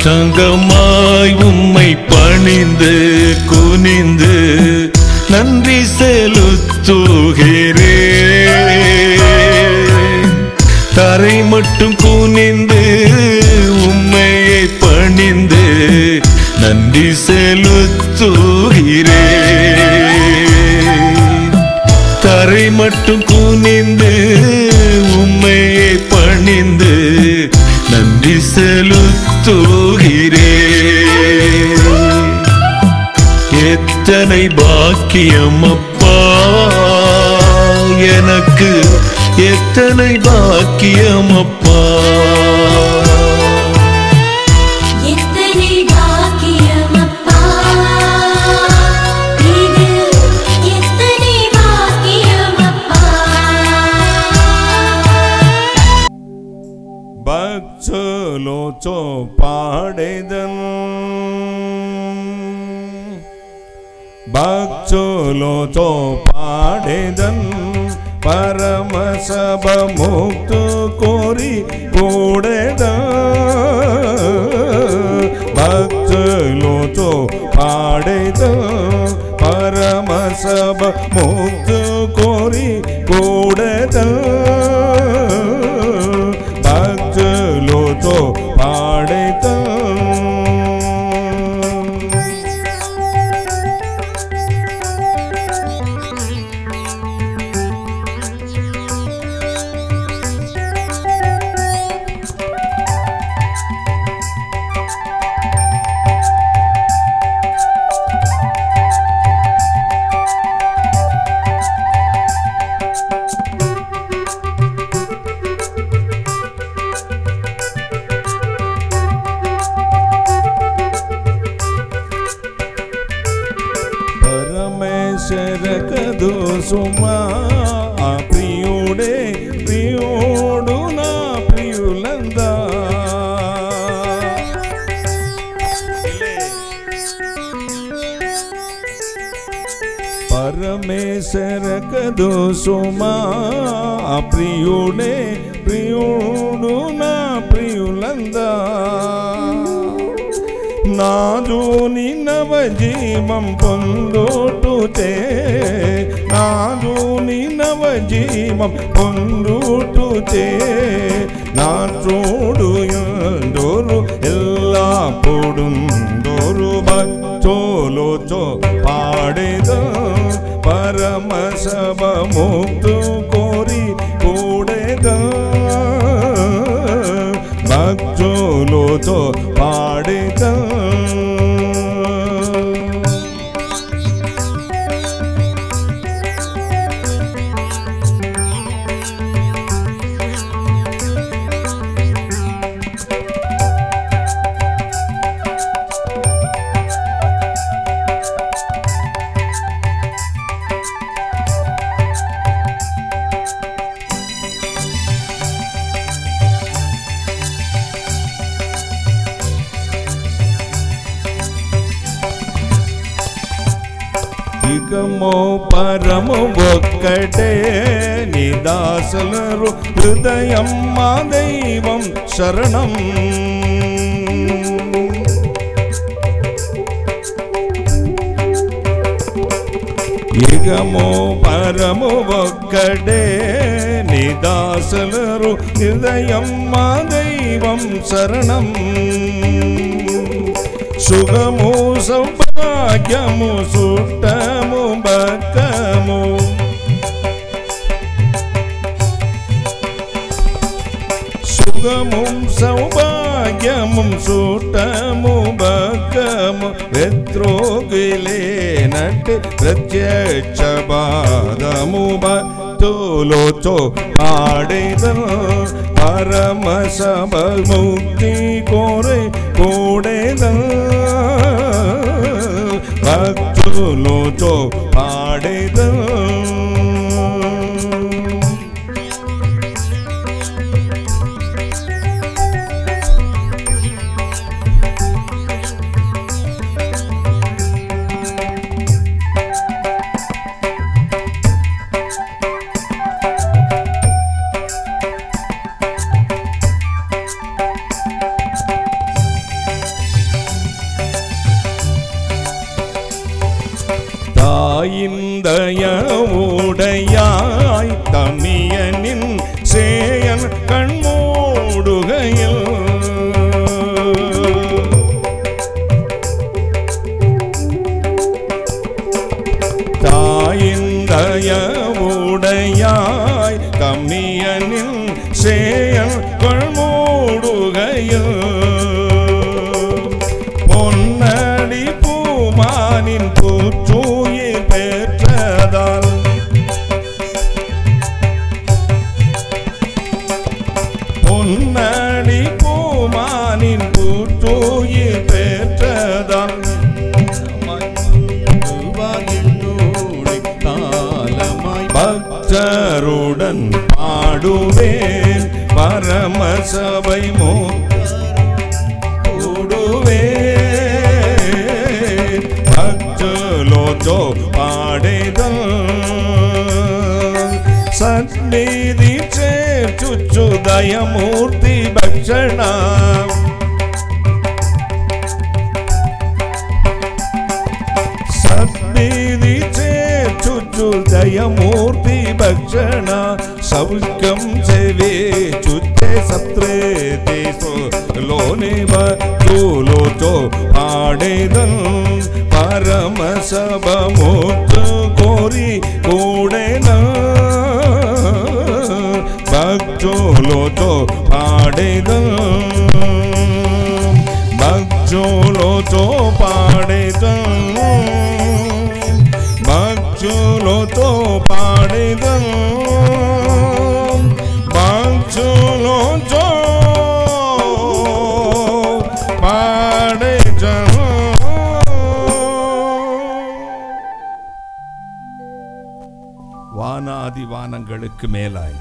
சாஷ்டாங்கமாய் உம்மை பணிந்து குனிந்து நன்றி செலுத்துகிறேன் தரை மட்டும் குனிந்து உம்மையை பணிந்து நன்றி செலுத்துகிறேன் தரை மட்டும் குனிந்து உம்மையை பணிந்து நன்றி செலுத்துகிறேன் எத்தனை பாக்கியம் அப்பா எனக்கு எத்தனை பாக்கியம் அப்பா எத்தனை பாக்கியமப்பா இது எத்தனை பாக்கியமப்பா భక్తులతో పాడేదన్ భక్తులతో పాడేదన్ పరమ సభ ముక్తు కోరి కూడేద భక్తులతో పాడేద పరమ సభ ముక్తు కోరి కూడేద భక్తులతో పాడేదా పరమేశ్వర కదు సుమా ఆ ప్రియుడే ప్రియుడు నా ప్రియులందా పరమేశ్వర కదు సుమా ఆ ప్రియుడే ప్రియుడు నా ప్రియులందా నాదు నిన్నవ జీవం పొందుటుతే నాదు నిన్నవ జీవం పొందుటుతే నా చూడు ఎందోరు எல்லா பொடுந்தோரு பக்தோலோச்சோ பாடேத பரம சப முக்து கோரி கூடேத భక్తులతో పాడిత ఇకమో పరము ఒక్కటే నిదాసలరు హృదయం మా దైవం శరణం ఇగమో పరము ఒక్కడే నిదాసలరు హృదయం మా దైవం శరణం సుఖము సౌభాగ్యము సుట్టము భక్తము సుఖము సౌభాగ్యము సుట్టము భక్తము వెత్రోగిలేనట్టు ప్రత్యక్ష బాధము భక్తులతో పాడేదను పరమ సభ ముక్తి కోరే కూడేదను భక్తులతో పాడేదను தாயிந்தயவுடையாய் தமியனின் சேயன் கண்மூடுகையில் தாயிந்தயவுடையாய் தமியனின் சேயன் கண்மூடுகையில் பொன்னடி பூமானின் பூச்சூயில் பெற்றதால் பொன்னடி பூமானின் பூச்சூயில் பெற்றதால் பக்தருடன் பாடுவேன் பரமசபை மோ கூடுவேன் பக்தலோச்சோ பாடேதல் சந்நிதி சேர்ச்சுச்சு தயமூர்த்தி பக்ஷணா సన్నిధి చేర్చుచు దయమూర్తి భక్షణ సౌఖ్యం సేవే చుచ్చే సత్రే లోని భూలోచో పాడేదన్ పరమ సభమూర్తు కోరి కూడేన భక్తులోచో పాడేదన్ భక్తులతో పాడేదం భక్తులతో పాడేదం భక్తులతో பாடேதம் வானாதி வானங்களுக்கு மேலாய்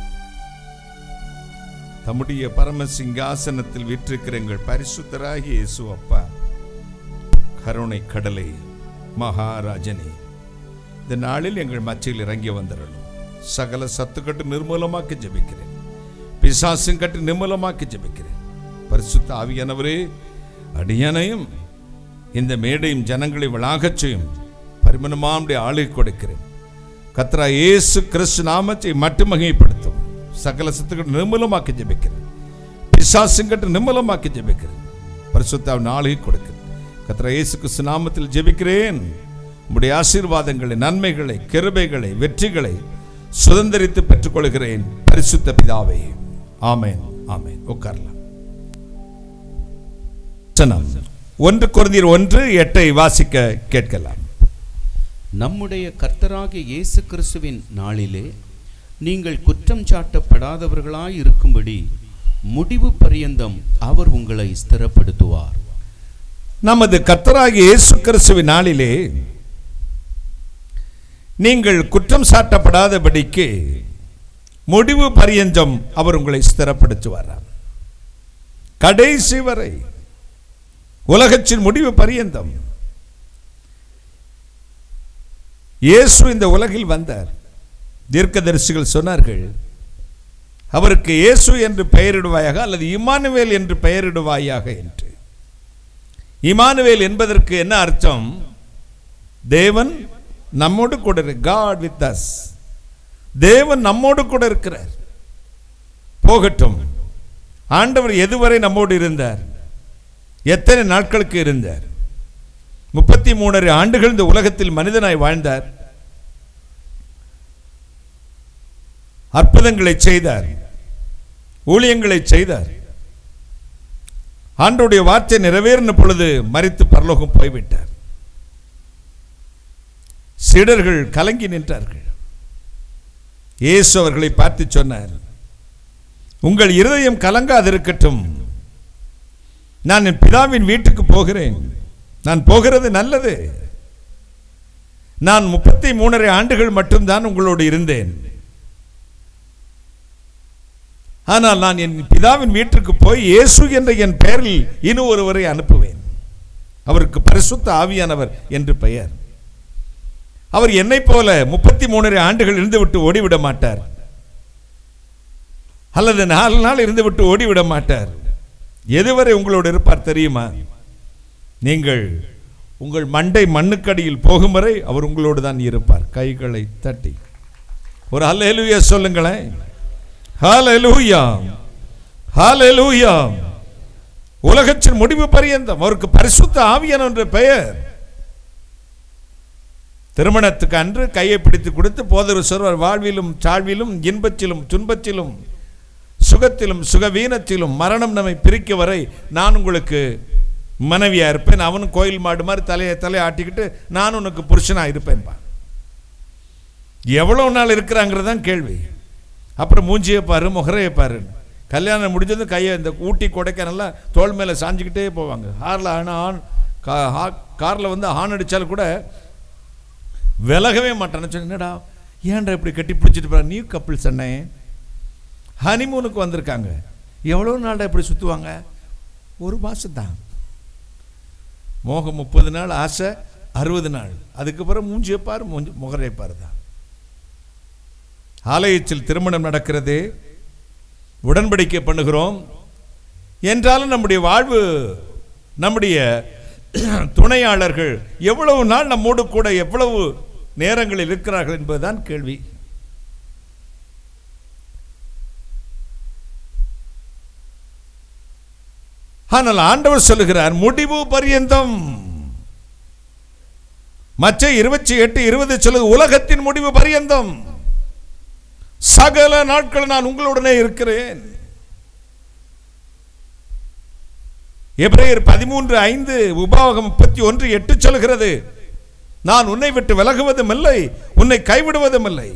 தம்முடைய பரம சிங்காசனத்தில் விற்றிருக்கிற எங்கள் பரிசுத்தராகிய இயேசு அப்பா கருணை கடலை மகாராஜனே இந்த நாளில் எங்கள் மத்தியில் இறங்கி வந்திரணும் சகல சத்துக்கட்டு நிர்மூலமாக்கி ஜெபிக்கிறேன் பிசாசும் கட்டு நிர்மூலமாக்கி ஜெபிக்கிறேன் பரிசுத்த ஆவியானவரே அடியனையும் இந்த மேடையும் ஜனங்களை விளாகச் செய்யும் பரிமணமாமுடைய ஆளை கொடுக்கிறேன் கத்ரா இயேசு கிறிஸ்து நாமத்தை மட்டும் மகிமைப்படுத்தும் சகல சத்துக்கள் நிர்மூலமாக்கி ஜெபிக்கிறேன் பிசாசுங்கட்டு நிர்மூலமாக்கி ஜெபிக்கிறேன் பரிசுத்தாவின் நாளை கொடுக்கிறேன் கத்ரா இயேசு கிறிஸ்து நாமத்தில் ஜெபிக்கிறேன் உம்முடைய ஆசீர்வாதங்களை நன்மைகளை கிருபைகளை வெற்றிகளை சுதந்திரித்து பெற்றுக்கொள்கிறேன் பரிசுத்த பிதாவே ஆமென் ஆமென் உட்காரலாம் வசனம். ஒன்று குருந்தீர் ஒன்று எட்டை வாசிக்க கேட்கலாம் நம்முடைய கர்த்தராகிய இயேசு கிறிஸ்துவின் நாளிலே நீங்கள் குற்றம் சாட்டப்படாதவர்களாய் இருக்கும்படி முடிவு பரியந்தம் அவர் உங்களை ஸ்திரப்படுத்துவார் நமது கர்த்தராகிய இயேசு கிறிஸ்துவின் நாளிலே நீங்கள் குற்றம் சாட்டப்படாதபடிக்கு முடிவு பரியந்தம் அவர் உங்களை ஸ்திரப்படுத்துவார் கடைசி வரை உலகத்தின் முடிவு பரியந்தம் இயேசு இந்த உலகில் வந்தார் தீர்க்கதரிசிகள் சொன்னார்கள் அவருக்கு இயேசு என்று பெயரிடுவாயாக அல்லது இமானுவேல் என்று பெயரிடுவாயாக என்று இமானுவேல் என்பதற்கு என்ன அர்த்தம் தேவன் நம்மோடு கூட காட் வித் அஸ் தேவன் நம்மோடு கூட இருக்கிறார் போகட்டும் ஆண்டவர் எதுவரை நம்மோடு இருந்தார் எத்தனை நாட்களுக்கு இருந்தார் முப்பத்தி மூணரை ஆண்டுகள் இந்த உலகத்தில் மனிதனாய் வாழ்ந்தார் அற்புதங்களை செய்தார் ஊழியங்களை செய்தார் ஆண்டோடைய வார்த்தை நிறைவேறின பொழுது மறித்து பரலோகம் போய்விட்டார் சீடர்கள் கலங்கி நின்றார்கள் இயேசு அவர்களை பார்த்து சொன்னார் உங்கள் இருதயம் கலங்காதிருக்கட்டும் நான் என் பிதாவின் வீட்டுக்கு போகிறேன் நான் போகிறது நல்லது நான் முப்பத்தி மூணரை ஆண்டுகள் மட்டும்தான் உங்களோடு இருந்தேன் ஆனால் நான் என் பிதாவின் வீட்டிற்கு போய் இயேசு என்ற என் பெயரில் இன்னும் ஒருவரை அனுப்புவேன் அவருக்கு பரிசுத்த ஆவியானவர் என்று பெயர் அவர் என்னைப் போல முப்பத்தி மூணரை ஆண்டுகள் இருந்துவிட்டு ஓடிவிட மாட்டார் அல்லது நாலு நாள் இருந்துவிட்டு ஓடிவிட மாட்டார் எதுவரை உங்களோடு இருப்பார் தெரியுமா நீங்கள் உங்கள் மண்டை மண்ணுக்கடியில் போகும் வரை அவர் உங்களோடு தான் இருப்பார் கைகளை தட்டி ஒரு ஹalleluya சொல்லுங்களேன் ஹalleluya ஹalleluya உலகத்தின் முடிவு பரியந்தம் அவருக்கு பரிசுத்த ஆவியான என்ற பெயர் திருமணத்துக்கு அன்று கையை பிடித்து கொடுத்து போதரு சொல்வார் வாழ்விலும் தாழ்விலும் இன்பத்திலும் துன்பத்திலும் சுகத்திலும் சுகவீனத்திலும் மரணம் நம்மை பிரிக்க வரை நான் உங்களுக்கு மனைவியா இருப்பேன் அவனும் கோயில் மாடு மாதிரி தலையை தலையை ஆட்டிக்கிட்டு நான் உனக்கு புருஷனா இருப்பேன்பா எவ்வளவு நாள் இருக்கிறாங்கிறது தான் கேள்வி அப்புறம் மூஞ்சியை பாரு முகரையை பாரு கல்யாணம் முடிஞ்சதும் கையை இந்த ஊட்டி கொடைக்கானல்லாம் தோள் மேலே சாஞ்சிக்கிட்டே போவாங்க ஹாரில் ஆன் ஆன் காரில் வந்து ஹார்ன் அடித்தாலும் கூட விலகவே மாட்டான்னு சொன்ன என்னடா ஏன்டா இப்படி கட்டி பிடிச்சிட்டு போற நியூ கப்பிள்ஸ் அண்ணே ஹனிமூனுக்கு வந்திருக்காங்க எவ்வளோ நாள்டா இப்படி சுற்றுவாங்க ஒரு மாதம் தான் மோகம் முப்பது நாள் ஆசை அறுபது நாள் அதுக்கப்புறம் மூஞ்சியை பாரு மூஞ்சி முகரை பாரு தான் ஆலயத்தில் திருமணம் நடக்கிறது உடன்படிக்கை பண்ணுகிறோம் என்றாலும் நம்முடைய வாழ்வு நம்முடைய துணையாளர்கள் எவ்வளவு நாள் நம்மோடு கூட எவ்வளவு நேரங்களில் இருக்கிறார்கள் என்பதுதான் கேள்வி ஆனால் ஆண்டவர் சொல்லுகிறார் முடிவு பரியந்தம் மற்ற இருபத்தி எட்டு இருபது சொல்லுது உலகத்தின் முடிவு பரியந்தம் சகல நாட்கள் நான் உங்களுடனே இருக்கிறேன் எபிரேயர் பதிமூன்று ஐந்து உபாவகம் முப்பத்தி ஒன்று எட்டு சொல்கிறது நான் உன்னை விட்டு விலகுவதும் இல்லை உன்னை கைவிடுவதும் இல்லை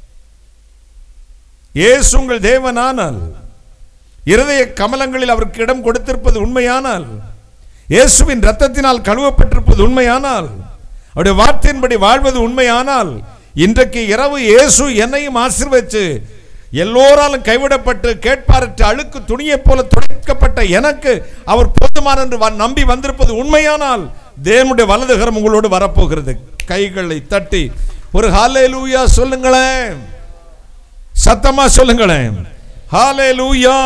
இயேசு உங்கள் தேவனானால் இருதய கமலங்களில் அவருக்கு இடம் கொடுத்திருப்பது உண்மையானால் இயேசுவின் ரத்தத்தினால் கழுவப்பட்டிருப்பது உண்மையானால் அவருடைய வார்த்தையின்படி வாழ்வது உண்மையானால் இன்றைக்கு இரவு இயேசு என்னையும் ஆசீர்வச்சு எல்லோராலும் கைவிடப்பட்டு கேட்பாரற்ற அழுக்கு துணியைப் போல துடைக்கப்பட்ட எனக்கு அவர் போதுமான என்று வ- நம்பி வந்திருப்பது உண்மையானால் தேவனுடைய வலதுகரம் உங்களோடு வரப்போகிறது கைகளை தட்டி ஒரு ஹாலே லூயா சொல்லுங்களேன் சத்தமா சொல்லுங்களேன் ஹாலே லூயா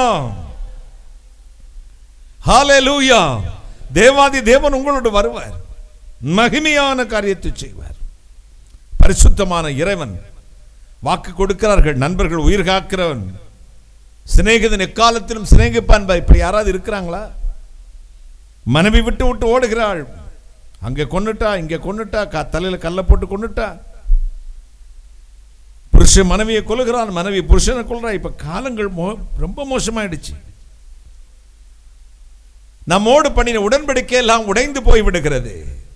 ஹாலே லூயா தேவாதி தேவன் உங்களோடு வருவார் மகிமையான காரியத்தை செய்வார் பரிசுத்தமான இறைவன் வாக்கு கொடுக்கிறார்கள் நண்பர்கள் உயிர் காக்கிறவன் சிநேகிதன் எக்காலத்திலும் சிநேகிப்பான் பா. இப்படி யாராவது இருக்கிறாங்களா மனைவி விட்டு விட்டு ஓடுகிறாள் அங்கே கொன்னுட்டா இங்கே கொன்னுட்டா க தலையில் கல்லை போட்டு கொன்னுட்டா புருஷன் மனைவியை கொல்லுகிறான் மனைவி புருஷனை கொல்றா இப்ப காலங்கள் மோ ரொம்ப மோசமாயிடுச்சு நம்மோடு பண்ணின உடன்படிக்கை எல்லாம் உடைந்து போய் விடுகிறது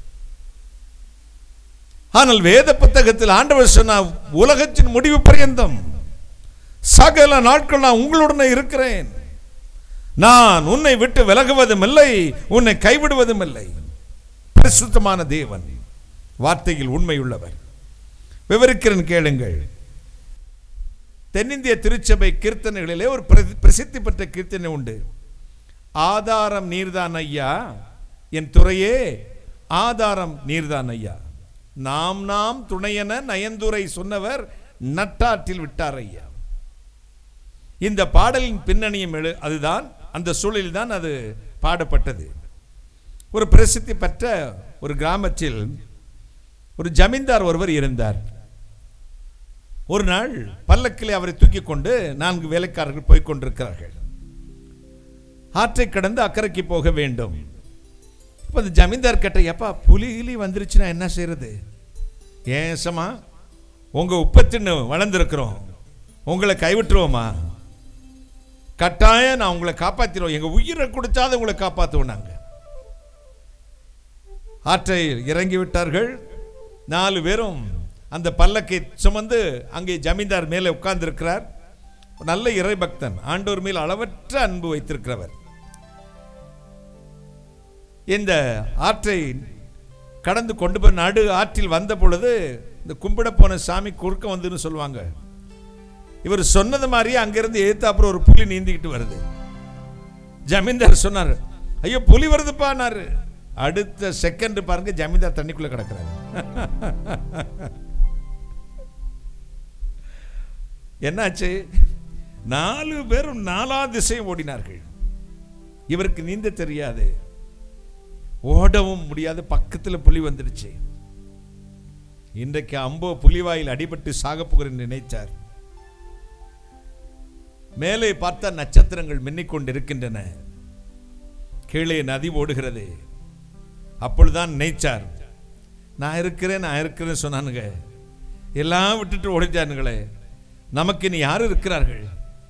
ஆனால் வேத புத்தகத்தில் ஆண்டவர் சொன்ன உலகத்தின் முடிவு பரியந்தம் சகல நாட்கள் நான் உங்களுடனே இருக்கிறேன் நான் உன்னை விட்டு விலகுவதும் இல்லை உன்னை கைவிடுவதும் இல்லை பரிசுத்தமான தேவன் வார்த்தையில் உண்மையுள்ளவர் விவரிக்கிறேன் கேளுங்கள் தென்னிந்திய திருச்சபை கீர்த்தனைகளிலே ஒரு பிரசி- பிரசித்தி பெற்ற கீர்த்தனை உண்டு ஆதாரம் நீர்தான் ஐயா என் துறையே ஆதாரம் நீர்தான் ஐயா நாம் நாம் துணையென நயந்துரை சொன்னவர் நட்டாற்றில் விட்டார் ஐயா இந்த பாடலின் பின்னணியும் எழு அதுதான் அந்த சூழலில் தான் அது பாடப்பட்டது ஒரு பிரசித்தி பெற்ற ஒரு கிராமத்தில் ஒரு ஜமீன்தார் ஒருவர் இருந்தார் ஒரு நாள் பல்லக்கிலே அவரை தூக்கி கொண்டு நான்கு வேலைக்காரர்கள் போய்க் கொண்டிருக்கிறார்கள் ஆற்றை கடந்து அக்கறைக்கு போக வேண்டும் இப்போ அந்த ஜமீன்தார் கேட்ட எப்பா புலி கிளி வந்துருச்சுன்னா என்ன செய்யறது ஏசமா உங்க உப்பத்தின்னு வளர்ந்துருக்கிறோம் உங்களை கைவிட்டுருவோமா கட்டாயம் நான் உங்களை காப்பாத்திடுவோம் எங்க உயிரை கொடுத்தாது உங்களை காப்பாற்றுவோம் நாங்க ஆற்றை இறங்கி விட்டார்கள் நாலு பேரும் அந்த பல்லக்கை சுமந்து அங்கே ஜமீன்தார் மேலே உட்கார்ந்திருக்கிறார் நல்ல இறைபக்தன் ஆண்டோர் மேல் அளவற்ற அன்பு வைத்திருக்கிறவர் இந்த ஆற்றை கடந்து கொண்டு போய் நடு ஆற்றில் வந்த பொழுது இந்த கும்பிட போன சாமி குறுக்க வந்துன்னு சொல்லுவாங்க இவர் சொன்னது மாதிரியே அங்கிருந்து ஏத்து அப்புறம் ஒரு புலி நீந்திக்கிட்டு வருது ஜமீன்தார் சொன்னார் ஐயோ புலி வருதுப்பான்னாரு அடுத்த செகண்ட் பாருங்க ஜமீன்தார் தண்ணிக்குள்ள கிடக்குறாரு என்னாச்சு நாலு பேரும் நாலா திசையும் ஓடினார்கள் இவருக்கு நீந்த தெரியாது ஓடவும் முடியாது பக்கத்தில் புலி வந்துடுச்சு இன்றைக்கு அம்போ புலிவாயில் அடிபட்டு சாகப் போகிறேன் என்று நினைத்தார் மேலே பார்த்த நட்சத்திரங்கள் மின்னிக் கொண்டிருக்கின்றன கீழே நதி ஓடுகிறது அப்பொழுதுதான் நினைச்சார் நான் இருக்கிறேன் நான் இருக்கிறேன் சொன்னானுங்க எல்லாம் விட்டுட்டு ஓடிச்சானுங்களே நமக்கு இனி யார் இருக்கிறார்கள்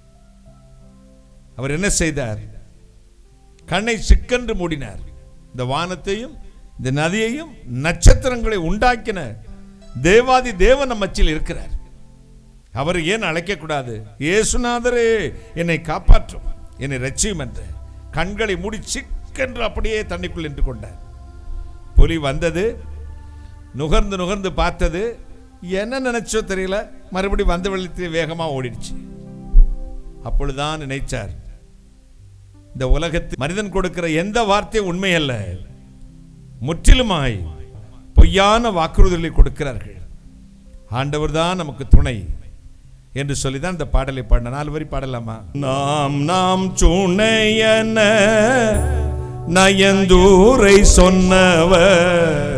அவர் என்ன செய்தார் கண்ணை சிக்கென்று மூடினார் இந்த வானத்தையும் இந்த நதியையும் நட்சத்திரங்களை உண்டாக்கின தேவாதி தேவன் நம் மச்சில் இருக்கிறார் அவர் ஏன் அழைக்கக்கூடாது இயேசுநாதரே என்னை காப்பாற்றும் என்னை ரட்சியும் என்று கண்களை மூடி சிக்கென்று அப்படியே தண்ணிக்குள் நின்று கொண்டார் புலி வந்தது நுகர்ந்து நுகர்ந்து பார்த்தது என்ன நினைச்சோ தெரியல மறுபடி வந்த வெள்ளத்தில் வேகமா ஓடிடுச்சு அப்பொழுதுதான் நினைச்சார் இந்த உலகத்தில் மனிதன் கொடுக்கிற எந்த வார்த்தையும் உண்மை அல்ல முற்றிலுமாய் பொய்யான வாக்குறுதிகளை கொடுக்கிறார்கள் ஆண்டவர் தான் நமக்கு துணை என்று சொல்லிதான் இந்த பாடலை பாடின நாலு வரி பாடலாமா நாம் நாம் துணையன நயந்தூரை சொன்னவர்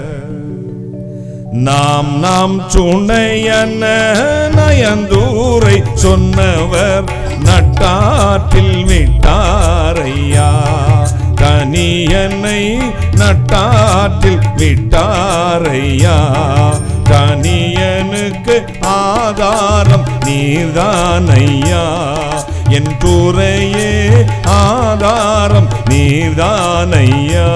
நாம் நாம் துணையன நயந்தூரை சொன்னவர் நட்டாற்றில் விட்டாரையா கனியனை நட்டாற்றில் விட்டாரையா கனியனுக்கு ஆதாரம் நீர்தானையா என் கூரையே ஆதாரம் நீர்தானையா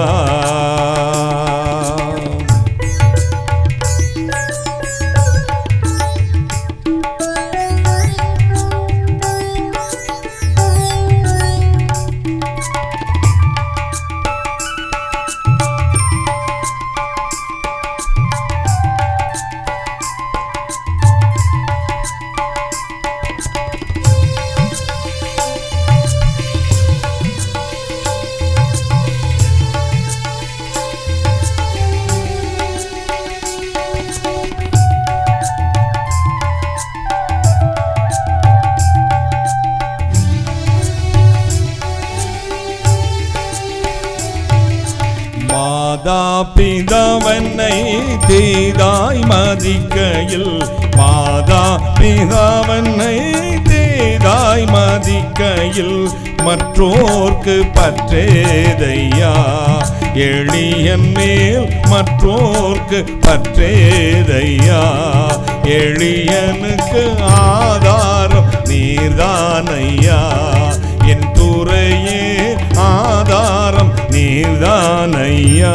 மாதா பிதாவனை தீதாய் மதிக்கையில் மாதா பிதாவனை தீதாய் மதிக்கையில் மற்றோர்க்கு பற்றேதையா எளியன் மேல் மற்றோர்க்கு பற்றேதையா எளியனுக்கு ஆதாரம் நீர்தானையா என் துறையே ஆதாரம் நீர்தானையா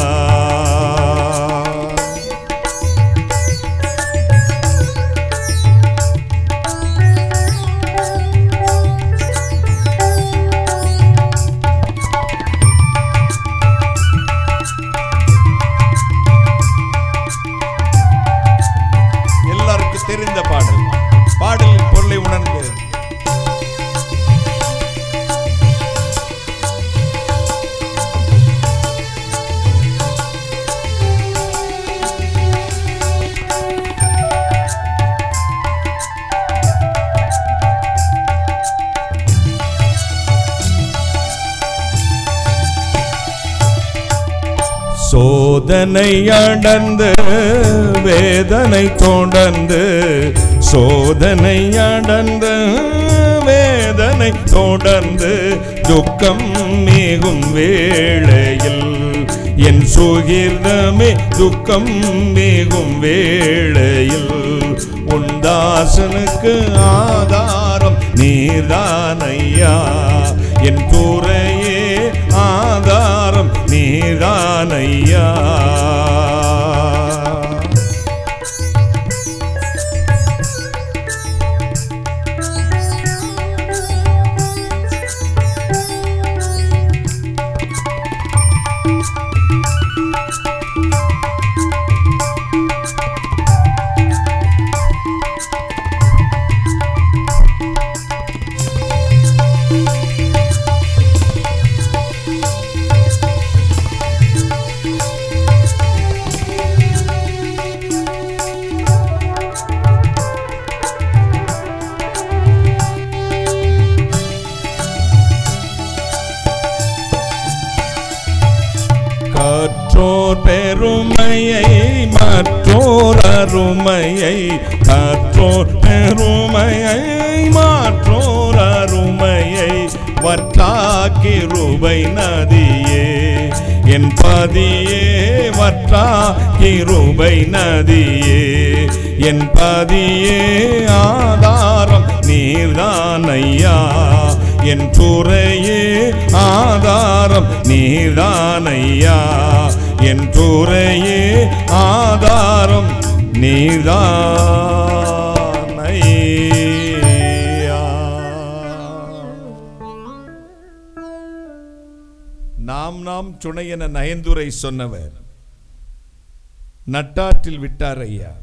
எல்லாருக்கும் தெரிந்த பாடல் பாடலின் பொருளை உணர்ந்து சோதனை அடர்ந்து வேதனை தொடர்ந்து சோதனை அடர்ந்து வேதனை தொடர்ந்து துக்கம் மிகும் வேளையில் என் சுகிர்தமே துக்கம் மிகும் வேளையில் உண்டாசனுக்கு ஆதாரம் நீதானையா என் கூரையே ஆதாரம் நீதானையா கற்றோர் பெருமையை மற்றோர் அருமையை கற்றோர் பெருமையை மாற்றோர் அருமையை வற்றாக்கி ரூபை நதியே என் பதியே வற்றாக்கி ரூபை நதியே என் பதியே ஆதாரம் நீர்தான் ஐயா என் துறையே ஆதாரம் நீர்தான் ஐயா என் துறையே ஆதாரம் நீர்தான் ஐயா நாம் நாம் துணை என நயந்துரை சொன்னவர் நட்டாற்றில் விட்டார் ஐயா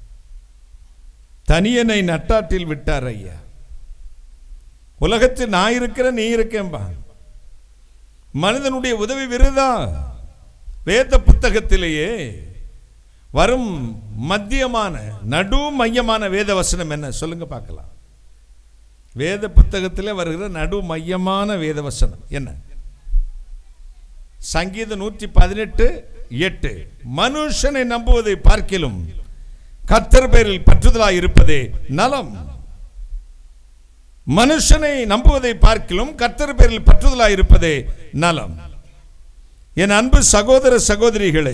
தனியனை நட்டாற்றில் விட்டார் ஐயா உலகத்தில் நான் இருக்கிறேன் நீ இருக்கேன்பா மனிதனுடைய உதவி விருதா வேத புத்தகத்திலேயே வரும் மத்தியமான நடு மையமான வேத வசனம் என்ன சொல்லுங்க பார்க்கலாம் வேத புத்தகத்திலே வருகிற நடு மையமான வேத வசனம் என்ன சங்கீதம் நூற்றி பதினெட்டு எட்டு மனுஷனை நம்புவதை பார்க்கிலும் கர்த்தர் பேரில் பற்றுதலாய் இருப்பதே நலம் மனுஷனை நம்புவதை பார்க்கிலும் கர்த்தர் பேரில் பற்றுதலாய் இருப்பதே நலம் என் அன்பு சகோதர சகோதரிகளே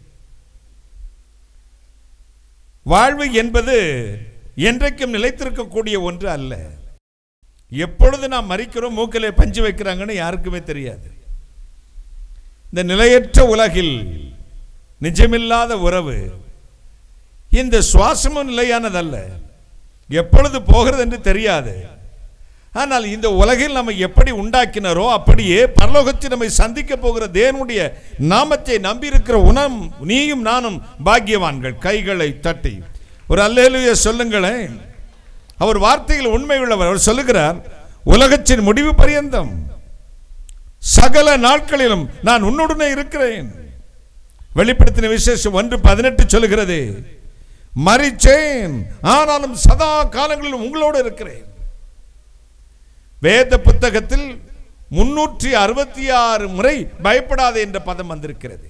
வாழ்வு என்பது என்றைக்கும் நிலைத்திருக்கக்கூடிய ஒன்று அல்ல எப்பொழுது நாம் மறிக்கிறோம் மூக்கிலே பஞ்சு வைக்கிறாங்கன்னு யாருக்குமே தெரியாது இந்த நிலையற்ற உலகில் நிஜமில்லாத உறவு இந்த சுவாசமும் நிலையானதல்ல எப்பொழுது போகிறது என்று தெரியாது ஆனால் இந்த உலகில் நம்ம எப்படி உண்டாக்கினாரோ அப்படியே பரலோகத்தில் நம்மை சந்திக்க போகிற தேவனுடைய நாமத்தை நம்பியிருக்கிற உணம் நீயும் நானும் பாக்கியவான்கள் கைகளை தட்டி ஒரு அல்லேலுய சொல்லுங்களேன் அவர் வார்த்தையில் உண்மை உள்ளவர் அவர் சொல்லுகிறார் உலகத்தின் முடிவு பரியந்தம் சகல நாட்களிலும் நான் உன்னுடனே இருக்கிறேன் வெளிப்படுத்தின விசேஷம் ஒன்று பதினெட்டு சொல்லுகிறது மறிச்சேன் ஆனாலும் சதா காலங்களிலும் உங்களோடு இருக்கிறேன் வேத புத்தகத்தில் முன்னூற்றி அறுபத்தி ஆறு முறை பயப்படாதே என்ற பதம் வந்திருக்கிறது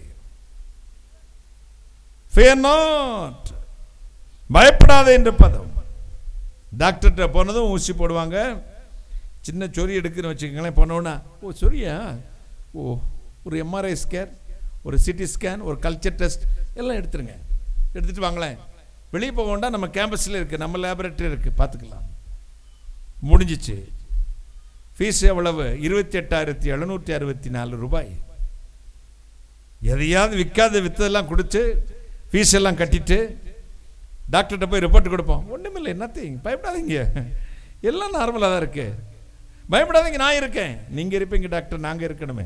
Fear not. பயப்படாதே என்ற பதம் டாக்டர்கிட்ட போனதும் ஊசி போடுவாங்க சின்ன சொறி எடுக்குன்னு வச்சுக்கோங்களேன் போனோன்னா ஓ சொரியா ஓ ஒரு எம்ஆர்ஐ ஸ்கேன் ஒரு சிடி ஸ்கேன் ஒரு கல்ச்சர் டெஸ்ட் எல்லாம் எடுத்துருங்க எடுத்துட்டு வாங்களேன் வெளியே போக வேண்டாம் நம்ம கேம்பஸில் இருக்குது நம்ம லேபரேட்டரி இருக்குது பார்த்துக்கலாம் முடிஞ்சிச்சு ஃபீஸ் எவ்வளவு இருபத்தி எட்டாயிரத்தி எழுநூற்றி அறுபத்தி நாலு ரூபாய் எதையாவது விற்காத வித்ததெல்லாம் கொடுத்து ஃபீஸ் எல்லாம் கட்டிட்டு டாக்டர்கிட்ட போய் ரிப்போர்ட் கொடுப்போம் ஒன்றுமில்லை நத்திங் பயப்படாதீங்க எல்லாம் நார்மலாக தான் இருக்கு பயப்படாதீங்க நான் இருக்கேன் நீங்க இருப்பீங்க டாக்டர் நாங்க இருக்கணுமே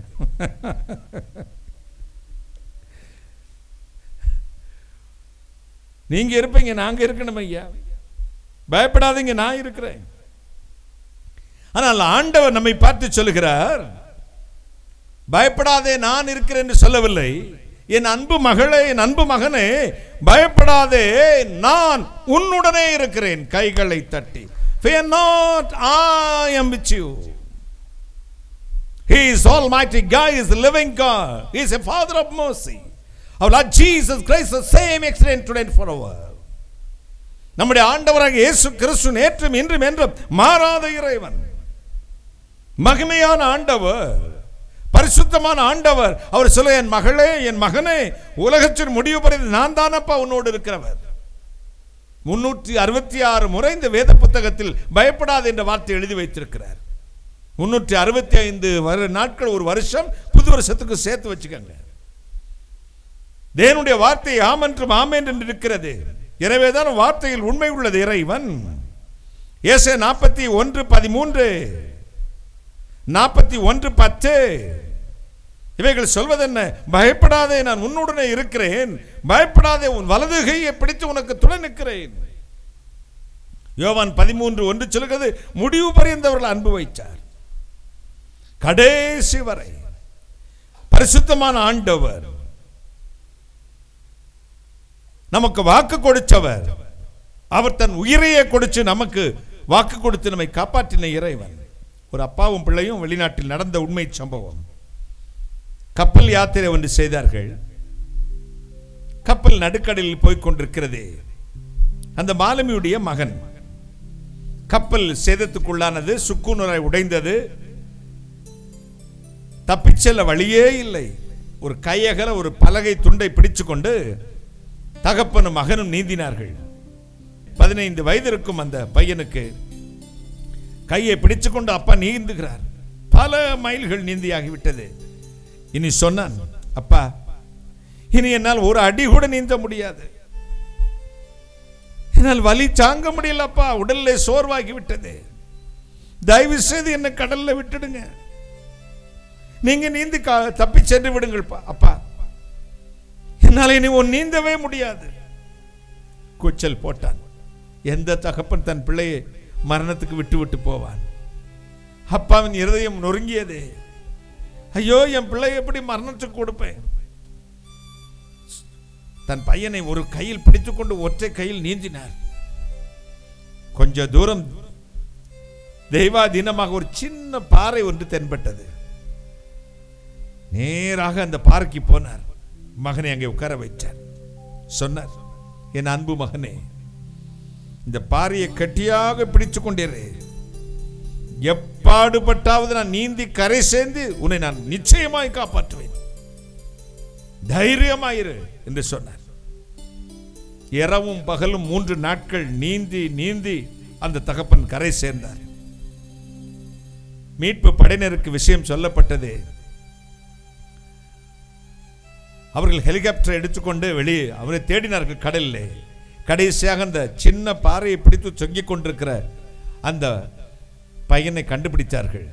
நீங்க இருப்பீங்க நாங்க இருக்கணும் ஐயா பயப்படாதீங்க நான் இருக்கிறேன் ஆனால் ஆண்டவர் நம்மை பார்த்து சொல்லுகிறார் பயப்படாதே நான் இருக்கிறேன் என்று சொல்லவில்லை என் அன்பு மகளே என் அன்பு மகனே பயப்படாதே நான் உன்னுடனே இருக்கிறேன் கைகளை தட்டி Fear not, I am with you. He is Almighty God, He is the living God, He is a Father of mercy. Our Lord Jesus Christ, the same excellent today and forever. நம்முடைய ஆண்டவராக இயேசு கிறிஸ்து நேற்றும் இன்றும் என்றும் மாறாத இறைவன் மகிமையான ஆண்டவர் பரிசுத்தமான ஆண்டவர் அவர் சொல்ல என் மகளே என் மகனே உலகத்தின் முடிவு பறிந்து நான் தானப்பா உன்னோடு இருக்கிறவர் முன்னூற்றி அறுபத்தி ஆறு முறை இந்த வேத புத்தகத்தில் பயப்படாது என்ற வார்த்தை எழுதி வைத்திருக்கிறார் முன்னூற்றி அறுபத்தி ஐந்து வரு நாட்கள் ஒரு வருஷம் புது வருஷத்துக்கு சேர்த்து வச்சுக்கோங்க தேவனுடைய வார்த்தை ஆம் என்றும் ஆமென் என்று இருக்கிறது எனவேதான் வார்த்தையில் உண்மை உள்ளது இறைவன் ஏசே நாற்பத்தி ஒன்று பதிமூன்று நாற்பத்தி ஒன்று பத்து இவைகள் சொல்வதென்ன பயப்படாதே நான் உன்னுடனே இருக்கிறேன் பயப்படாதே உன் வலது கையை பிடித்து உனக்கு துணை நிற்கிறேன் யோவான் பதிமூன்று ஒன்று சொல்கிறது முடிவு பறிந்தவர்கள் அன்பு வைத்தார் கடைசி வரை பரிசுத்தமான ஆண்டவர் நமக்கு வாக்கு கொடுத்தவர் அவர் தன் உயிரையே கொடுத்து நமக்கு வாக்கு கொடுத்து நம்மை காப்பாற்றின இறைவன் ஒரு அப்பாவும் பிள்ளையும் வெளிநாட்டில் நடந்த உண்மை சம்பவம் கப்பல் யாத்திரை ஒன்று செய்தார்கள் கப்பல் நடுக்கடலில் போய்க் கொண்டிருக்கிறது அந்த மாலுமியுடைய மகன் கப்பல் சேதத்துக்குள்ளானது சுக்குநுரை உடைந்தது தப்பிச் செல்ல வழியே இல்லை ஒரு கையகல ஒரு பலகை துண்டை பிடிச்சு கொண்டு தகப்பனும் மகனும் நீந்தினார்கள் பதினைந்து வயது இருக்கும் அந்த பையனுக்கு கையை பிடிச்சு கொண்டு அப்பா நீந்துகிறார் பல மைல்கள் நீந்தியாகிவிட்டது இனி சொன்னான் அப்பா இனி என்னால் ஒரு அடி கூட நீந்த முடியாது என்னால் வலி தாங்க முடியலப்பா உடல்ல சோர்வாகி விட்டது தயவு செய்து என்னை கடல்ல விட்டுடுங்க நீங்க நீந்தி கா- தப்பி சென்று விடுங்கள் பா- அப்பா என்னால் இனி உன் நீந்தவே முடியாது கூச்சல் போட்டான் எந்த தகப்பன் தன் பிள்ளையை மரணத்துக்கு விட்டு விட்டு போவான் அப்பாவின் இருதயம் நொறுங்கியது ஐயோ என் பிள்ளை எப்படி மரணத்துக்கு கொடுப்பேன் தன் பையனை ஒரு கையில் பிடித்துக்கொண்டு ஒற்றை கையில் நீந்தினார் கொஞ்ச தூரம் தெய்வாதீனமாக ஒரு சின்ன பாறை ஒன்று தென்பட்டது நேராக அந்த பாறைக்கு போனார் மகனை அங்கே உட்கார வைத்தார் சொன்னார் என் அன்பு மகனே இந்த பாறையை கட்டியாக பிடிச்சு கொண்டிரு எப்பாடுபட்டாவது நான் நீந்தி கரை சேர்ந்து உன்னை நான் நிச்சயமாய் காப்பாற்றுவேன் தைரியமாயிரு என்று சொன்னார் இரவும் பகலும் மூன்று நாட்கள் நீந்தி நீந்தி அந்த தகப்பன் கரை சேர்ந்தார் மீட்பு படையினருக்கு விஷயம் சொல்லப்பட்டது அவர்கள் ஹெலிகாப்டரை எடுத்துக்கொண்டு வெளியே அவரை தேடினார்கள் கடலிலே கடைசியாக அந்த சின்ன பாறையை பிடித்து தொங்கிக் கொண்டிருக்கிற அந்த பையனை கண்டுபிடித்தார்கள்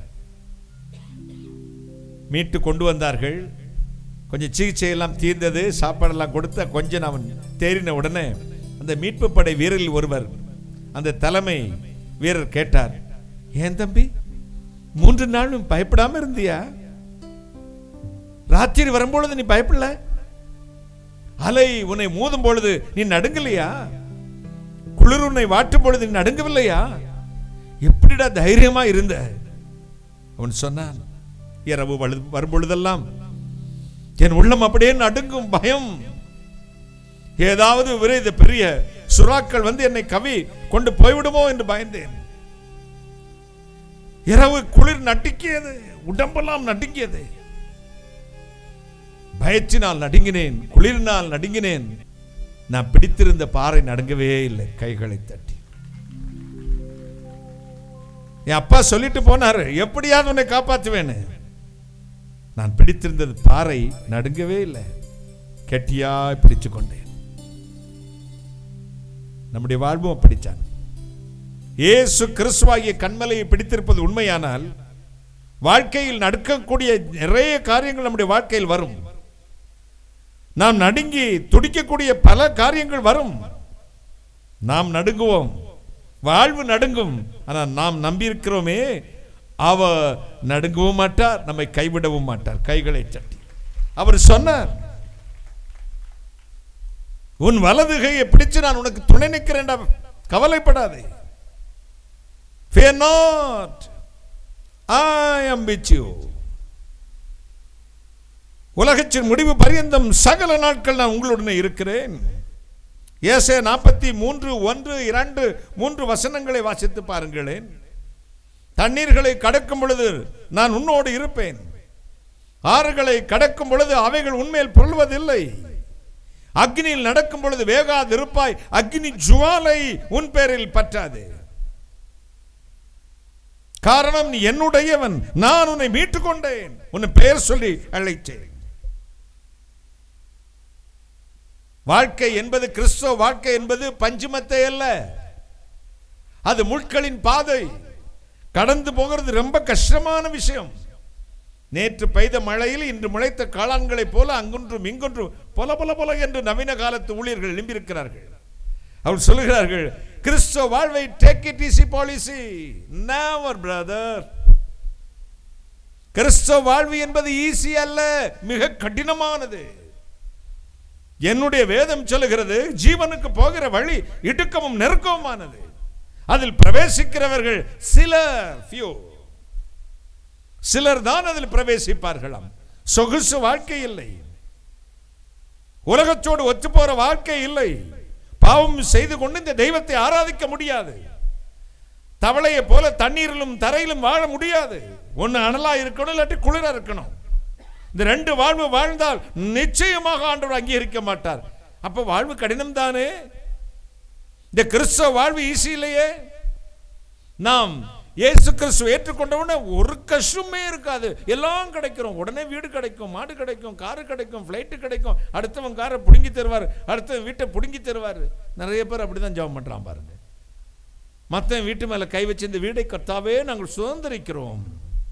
மீட்டு கொண்டு வந்தார்கள் கொஞ்சம் சிகிச்சை எல்லாம் தீர்ந்தது சாப்பாடெல்லாம் கொடுத்த கொஞ்சம் அவன் தேறின உடனே அந்த மீட்பு படை வீரரில் ஒருவர் அந்த தலைமை வீரர் கேட்டார் ஏன் தம்பி மூன்று நாளும் பயப்படாம இருந்தியா ராத்திரி வரும்பொழுது நீ பயப்படல அலை உன்னை மோதும் பொழுது நீ நடுங்கலையா குளிர் உன்னை வாட்டும் பொழுது நீ நடுங்கவில்லையா எப்படிடா தைரியமா இருந்த அவன் சொன்னான் இரவு வலு- வரும்பொழுதெல்லாம் என் உள்ளம் அப்படியே நடுங்கும் பயம் ஏதாவது விரைத பெரிய சுறாக்கள் வந்து என்னை கவி கொண்டு போய்விடுமோ என்று பயந்தேன் இரவு குளிர் நடுக்கியது உடம்பெல்லாம் நடுங்கியது பயத்தினால் நடுங்கினேன் குளிரினால் நடுங்கினேன் நான் பிடித்திருந்த பாறை நடுங்கவே இல்லை கைகளை தட்டி என் அப்பா சொல்லிட்டு போனாரு எப்படியாவது உன்னை காப்பாற்றுவேன்னு நான் பிடித்திருந்தது பாறை நடுங்கவே இல்லை கெட்டியாய் பிடிச்சு கொண்டேன் நம்முடைய வாழ்வும் அப்படித்தான் இயேசு கிறிஸ்துவாகிய கண்மலையை பிடித்திருப்பது உண்மையானால் வாழ்க்கையில் நடக்கக்கூடிய நிறைய காரியங்கள் நம்முடைய வாழ்க்கையில் வரும் நாம் நடுங்கி துடிக்கக்கூடிய பல காரியங்கள் வரும் நாம் நடுங்குவோம் வாழ்வு நடுங்கும் ஆனால் நாம் நம்பியிருக்கிறோமே அவ நடுங்கவும் மாட்டார் நம்மை கைவிடவும் மாட்டார் கைகளை தட்டி அவர் சொன்னார் உன் வலது கையை பிடிச்சு நான் உனக்கு துணை நிற்கிறேன்டா கவலைப்படாதே Fear not. I am with you. உலகத்தின் முடிவு பரியந்தம் சகல நாட்கள் நான் உங்களுடனே இருக்கிறேன் ஏசே நாற்பத்தி மூன்று ஒன்று இரண்டு மூன்று வசனங்களை வாசித்து பாருங்களேன் தண்ணீர்களை கடக்கும் பொழுது நான் உன்னோடு இருப்பேன் ஆறுகளை கடக்கும் பொழுது அவைகள் உண்மையில் பொருள்வதில்லை அக்னியில் நடக்கும் பொழுது வேகாதிருப்பாய் அக்னி ஜுவாலை உன் பேரில் பற்றாது காரணம் நீ என்னுடையவன் நான் உன்னை மீட்டுக் கொண்டேன் உன்னை பெயர் சொல்லி அழைத்தேன் வாழ்க்கை என்பது கிறிஸ்தவ வாழ்க்கை என்பது பஞ்சுமத்தை அல்ல அது முட்களின் பாதை கடந்து போகிறது ரொம்ப கஷ்டமான விஷயம் நேற்று பெய்த மழையில் இன்று முளைத்த காளான்களைப் போல அங்கொன்றும் இங்கொன்றும் பொல பொல பொல என்று நவீன காலத்து ஊழியர்கள் எழும்பியிருக்கிறார்கள் அவர் சொல்லுகிறார்கள் கிறிஸ்தவ வாழ்வை take it easy policy never brother கிறிஸ்தவ வாழ்வு என்பது ஈஸி அல்ல மிக கடினமானது என்னுடைய வேதம் சொல்லுகிறது ஜீவனுக்கு போகிற வழி இடுக்கமும் நெருக்கமுமானது அதில் பிரவேசிக்கிறவர்கள் சிலர் few சிலர் தான் அதில் பிரவேசிப்பார்களாம் சொகுசு வாழ்க்கை இல்லை உலகத்தோடு ஒத்து போற வாழ்க்கை இல்லை பாவம் செய்து கொண்டு இந்த தெய்வத்தை ஆராதிக்க முடியாது தவளையை போல தண்ணீரிலும் தரையிலும் வாழ முடியாது ஒன்னு அனலா இருக்கணும் இல்லாட்டி குளிரா இருக்கணும் இந்த ரெண்டு வாழ்வு வாழ்ந்தால் நிச்சயமாக ஆண்டவர் அங்கீகரிக்க மாட்டார் அப்ப வாழ்வு கடினம் தானே இந்த கிறிஸ்தவ வாழ்வு ஈஸி இல்லையே நாம் இயேசு கிறிஸ்துவ ஏற்றுக்கொண்ட உடனே ஒரு கஷ்டமே இருக்காது எல்லாம் கிடைக்கிறோம் உடனே வீடு கிடைக்கும் மாடு கிடைக்கும் காரு கிடைக்கும் ஃப்ளைட்டு கிடைக்கும் அடுத்தவன் காரை பிடுங்கி தருவார் அடுத்தவன் வீட்டை பிடுங்கி தருவார் நிறைய பேர் அப்படிதான் ஜெபம் பண்றான் பாருங்க மத்தவன் வீட்டு மேல கை வச்சு இந்த வீடை கர்த்தாவே நாங்கள் சுதந்திரிக்கிறோம்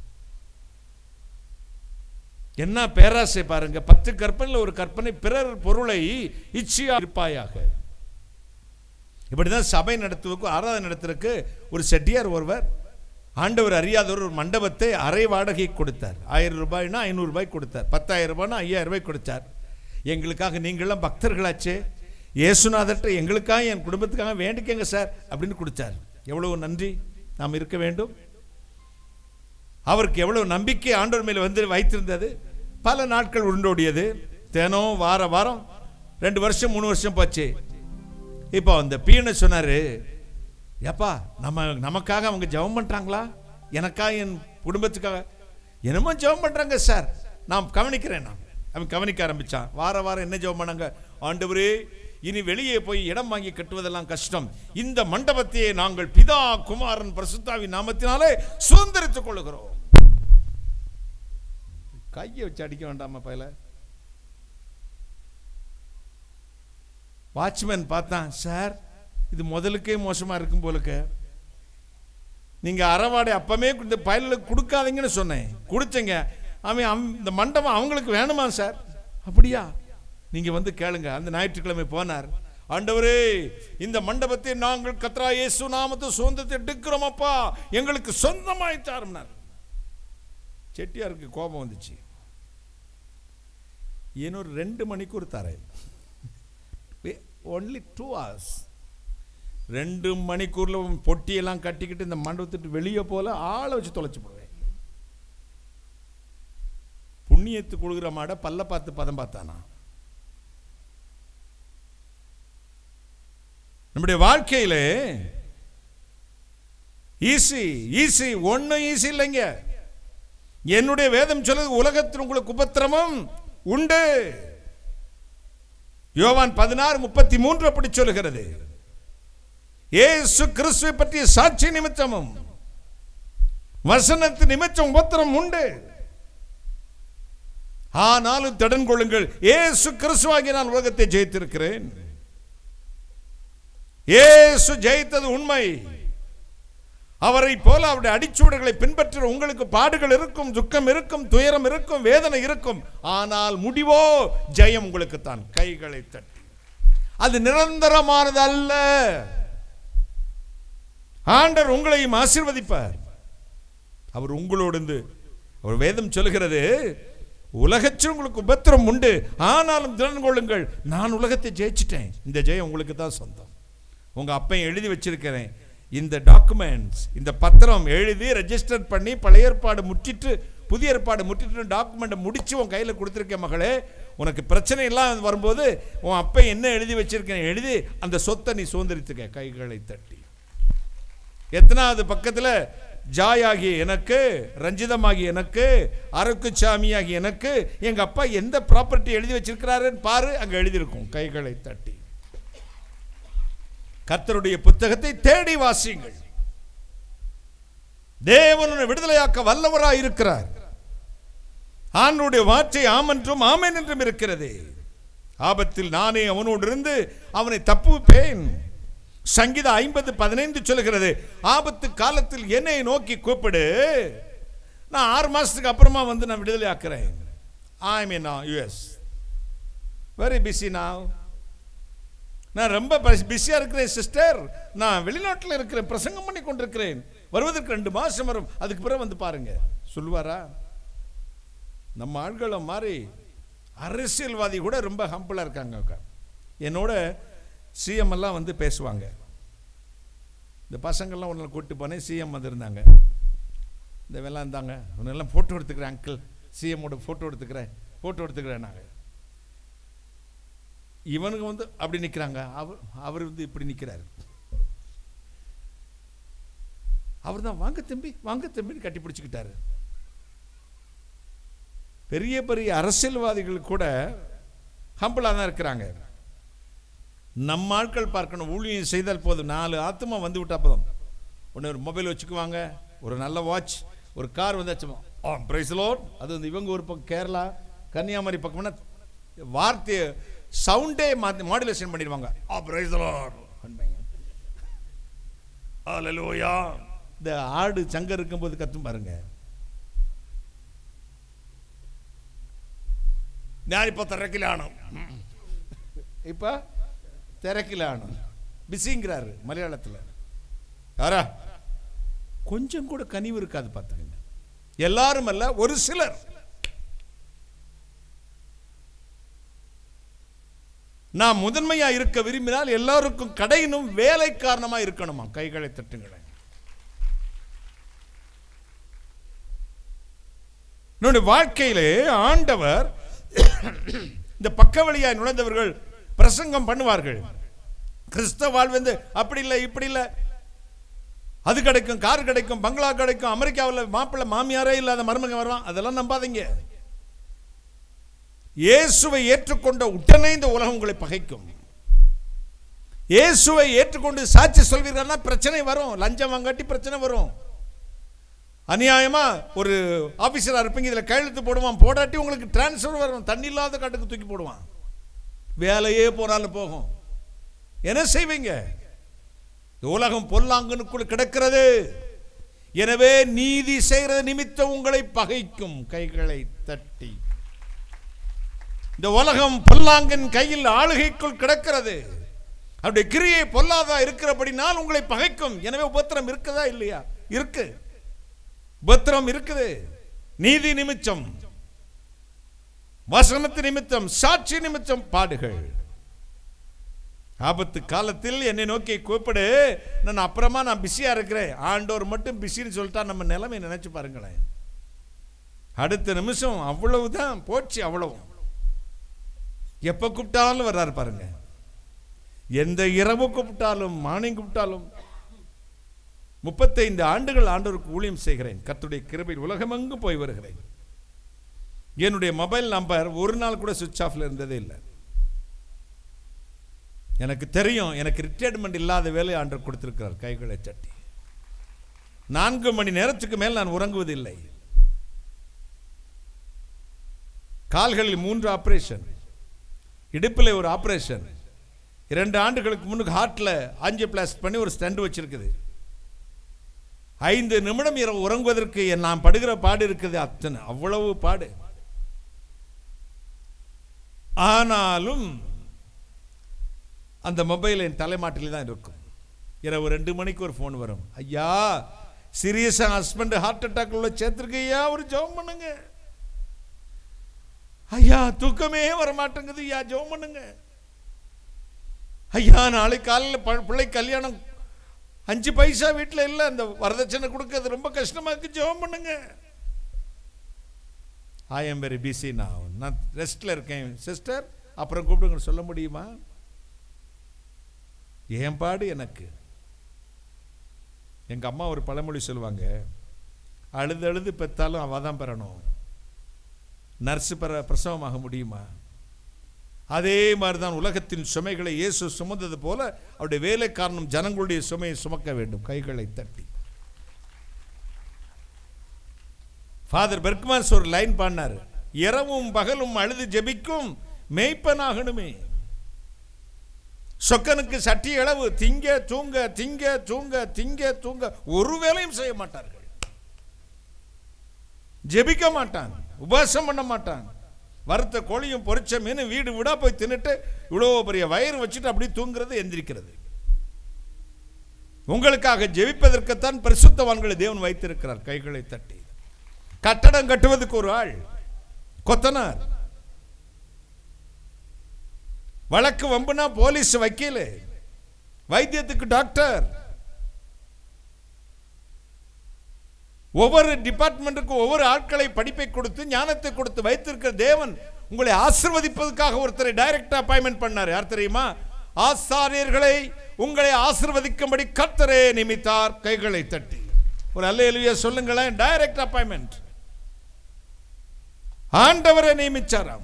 என்ன பேராசை பாருங்க பத்து கற்பனையில் ஒரு கற்பனை பிறர் பொருளை இச்சியா இருப்பாயாக இப்படிதான் சபை நடத்துவதற்கு ஆராதனை நடத்துறதுக்கு ஒரு செட்டியார் ஒருவர் ஆண்டவர் அறியாதவர் ஒரு மண்டபத்தை அரை வாடகை கொடுத்தார் ஆயிரம் ரூபாய்னா ஐநூறு ரூபாய் கொடுத்தார் பத்தாயிரம் ரூபாய்னா ஐயாயிரம் ரூபாய் கொடுத்தார் எங்களுக்காக நீங்களாம் பக்தர்களாச்சே இயேசுநாதர்கிட்ட எங்களுக்காக என் குடும்பத்துக்காக வேண்டிக்கங்க சார் அப்படின்னு கொடுத்தார் எவ்வளவு நன்றி நாம் இருக்க வேண்டும் அவருக்கு எவ்வளவு நம்பிக்கை ஆண்டவர் மேல வந்து வைத்திருந்தது பல நாட்கள் உருண்டோடியது தினம் வார வாரம் ரெண்டு வருஷம் மூணு வருஷம் போச்சு இப்போ அந்த பீனை சொன்னாரு ஏப்பா நம்ம நமக்காக அவங்க ஜெபம் பண்றாங்களா எனக்காக என் குடும்பத்துக்காக என்னமோ ஜெபம் பண்றாங்க சார் நான் கவனிக்கிறேன் நான் அவன் கவனிக்க ஆரம்பிச்சான் வார வாரம் என்ன ஜெபம் பண்ணாங்க ஆண்டவரே இனி வெளியே போய் இடம் வாங்கி கட்டுவதெல்லாம் கஷ்டம் இந்த மண்டபத்தையே நாங்கள் பிதா குமாரன் பரிசுத்தாவின் நாமத்தினாலே சுதந்திரித்துக் கொள்ளுகிறோம் கையை வச்சு அடிக்க வேண்டாமா பையல வாட்ச்மேன் பார்த்தான் சார் இது முதலுக்கே மோசமா இருக்கும் போலுக்க நீங்க அறவாடை அப்பமே இந்த பயலுக்கு கொடுக்காதீங்கன்னு சொன்னேன் கொடுத்தீங்க அவன் அவன் இந்த மண்டபம் அவங்களுக்கு வேணுமா சார் அப்படியா நீங்க வந்து கேளுங்க அந்த ஞாயிற்றுக்கிழமை போனார் ஆண்டவரே இந்த மண்டபத்தை நாங்கள் கத்ரா இயேசு நாமத்தை சுதந்திரத்தை எடுக்கிறோம் அப்பா எங்களுக்கு சொந்தமாய் தாருனார் செட்டியாருக்கு கோபம் வந்துச்சு இன்னொரு ரெண்டு மணிக்கூர் தரேன் ஒன்லி டூ ஹவர்ஸ் ரெண்டு மணிக்கூர்ல பொட்டியெல்லாம் கட்டிக்கிட்டு இந்த மண்டபத்துட்டு வெளியே போல ஆளை வச்சு தொலைச்சு போடுவேன் புண்ணியத்து கொடுக்குற மாட பல்ல பார்த்து பதம் பார்த்தானா நம்முடைய வாழ்க்கையில ஈஸி ஈஸி ஒன்னும் ஈஸி இல்லைங்க என்னுடைய வேதம் சொல்லுது உலகத்தில் உங்களுக்கு உபத்திரமும் உண்டு யோவான் பதினாறு முப்பத்தி மூன்று அப்படி சொல்லுகிறது ஏசு கிறிஸ்துவை பற்றிய சாட்சி நிமித்தமும் வசனத்து நிமித்தம் உபத்திரம் உண்டு ஆனாலும் திடன் கொள்ளுங்கள் ஏசு கிறிஸ்துவாகி நான் உலகத்தை ஜெயித்திருக்கிறேன் ஏசு ஜெயித்தது உண்மை அவரை போல அவருடைய அடிச்சூடுகளை பின்பற்ற உங்களுக்கு பாடுகள் இருக்கும் துக்கம் இருக்கும் துயரம் இருக்கும் வேதனை இருக்கும் ஆனால் முடிவோ ஜெயம் உங்களுக்கு தான் கைகளை தட்டி அது நிரந்தரமானது அல்ல ஆண்டர் உங்களையும் ஆசீர்வதிப்பார் அவர் உங்களோடு இருந்து அவர் வேதம் சொல்லுகிறது உலகத்தில் உங்களுக்கு உபத்திரம் உண்டு ஆனாலும் திறன் கொள்ளுங்கள் நான் உலகத்தை ஜெயிச்சிட்டேன் இந்த ஜெயம் உங்களுக்கு தான் சொந்தம் உங்க அப்பையும் எழுதி வச்சிருக்கிறேன் இந்த டாக்குமெண்ட்ஸ் இந்த பத்திரம் எழுதி ரெஜிஸ்டர் பண்ணி பழைய ஏற்பாடு முற்றிட்டு புதிய ஏற்பாடு முற்றிட்டு டாக்குமெண்ட்டை முடிச்சு உன் கையில் கொடுத்துருக்கேன் மகளே உனக்கு பிரச்சனை எல்லாம் வரும்போது உன் அப்பை என்ன எழுதி வச்சிருக்கேன் எழுதி அந்த சொத்தை நீ சுதந்திரித்துக்க கைகளை தட்டி எத்தனாவது பக்கத்தில் ஜாயாகி எனக்கு ரஞ்சிதமாகி எனக்கு அரக்குச்சாமியாகி எனக்கு எங்க அப்பா எந்த ப்ராப்பர்ட்டி எழுதி வச்சிருக்கிறாருன்னு பாரு அங்க எழுதியிருக்கும் கைகளை தட்டி கர்த்தருடைய புத்தகத்தை தேடி வாசியுங்கள் தேவன் விடுதலையாக்க வல்லவராய் இருக்கிறார் ஆண்டுடைய வார்த்தை ஆமென்றும் ஆமென் என்றும் இருக்கிறது ஆபத்தில் நானே அவனோடு இருந்து அவனை தப்புவிப்பேன் சங்கீதம் ஐம்பது பதினைந்து சொல்லுகிறது ஆபத்து காலத்தில் என்னை நோக்கி கூப்பிடு நான் ஆறு மாசத்துக்கு அப்புறமா வந்து நான் விடுதலை ஆக்குறேன் I mean US very busy நான் நான் ரொம்ப பிஸியாக இருக்கிறேன் சிஸ்டர் நான் வெளிநாட்டில் இருக்கிறேன் பிரசங்கம் பண்ணி கொண்டிருக்கிறேன் வருவதற்கு ரெண்டு மாதம் வரும் அதுக்கு பிறகு வந்து பாருங்க சொல்லுவாரா நம்ம ஆள்களை மாதிரி அரசியல்வாதி கூட ரொம்ப ஹம்பிளாக இருக்காங்க என்னோட சிஎம் எல்லாம் வந்து பேசுவாங்க இந்த பசங்கள்லாம் ஒன்றில் கூப்பிட்டு போனேன் சிஎம் வந்திருந்தாங்க இந்த வெள்ளம் இருந்தாங்க ஒன்றெல்லாம் ஃபோட்டோ எடுத்துக்கிறேன் அங்கிள் சிஎம்மோட ஃபோட்டோ எடுத்துக்கிறேன் ஃபோட்டோ எடுத்துக்கிறேன் நாங்கள் இவனுங்க வந்து அப்படி நிற்கிறாங்க அவர் அவர் வந்து இப்படி நிற்கிறாரு அவர் தான் வாங்க தம்பி வாங்க தம்பின்னு கட்டி பிடிச்சிக்கிட்டாரு பெரிய பெரிய அரசியல்வாதிகள் கூட ஹம்பிளாக தான் இருக்கிறாங்க நம்ம ஆட்கள் பார்க்கணும் ஊழியம் செய்தால் போதும் நாலு ஆத்மா வந்து விட்டா போதும் ஒன்று ஒரு மொபைல் வச்சுக்குவாங்க ஒரு நல்ல வாட்ச் ஒரு கார் வந்து ஆ பிரைஸ்லோட் அது வந்து இவங்க ஒரு பக்கம் கேரளா கன்னியாகுமரி பக்கம்னா வார்த்தையை சவுண்டே மாற்றி மாடுலேஷன் பண்ணிடுவாங்க ஆ பிரைஸ்லோட் ஹalleluya இந்த ஆடு சங்கம் இருக்கும்போது கத்தும் பாருங்க ഞാനിപ്പോ തിരക്കിലാണ് ഇപ്പൊ തിരക്കിലാണ് ബിസിங்கிறாரு மலையாளத்தில் யாரா கொஞ்சம் கூட கனிவு இருக்காது பார்த்துக்கங்க எல்லாரும் அல்ல ஒரு சிலர் நான் முதன்மையா இருக்க விரும்பினால் எல்லாருக்கும் கடையினும் வேலை காரணமா இருக்கணுமா கைகளை தட்டுங்களேன் என்னுடைய வாழ்க்கையிலே ஆண்டவர் இந்த பக்க வழியாய் நுழைந்தவர்கள் பிரசங்கம் பண்ணுவார்கள் கிறிஸ்தவ வாழ்வு வந்து அப்படி இல்லை இப்படி இல்லை அது கிடைக்கும் கார் கிடைக்கும் பங்களா கிடைக்கும் அமெரிக்காவில் மாப்பிள்ளை மாமியாரே இல்லாத மருமக வருவான் அதெல்லாம் நம்பாதீங்க இயேசுவை ஏற்றுக்கொண்ட உடனே இந்த உலகம் உங்களை பகைக்கும் இயேசுவை ஏற்றுக்கொண்டு சாட்சி சொல்வீர்கள்னா பிரச்சனை வரும் லஞ்சம் வாங்காட்டி பிரச்சனை வரும் அநியாயமா ஒரு ஆபீசரா இருப்பீங்க இதுல கையெழுத்து போடுவான் போடாட்டி உங்களுக்கு டிரான்ஸ்ஃபர் வரும் தண்ணி இல்லாத காட்டுக்கு தூக்கி போடுவான் வேலையே போனாலும் போகும் என்ன செய்வீங்க இந்த உலகம் பொல்லாங்கனுக்குள் கிடக்கிறது எனவே நீதி செய்கிறது நிமித்தம் உங்களை பகைக்கும் கைகளை தட்டி இந்த உலகம் பொல்லாங்கன் கையில் ஆளுகைக்குள் கிடக்கிறது அவருடைய கிரியை பொல்லாதா இருக்கிறபடினால் உங்களை பகைக்கும் எனவே உபத்திரம் இருக்குதா இல்லையா இருக்கு உபத்திரம் இருக்குது நீதி நிமித்தம் வசனத்து நிமித்தம் சாட்சி நிமித்தம் பாடுகள் ஆபத்து காலத்தில் என்னை நோக்கி கூப்பிடு நான் அப்புறமா நான் பிஸியா இருக்கிறேன் ஆண்டோர் மட்டும் பிஸின்னு சொல்லிட்டா நம்ம நிலைமை நினைச்சு பாருங்களேன் அடுத்த நிமிஷம் அவ்வளவுதான் போச்சு அவ்வளவு எப்ப கூப்பிட்டாலும் வர்றாரு பாருங்க எந்த இரவு கூப்பிட்டாலும் மார்னிங் கூப்பிட்டாலும் முப்பத்தைந்து ஆண்டுகள் ஆண்டவருக்கு ஊழியம் செய்கிறேன் கர்த்தருடைய கிருபையில் உலகமெங்கும் போய் வருகிறேன் என்னுடைய மொபைல் நம்பர் ஒரு நாள் கூட சுவிட்ச் ஆஃப்ல இருந்ததே இல்லை எனக்கு தெரியும் எனக்கு ரிட்டையர்மெண்ட் இல்லாத வேலை ஆண்டவர் கொடுத்திருக்கிறார் கைகளை தட்டி நான்கு மணி நேரத்துக்கு மேல் நான் உறங்குவதில்லை கால்களில் மூன்று ஆபரேஷன் இடுப்பில் ஒரு ஆபரேஷன் இரண்டு ஆண்டுகளுக்கு முன்னுக்கு ஹார்ட்ல அஞ்சு பிளாஸ் பண்ணி ஒரு ஸ்டண்ட் வச்சிருக்குது ஐந்து நிமிடம் இரவு உறங்குவதற்கு என் நான் படுகிற பாடு இருக்குது அத்தனை அவ்வளவு பாடு ஆனாலும் அந்த மொபைல் என் தலைமாட்டில் தான் இருக்கும் இரவு ரெண்டு மணிக்கு ஒரு ஃபோன் வரும் ஐயா சீரியஸா ஹஸ்பண்ட் ஹார்ட் அட்டாக் உள்ள சேர்த்துருக்கு ஐயா ஒரு ஜெபம் பண்ணுங்க ஐயா தூக்கமே வர மாட்டேங்குது ஐயா ஜெபம் பண்ணுங்க ஐயா நாளை காலையில் ப- பிள்ளை கல்யாணம் அஞ்சு பைசா வீட்டில் இல்லை அந்த வரதட்சணை கொடுக்கறது ரொம்ப கஷ்டமா இருக்கு ஜெபம் பண்ணுங்க ஐ எம் வெரி பிஸி நான் நான் ரெஸ்ட்ல இருக்கேன் சிஸ்டர் அப்புறம் கூப்பிடுங்க சொல்ல முடியுமா என் பாடு எனக்கு எங்க அம்மா ஒரு பழமொழி சொல்லுவாங்க அழுது அழுது பெத்தாலும் அவ தான் பெறணும் நர்ஸ் பெற பிரசவமாக முடியுமா அதே மாதிரி தான் உலகத்தின் சுமைகளை இயேசு சுமந்தது போல அவருடைய வேலைக்காரனும் ஜனங்களுடைய சுமையை சுமக்க வேண்டும் கைகளை தட்டி ஃபாதர் பெர்க்மான்ஸ் ஒரு லைன் பாடினார் இரவும் பகலும் அழுது ஜெபிக்கும் மேய்ப்பனாகணுமே சொக்கனுக்கு சட்டி அளவு திங்க தூங்க திங்க தூங்க திங்க தூங்க ஒரு வேலையும் செய்ய மாட்டார்கள் ஜெபிக்க மாட்டான் உபாசம் பண்ண மாட்டான் வறுத்த கோழியும் பொரிச்ச மீன் வீடு விடா போய் தின்னுட்டு இவ்வளோ பெரிய வயிறு வச்சுட்டு அப்படியே தூங்குறது எந்திரிக்கிறது உங்களுக்காக ஜெபிப்பதற்குத்தான் பரிசுத்தவான்களை தேவன் வைத்திருக்கிறார் கைகளை தட்டி கட்டடம் கட்டுவதற்கு ஒரு ஆள் கொத்தனார் வழக்கு வம்புனா போலீஸ் வக்கீல் வைத்தியத்துக்கு டாக்டர் ஒவ்வொரு டிபார்ட்மெண்ட்டுக்கும் ஒவ்வொரு ஆட்களை படிப்பை கொடுத்து ஞானத்தை கொடுத்து வைத்திருக்கிற தேவன் உங்களை ஆசிர்வதிப்பதற்காக ஒருத்தரை டைரக்ட் அப்பாயின்மெண்ட் பண்ணார் யார் தெரியுமா ஆசாரியர்களை உங்களை ஆசிர்வதிக்கும்படி கர்த்தரே நிமித்தார் கைகளை தட்டி ஒரு அல்லேலுயா சொல்லுங்களேன் டைரக்ட் அப்பாயின்மெண்ட் ஆண்டவரை நியமிச்சாராம்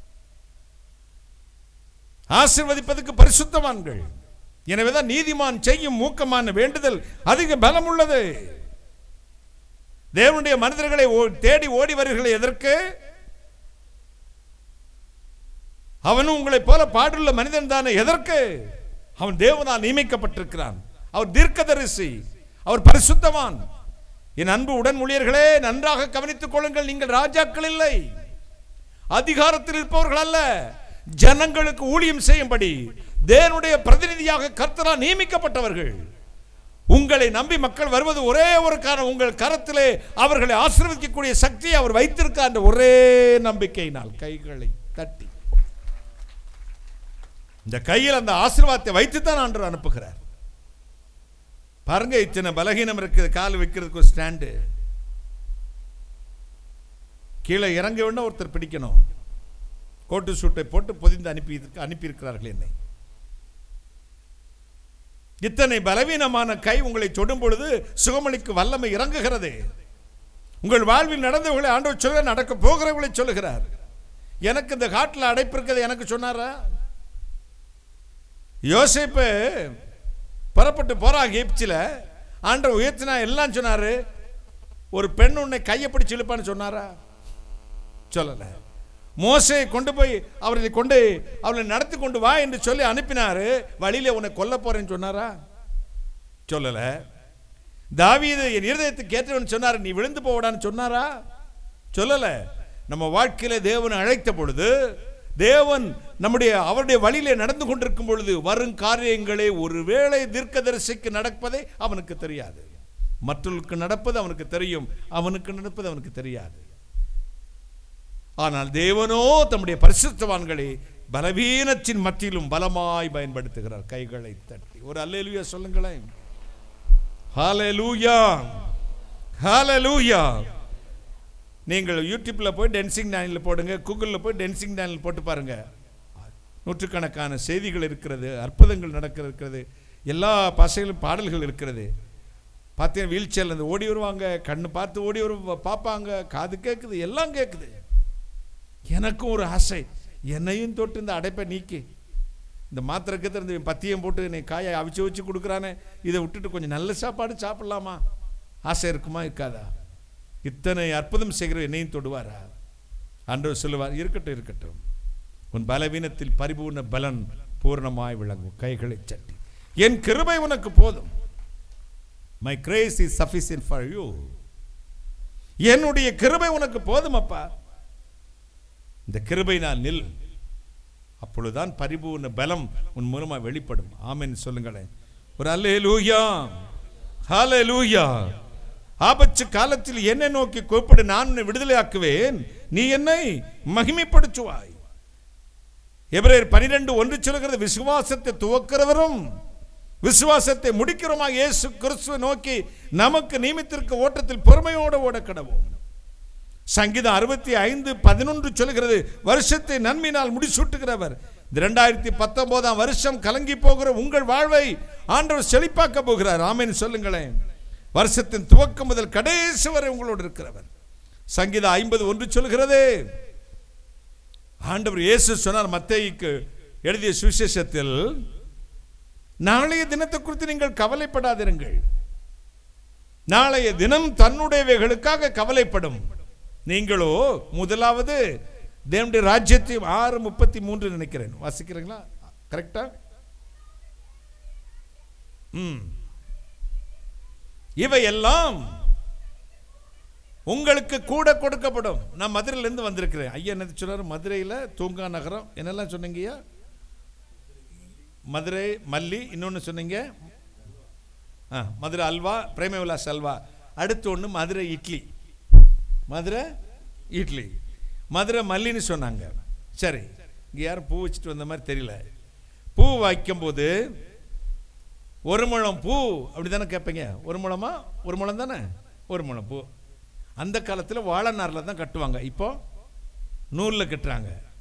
ஆசிர்வதிப்பதற்கு பரிசுத்தவான்கள் எனவேதான் நீதிமான் செய்யும் மூக்கமான வேண்டுதல் அதிக பலம் உள்ளது தேவனுடைய மனிதர்களை ஓ- தேடி ஓடி வருகிறீர்கள் எதற்கு அவனும் உங்களைப் போல பாடுள்ள மனிதன் தானே எதற்கு அவன் தேவனால் நியமிக்கப்பட்டிருக்கிறான் அவர் தீர்க்கதரிசி அவர் பரிசுத்தவான் என் அன்பு உடன் ஊழியர்களே நன்றாக கவனித்துக் கொள்ளுங்கள் நீங்கள் ராஜாக்கள் இல்லை அதிகாரத்தில் இருப்பவர்கள் அல்ல ஜனங்களுக்கு ஊழியம் செய்யும்படி தேவனுடைய பிரதிநிதியாக கர்த்தரா நியமிக்கப்பட்டவர்கள் உங்களை நம்பி மக்கள் வருவது ஒரே ஒரு காரணம் உங்கள் கரத்திலே அவர்களை ஆசீர்வதிக்கக்கூடிய சக்தியை அவர் வைத்திருக்க அந்த ஒரே நம்பிக்கையினால் கைகளை தட்டி இந்த கையில் அந்த ஆசீர்வாதத்தை வைத்துத்தான் ஆண்டவர் அனுப்புகிறார் பாருங்க இத்தனை பலகீனம் இருக்குது கால் வைக்கிறதுக்கு ஒரு ஸ்டாண்டு கீழே இறங்க வேண்டாம் ஒருத்தர் பிடிக்கணும் கோட்டு சூட்டை போட்டு பொதிந்து அனுப்பி அனுப்பியிருக்கிறார்கள் என்னை இத்தனை பலவீனமான கை உங்களை தொடும் பொழுது சுகமளிக்கு வல்லமை இறங்குகிறது உங்கள் வாழ்வில் நடந்தவர்களை ஆண்டவர் சொல்ல நடக்க போகிறவர்களை சொல்லுகிறார் எனக்கு இந்த காட்டில் அடைப்பு இருக்கிறது எனக்கு சொன்னாரா யோசிப்பு புறப்பட்டு போறாங்க எப்சில ஆண்டவர் உயர்த்தினா எல்லாம் சொன்னாரு ஒரு பெண் உன்னை கையை பிடிச்சு இழுப்பான்னு சொன்னாரா சொல்லல மோசே கொண்டு போய் அவர்களை கொண்டு அவர்களை நடத்தி கொண்டு வா என்று சொல்லி அனுப்பினாரு வழியில உன்னை கொல்ல போறேன்னு சொன்னாரா சொல்லல தாவீது என் இருதயத்துக்கு ஏற்றவன் சொன்னார் நீ விழுந்து போவடான்னு சொன்னாரா சொல்லல நம்ம வாழ்க்கையில தேவன் அழைத்த பொழுது தேவன் நம்முடைய அவருடைய வழியிலே நடந்து கொண்டிருக்கும் பொழுது வரும் காரியங்களே ஒருவேளை தீர்க்கதரிசிக்கு நடப்பதை அவனுக்கு தெரியாது மற்றவர்களுக்கு நடப்பது அவனுக்கு தெரியும் அவனுக்கு நடப்பது அவனுக்கு தெரியாது ஆனால் தேவனோ தம்முடைய பரிசுத்தவான்களை பலவீனத்தின் மத்தியிலும் பலமாய் பயன்படுத்துகிறார் கைகளை தட்டி ஒரு அல்லேலூயா சொல்லுங்களேன் ஹalleluya ஹalleluya நீங்கள் யூடியூப்ல போய் டென்சிங் டேனில் போடுங்க கூகுளில் போய் டென்சிங் டேனில் போட்டு பாருங்க நூற்றுக்கணக்கான செய்திகள் இருக்கிறது அற்புதங்கள் நடக்க இருக்கிறது எல்லா பாசைகளும் பாடல்கள் இருக்கிறது பார்த்தீங்கன்னா வீல் சேர்ல இருந்து ஓடி வருவாங்க கண்ணு பார்த்து ஓடி வரு பார்ப்பாங்க காது கேட்குது எல்லாம் கேட்குது எனக்கும் ஒரு ஆசை என்னையும் தொட்டு இந்த அடைப்பை நீக்கி இந்த மாத்திரை கத்திர இந்த பத்தியம் போட்டு நீ காயை அவிச்சு வச்சு கொடுக்குறானே இதை விட்டுட்டு கொஞ்சம் நல்ல சாப்பாடு சாப்பிடலாமா ஆசை இருக்குமா இருக்காதா இத்தனை அற்புதம் செய்கிற என்னையும் தொடுவாரா ஆண்டவர் சொல்லுவார் இருக்கட்டும் இருக்கட்டும் உன் பலவீனத்தில் பரிபூர்ண பலன் பூர்ணமாய் விளங்கும் கைகளை சட்டி என் கிருபை உனக்கு போதும் my grace is sufficient for you என்னுடைய கிருபை உனக்கு போதும் அப்பா இந்த கிருபை நான் நில் அப்பொழுதுதான் பரிபூர்ண பலம் உன் மூலமா வெளிப்படும் ஆமென் சொல்லுங்களேன் ஒரு அல்லே லூயா ஹாலே லூயா ஆபத்து காலத்தில் என்னை நோக்கி கூப்பிடு நான் உன்னை விடுதலையாக்குவேன் நீ என்னை மகிமைப்படுத்துவாய் எபிரேயர் பனிரெண்டு ஒன்று சொல்கிறது விசுவாசத்தை துவக்கிறவரும் விசுவாசத்தை முடிக்கிறோமா இயேசு கிறிஸ்துவை நோக்கி நமக்கு நியமித்திருக்க ஓட்டத்தில் பொறுமையோடு ஓட கடவோம் சங்கீதம் அறுபத்தி ஐந்து பதினொன்று சொல்கிறது வருஷத்தை நன்மையினால் முடிசூட்டுகிறவர் இந்த ரெண்டாயிரத்தி பத்தொன்பதாம் வருஷம் கலங்கி போகிற உங்கள் வாழ்வை ஆண்டவர் செழிப்பாக்க போகிறார் ஆமென் சொல்லுங்களேன் வருஷத்தின் துவக்கம் முதல் கடைசி வரை உங்களோடு இருக்கிறவர் சங்கீதம் ஐம்பது ஒன்று சொல்கிறது ஆண்டவர் இயேசு சொன்னார் மத்தேயுக்கு எழுதிய சுவிசேஷத்தில் நாளைய தினத்தை குறித்து நீங்கள் கவலைப்படாதிருங்கள் நாளைய தினம் தன்னுடையவைகளுக்காக கவலைப்படும் நீங்களோ முதலாவது தேவனுடைய ராஜ்யத்தையும் ஆறு முப்பத்தி மூன்று நினைக்கிறேன் வாசிக்கிறீங்களா கரெக்டா ம் இவையெல்லாம் உங்களுக்கு கூட கொடுக்கப்படும் நான் மதுரையிலேருந்து வந்திருக்கிறேன் ஐயா என்ன சொன்னார் மதுரையில் தூங்கா நகரம் என்னெல்லாம் சொன்னீங்கய்யா மதுரை மல்லி இன்னொன்று சொன்னீங்க ஆ மதுரை அல்வா பிரேம விலாஸ் அல்வா அடுத்து ஒன்று மதுரை இட்லி மதுரை இட்லி மதுரை மல்லின்னு சொன்னாங்க சரி இங்கே யாரும் பூ வச்சுட்டு வந்த மாதிரி தெரியல பூ வைக்கும்போது ஒரு முழம் பூ அப்படி தானே கேட்பீங்க ஒரு முழமா ஒரு முழம் தானே ஒரு முழம் பூ அந்த காலத்தில் வாழை நாரில் தான் கட்டுவாங்க இப்போ நூலில் கட்டுறாங்க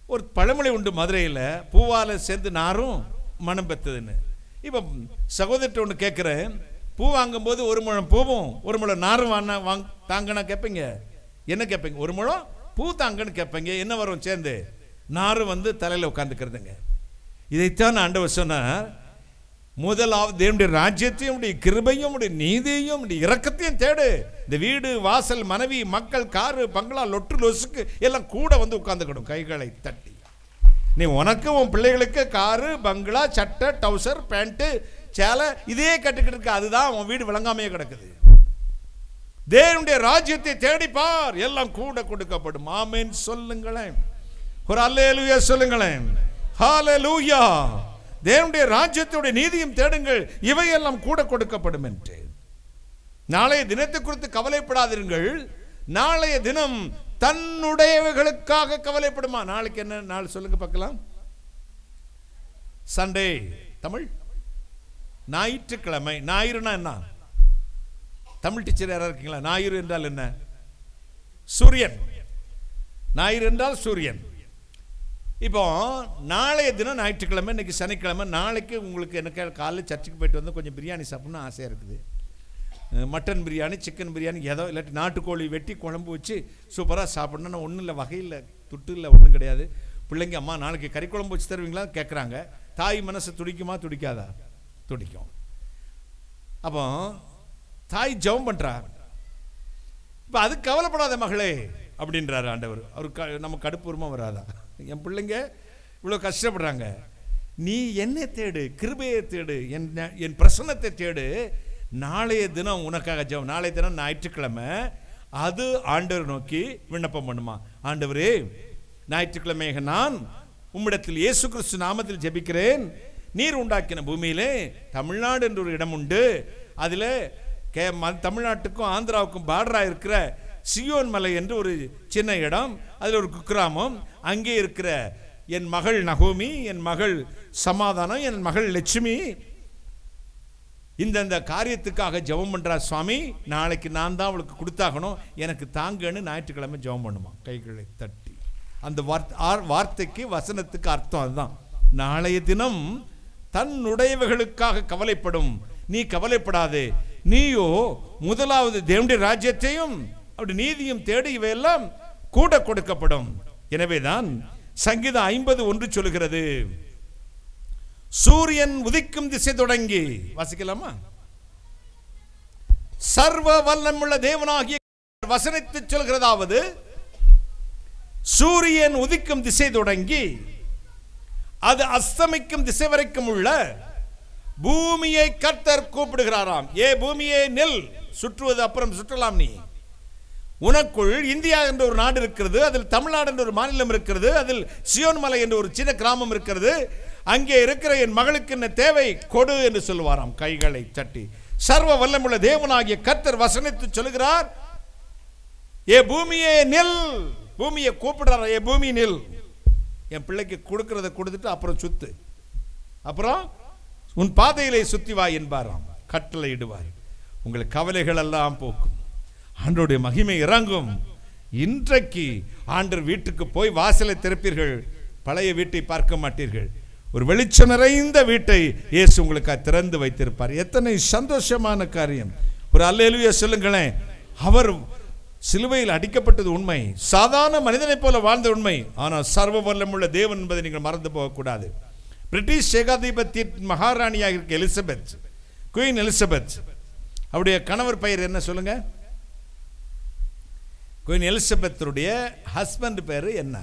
ஒரு பழமொழி உண்டு மதுரையில் பூவால சேர்ந்து நாரும் மனம் பெத்ததுன்னு இப்போ சகோதரர்கிட்ட ஒன்று கேட்குறேன் பூ வாங்கும்போது ஒரு முழம் பூவும் ஒரு முழம் நாரும் வாங்க வாங் தாங்கன்னா கேட்பீங்க என்ன கேட்பீங்க ஒரு முழம் பூ தாங்கன்னு கேட்பீங்க என்ன வரும் சேர்ந்து நாரும் வந்து தலையில் உட்காந்துக்கிறதுங்க இதைத்தான் ஆண்டவர் சொன்னார் முதலாவது தேவனுடைய ராஜ்யத்தையும் உடைய கிருபையும் உடைய நீதியையும் உடைய இரக்கத்தையும் தேடு இந்த வீடு வாசல் மனைவி மக்கள் காரு பங்களா லொட்டு லொசுக்கு எல்லாம் கூட வந்து உட்கார்ந்துக்கணும் கைகளை தட்டி நீ உனக்கு உன் பிள்ளைகளுக்கு காரு பங்களா சட்டை டவுசர் பேண்ட்டு சேலை இதே கட்டுக்கிட்டு இருக்க அதுதான் உன் வீடு விளங்காமையே கிடக்குது தேவனுடைய ராஜ்யத்தை தேடி பார் எல்லாம் கூட கொடுக்கப்படும் ஆமென் சொல்லுங்களேன் ஒரு அல்லேலூயா சொல்லுங்களேன் ஹalleluya தேவனுடைய ராஜ்யத்துடைய நீதியும் தேடுங்கள் இவையெல்லாம் கூட கொடுக்கப்படும் என்று நாளைய தினத்தை குறித்து கவலைப்படாதீர்கள் நாளைய தினம் தன்னுடையவைகளுக்காக கவலைப்படுமா நாளைக்கு என்ன நாள் சொல்லுங்க பார்க்கலாம் சண்டே தமிழ் ஞாயிற்றுக்கிழமை ஞாயிறுனா என்ன தமிழ் டீச்சர் யாரா இருக்கீங்களா ஞாயிறு என்றால் என்ன சூரியன் ஞாயிறு என்றால் சூரியன் இப்போ நாளைய தினம் ஞாயிற்றுக்கிழமை இன்னைக்கு சனிக்கிழமை நாளைக்கு உங்களுக்கு எனக்கு காலையில் சர்ச்சுக்கு போயிட்டு வந்து கொஞ்சம் பிரியாணி சாப்பிடணும்னு ஆசையாக இருக்குது அஹ் மட்டன் பிரியாணி சிக்கன் பிரியாணி ஏதோ இல்லாட்டி நாட்டுக்கோழி வெட்டி குழம்பு வச்சு சூப்பராக சாப்பிடணும்னு ஒன்றும் இல்லை வகையில் துட்டு இல்லை ஒன்றும் கிடையாது பிள்ளைங்க அம்மா நாளைக்கு கறி குழம்பு வச்சு தருவீங்களா கேட்குறாங்க தாய் மனசு துடிக்குமா துடிக்காதா துடிக்கும் அப்போ தாய் ஜெபம் பண்ணுறா இப்போ அது கவலைப்படாத மகளே அப்படின்றாரு ஆண்டவர் அவர் க நம்ம கடுப்புரிமா வராதா என் பிள்ளைங்க இவ்வளோ கஷ்டப்படுறாங்க நீ என்னை தேடு கிருபையை தேடு என் என் பிரசன்னத்தை தேடு நாளைய தினம் உனக்காக ஜெபம் நாளைய தினம் ஞாயிற்றுக்கிழமை அது ஆண்டவர் நோக்கி விண்ணப்பம் பண்ணுமா ஆண்டவரே ஞாயிற்றுக்கிழமையாக நான் உம்மிடத்தில் இயேசு கிறிஸ்து நாமத்தில் ஜெபிக்கிறேன் நீர் உண்டாக்கின பூமியிலே தமிழ்நாடு என்ற ஒரு இடம் உண்டு அதில் கே ம- தமிழ்நாட்டுக்கும் ஆந்திராவுக்கும் பார்டராக இருக்கிற சியோன் மலை என்று ஒரு சின்ன இடம் அதில் ஒரு குக்கிராமம் அங்கே இருக்கிற என் மகள் நகோமி என் மகள் சமாதானம் என் மகள் லட்சுமி இந்தந்த காரியத்துக்காக ஜெபம் பண்றா சுவாமி நாளைக்கு நான் தான் அவளுக்கு கொடுத்தாகணும் எனக்கு தாங்கன்னு ஞாயிற்றுக்கிழமை ஜெபம் பண்ணுமா கைகளை தட்டி அந்த வார்த்தை ஆர்- வார்த்தைக்கு வசனத்துக்கு அர்த்தம் அதுதான் நாளைய தினம் தன்னுடையவைகளுக்காக கவலைப்படும் நீ கவலைப்படாதே நீயோ முதலாவது தேவனுடைய ராஜ்யத்தையும் அப்படி நீதியும் தேடி இவையெல்லாம் கூட கொடுக்கப்படும் எனவேதான் சங்கீதம் ஐம்பது ஒன்று சொல்லுகிறது சூரியன் உதிக்கும் திசை தொடங்கி வாசிக்கலாமா சர்வ வல்லமுள்ள தேவனாகிய வசனித்து சொல்கிறதாவது சூரியன் உதிக்கும் திசை தொடங்கி அது அஸ்தமிக்கும் திசை வரைக்கும் உள்ள பூமியை கர்த்தர் கூப்பிடுகிறாராம் ஏ பூமியே நெல் சுற்றுவது அப்புறம் சுற்றலாம் நீ உனக்குள் இந்தியா என்ற ஒரு நாடு இருக்கிறது அதில் தமிழ்நாடு என்ற ஒரு மாநிலம் இருக்கிறது அதில் சியோன் மலை என்ற ஒரு சின்ன கிராமம் இருக்கிறது அங்கே இருக்கிற என் மகளுக்கு என்ன தேவை கொடு என்று சொல்லுவாராம் கைகளை தட்டி சர்வ வல்லமுள்ள தேவனாகிய கர்த்தர் வசனித்து சொல்லுகிறார் ஏ பூமியே நெல் பூமியை கூப்பிடுறார் ஏ பூமி நெல் என் பிள்ளைக்கு கொடுக்கறத கொடுத்துட்டு அப்புறம் சுத்து அப்புறம் உன் பாதையிலே சுத்தி வா என்பாராம் கட்டளை இடுவார் உங்கள் கவலைகள் எல்லாம் போக்கும் ஆண்டோடைய மகிமை இறங்கும் இன்றைக்கு ஆண்டர் வீட்டுக்கு போய் வாசலை திறப்பீர்கள் பழைய வீட்டை பார்க்க மாட்டீர்கள் ஒரு வெளிச்சம் நிறைந்த வீட்டை இயேசு உங்களுக்கு திறந்து வைத்திருப்பார் எத்தனை சந்தோஷமான காரியம் ஒரு அல்லேலுயா சொல்லுங்களேன் அவர் சிலுவையில் அடிக்கப்பட்டது உண்மை சாதாரண அவனைப் போல வாழ்ந்த உண்மை ஆனால் சர்வ வல்லமுள்ள தேவன் என்பதை நீங்கள் மறந்து போகக்கூடாது பிரிட்டிஷ் ஏகாதிபத்திய மகாராணியாக இருக்க எலிசபெத் குயின் எலிசபெத் அவருடைய கணவர் பெயர் என்ன சொல்லுங்க குயின் எலிசபெத்துடைய ஹஸ்பண்ட் பேர் என்ன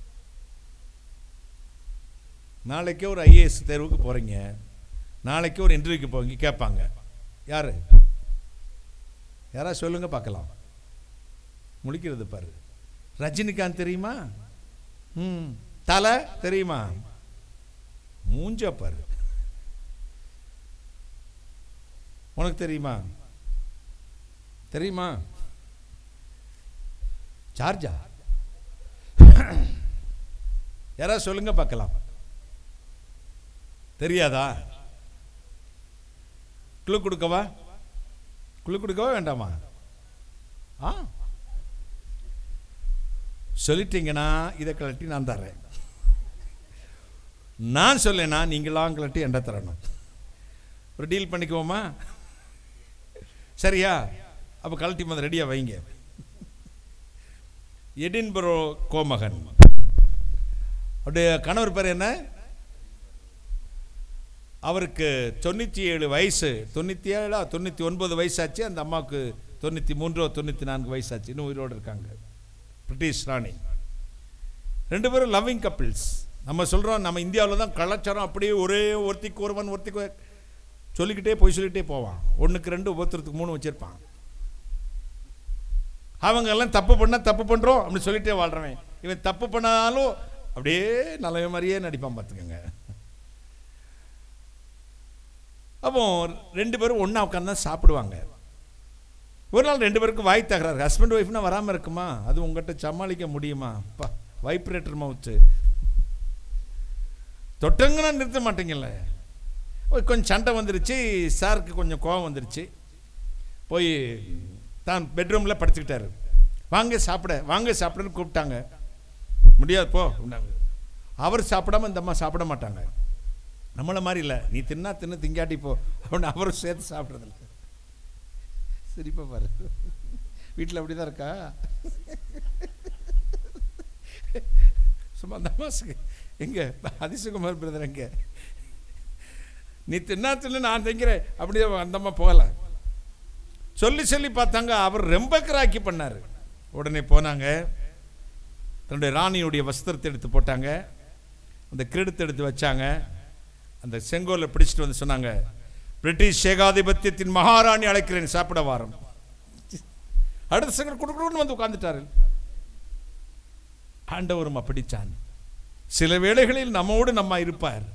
நாளைக்கு ஒரு ஐஏஎஸ் தேர்வுக்கு போறீங்க நாளைக்கு ஒரு இன்டர்வியூக்கு போவீங்க கேட்பாங்க யாரு யாரா சொல்லுங்க பார்க்கலாம் முழிக்கிறது பாரு ரஜினிகாந்த் தெரியுமா ம் தலை தெரியுமா மூஞ்ச பாரு உனக்கு தெரியுமா தெரியுமா சார்ஜா யாராவது சொல்லுங்க பார்க்கலாம் தெரியாதா குழு கொடுக்கவா குழு கொடுக்கவா வேண்டாமா ஆ சொல்லிட்டீங்கன்னா இதை கழட்டி நான் தர்றேன் நான் சொல்லேனா நீங்களாம் கலட்டி எண்ட தரணும் ஒரு டீல் பண்ணிக்குவோமா சரியா அப்போ கழட்டி வந்து ரெடியாக வைங்க எடின்பரோ கோமகன் அவருடைய கணவர் பேர் என்ன அவருக்கு தொண்ணூற்றி ஏழு வயசு தொண்ணூற்றி ஏழா தொண்ணூற்றி ஒன்பது வயசாச்சு அந்த அம்மாவுக்கு தொண்ணூற்றி மூன்றோ தொண்ணூற்றி நான்கு வயசாச்சு இன்னும் உயிரோடு இருக்காங்க பிரிட்டிஷ் ராணி ரெண்டு பேரும் லவ்விங் கப்பிள்ஸ் நம்ம சொல்கிறோம் நம்ம இந்தியாவில் தான் கலாச்சாரம் அப்படியே ஒரே ஒருத்திக்கு ஒருவன் ஒருத்திக்கு ஒரு- சொல்லிக்கிட்டே போய் சொல்லிக்கிட்டே போவான் ஒன்றுக்கு ரெண்டு ஒருத்தருக்கு மூணு வச்சுருப்பான் அவங்க எல்லாம் தப்பு பண்ணா தப்பு பண்ணுறோம் அப்படின்னு சொல்லிட்டே வாழ்றவன் இவன் தப்பு பண்ணாலும் அப்படியே நல்ல மாதிரியே நடிப்பான் பார்த்துக்கோங்க அப்போ ரெண்டு பேரும் ஒன்றா உட்காந்து தான் சாப்பிடுவாங்க ஒரு நாள் ரெண்டு பேருக்கும் வாய் தகராறு ஹஸ்பண்ட் ஒய்ஃப்னா வராமல் இருக்குமா அது உங்கள்கிட்ட சமாளிக்க முடியுமா பா வைப்ரேட்டர் மவுத்து தொட்டங்கன்னா நிறுத்த மாட்டீங்கல்ல ஒரு கொஞ்சம் சண்டை வந்துருச்சு சாருக்கு கொஞ்சம் கோவம் வந்துருச்சு போய் தான் பெட்ரூமில் படுத்துக்கிட்டாரு வாங்க சாப்பிட வாங்க சாப்பிடன்னு கூப்பிட்டாங்க முடியாது போ அப்படின்னாங்க அவர் சாப்பிடாம இந்த அம்மா சாப்பிட மாட்டாங்க நம்மளை மாதிரி இல்லை நீ தின்னா தின்னு திங்காட்டி போ அப்படின்னு அவரும் சேர்த்து சாப்பிட்றதில்ல சிரிப்பா பாரு வீட்டில் அப்படி தான் இருக்கா சும்மா அந்த அம்மாசுக்கு எங்கே அதிசகுமார் பிரதர் எங்கே நீ தின்னா தின்னு நான் திங்கிறேன் அப்படியே அந்த அம்மா போகல சொல்லி சொல்லி பார்த்தாங்க அவர் ரொம்ப கிராக்கி பண்ணார் உடனே போனாங்க தன்னுடைய ராணியுடைய வஸ்திரத்தை எடுத்து போட்டாங்க அந்த கிரீடத்தை எடுத்து வச்சாங்க அந்த செங்கோலை பிடிச்சிட்டு வந்து சொன்னாங்க பிரிட்டிஷ் ஏகாதிபத்தியத்தின் மகாராணி அழைக்கிறேன் சாப்பிட வாரம் அடுத்த செங்கல் குடுக்குன்னு வந்து உட்கார்ந்துட்டாரு ஆண்டவரும் அப்படிச்சான் சில வேளைகளில் நம்மோடு நம்ம இருப்பார்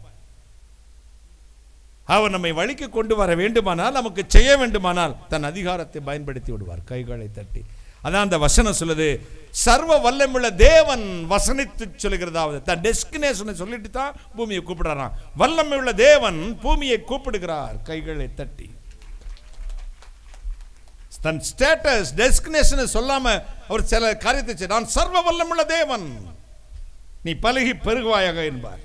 அவர் நம்மை வழிக்கு கொண்டு வர வேண்டுமானால் நமக்கு செய்ய வேண்டுமானால் தன் அதிகாரத்தை பயன்படுத்தி விடுவார் கைகளை தட்டி அதான் அந்த வசனம் சொல்லுது சர்வ வல்லமுள்ள தேவன் வசனித்து சொல்லுகிறதாவது தன் டெஸ்டினேஷனை சொல்லிட்டு தான் பூமியை கூப்பிடுறாராம் வல்லமையுள்ள தேவன் பூமியை கூப்பிடுகிறார் கைகளை தட்டி தன் ஸ்டேட்டஸ் டெஸ்டினேஷனை சொல்லாம அவர் சில காரியத்தை செய்ய நான் சர்வ வல்லமுள்ள தேவன் நீ பலகி பெருகுவாயாக என்பார்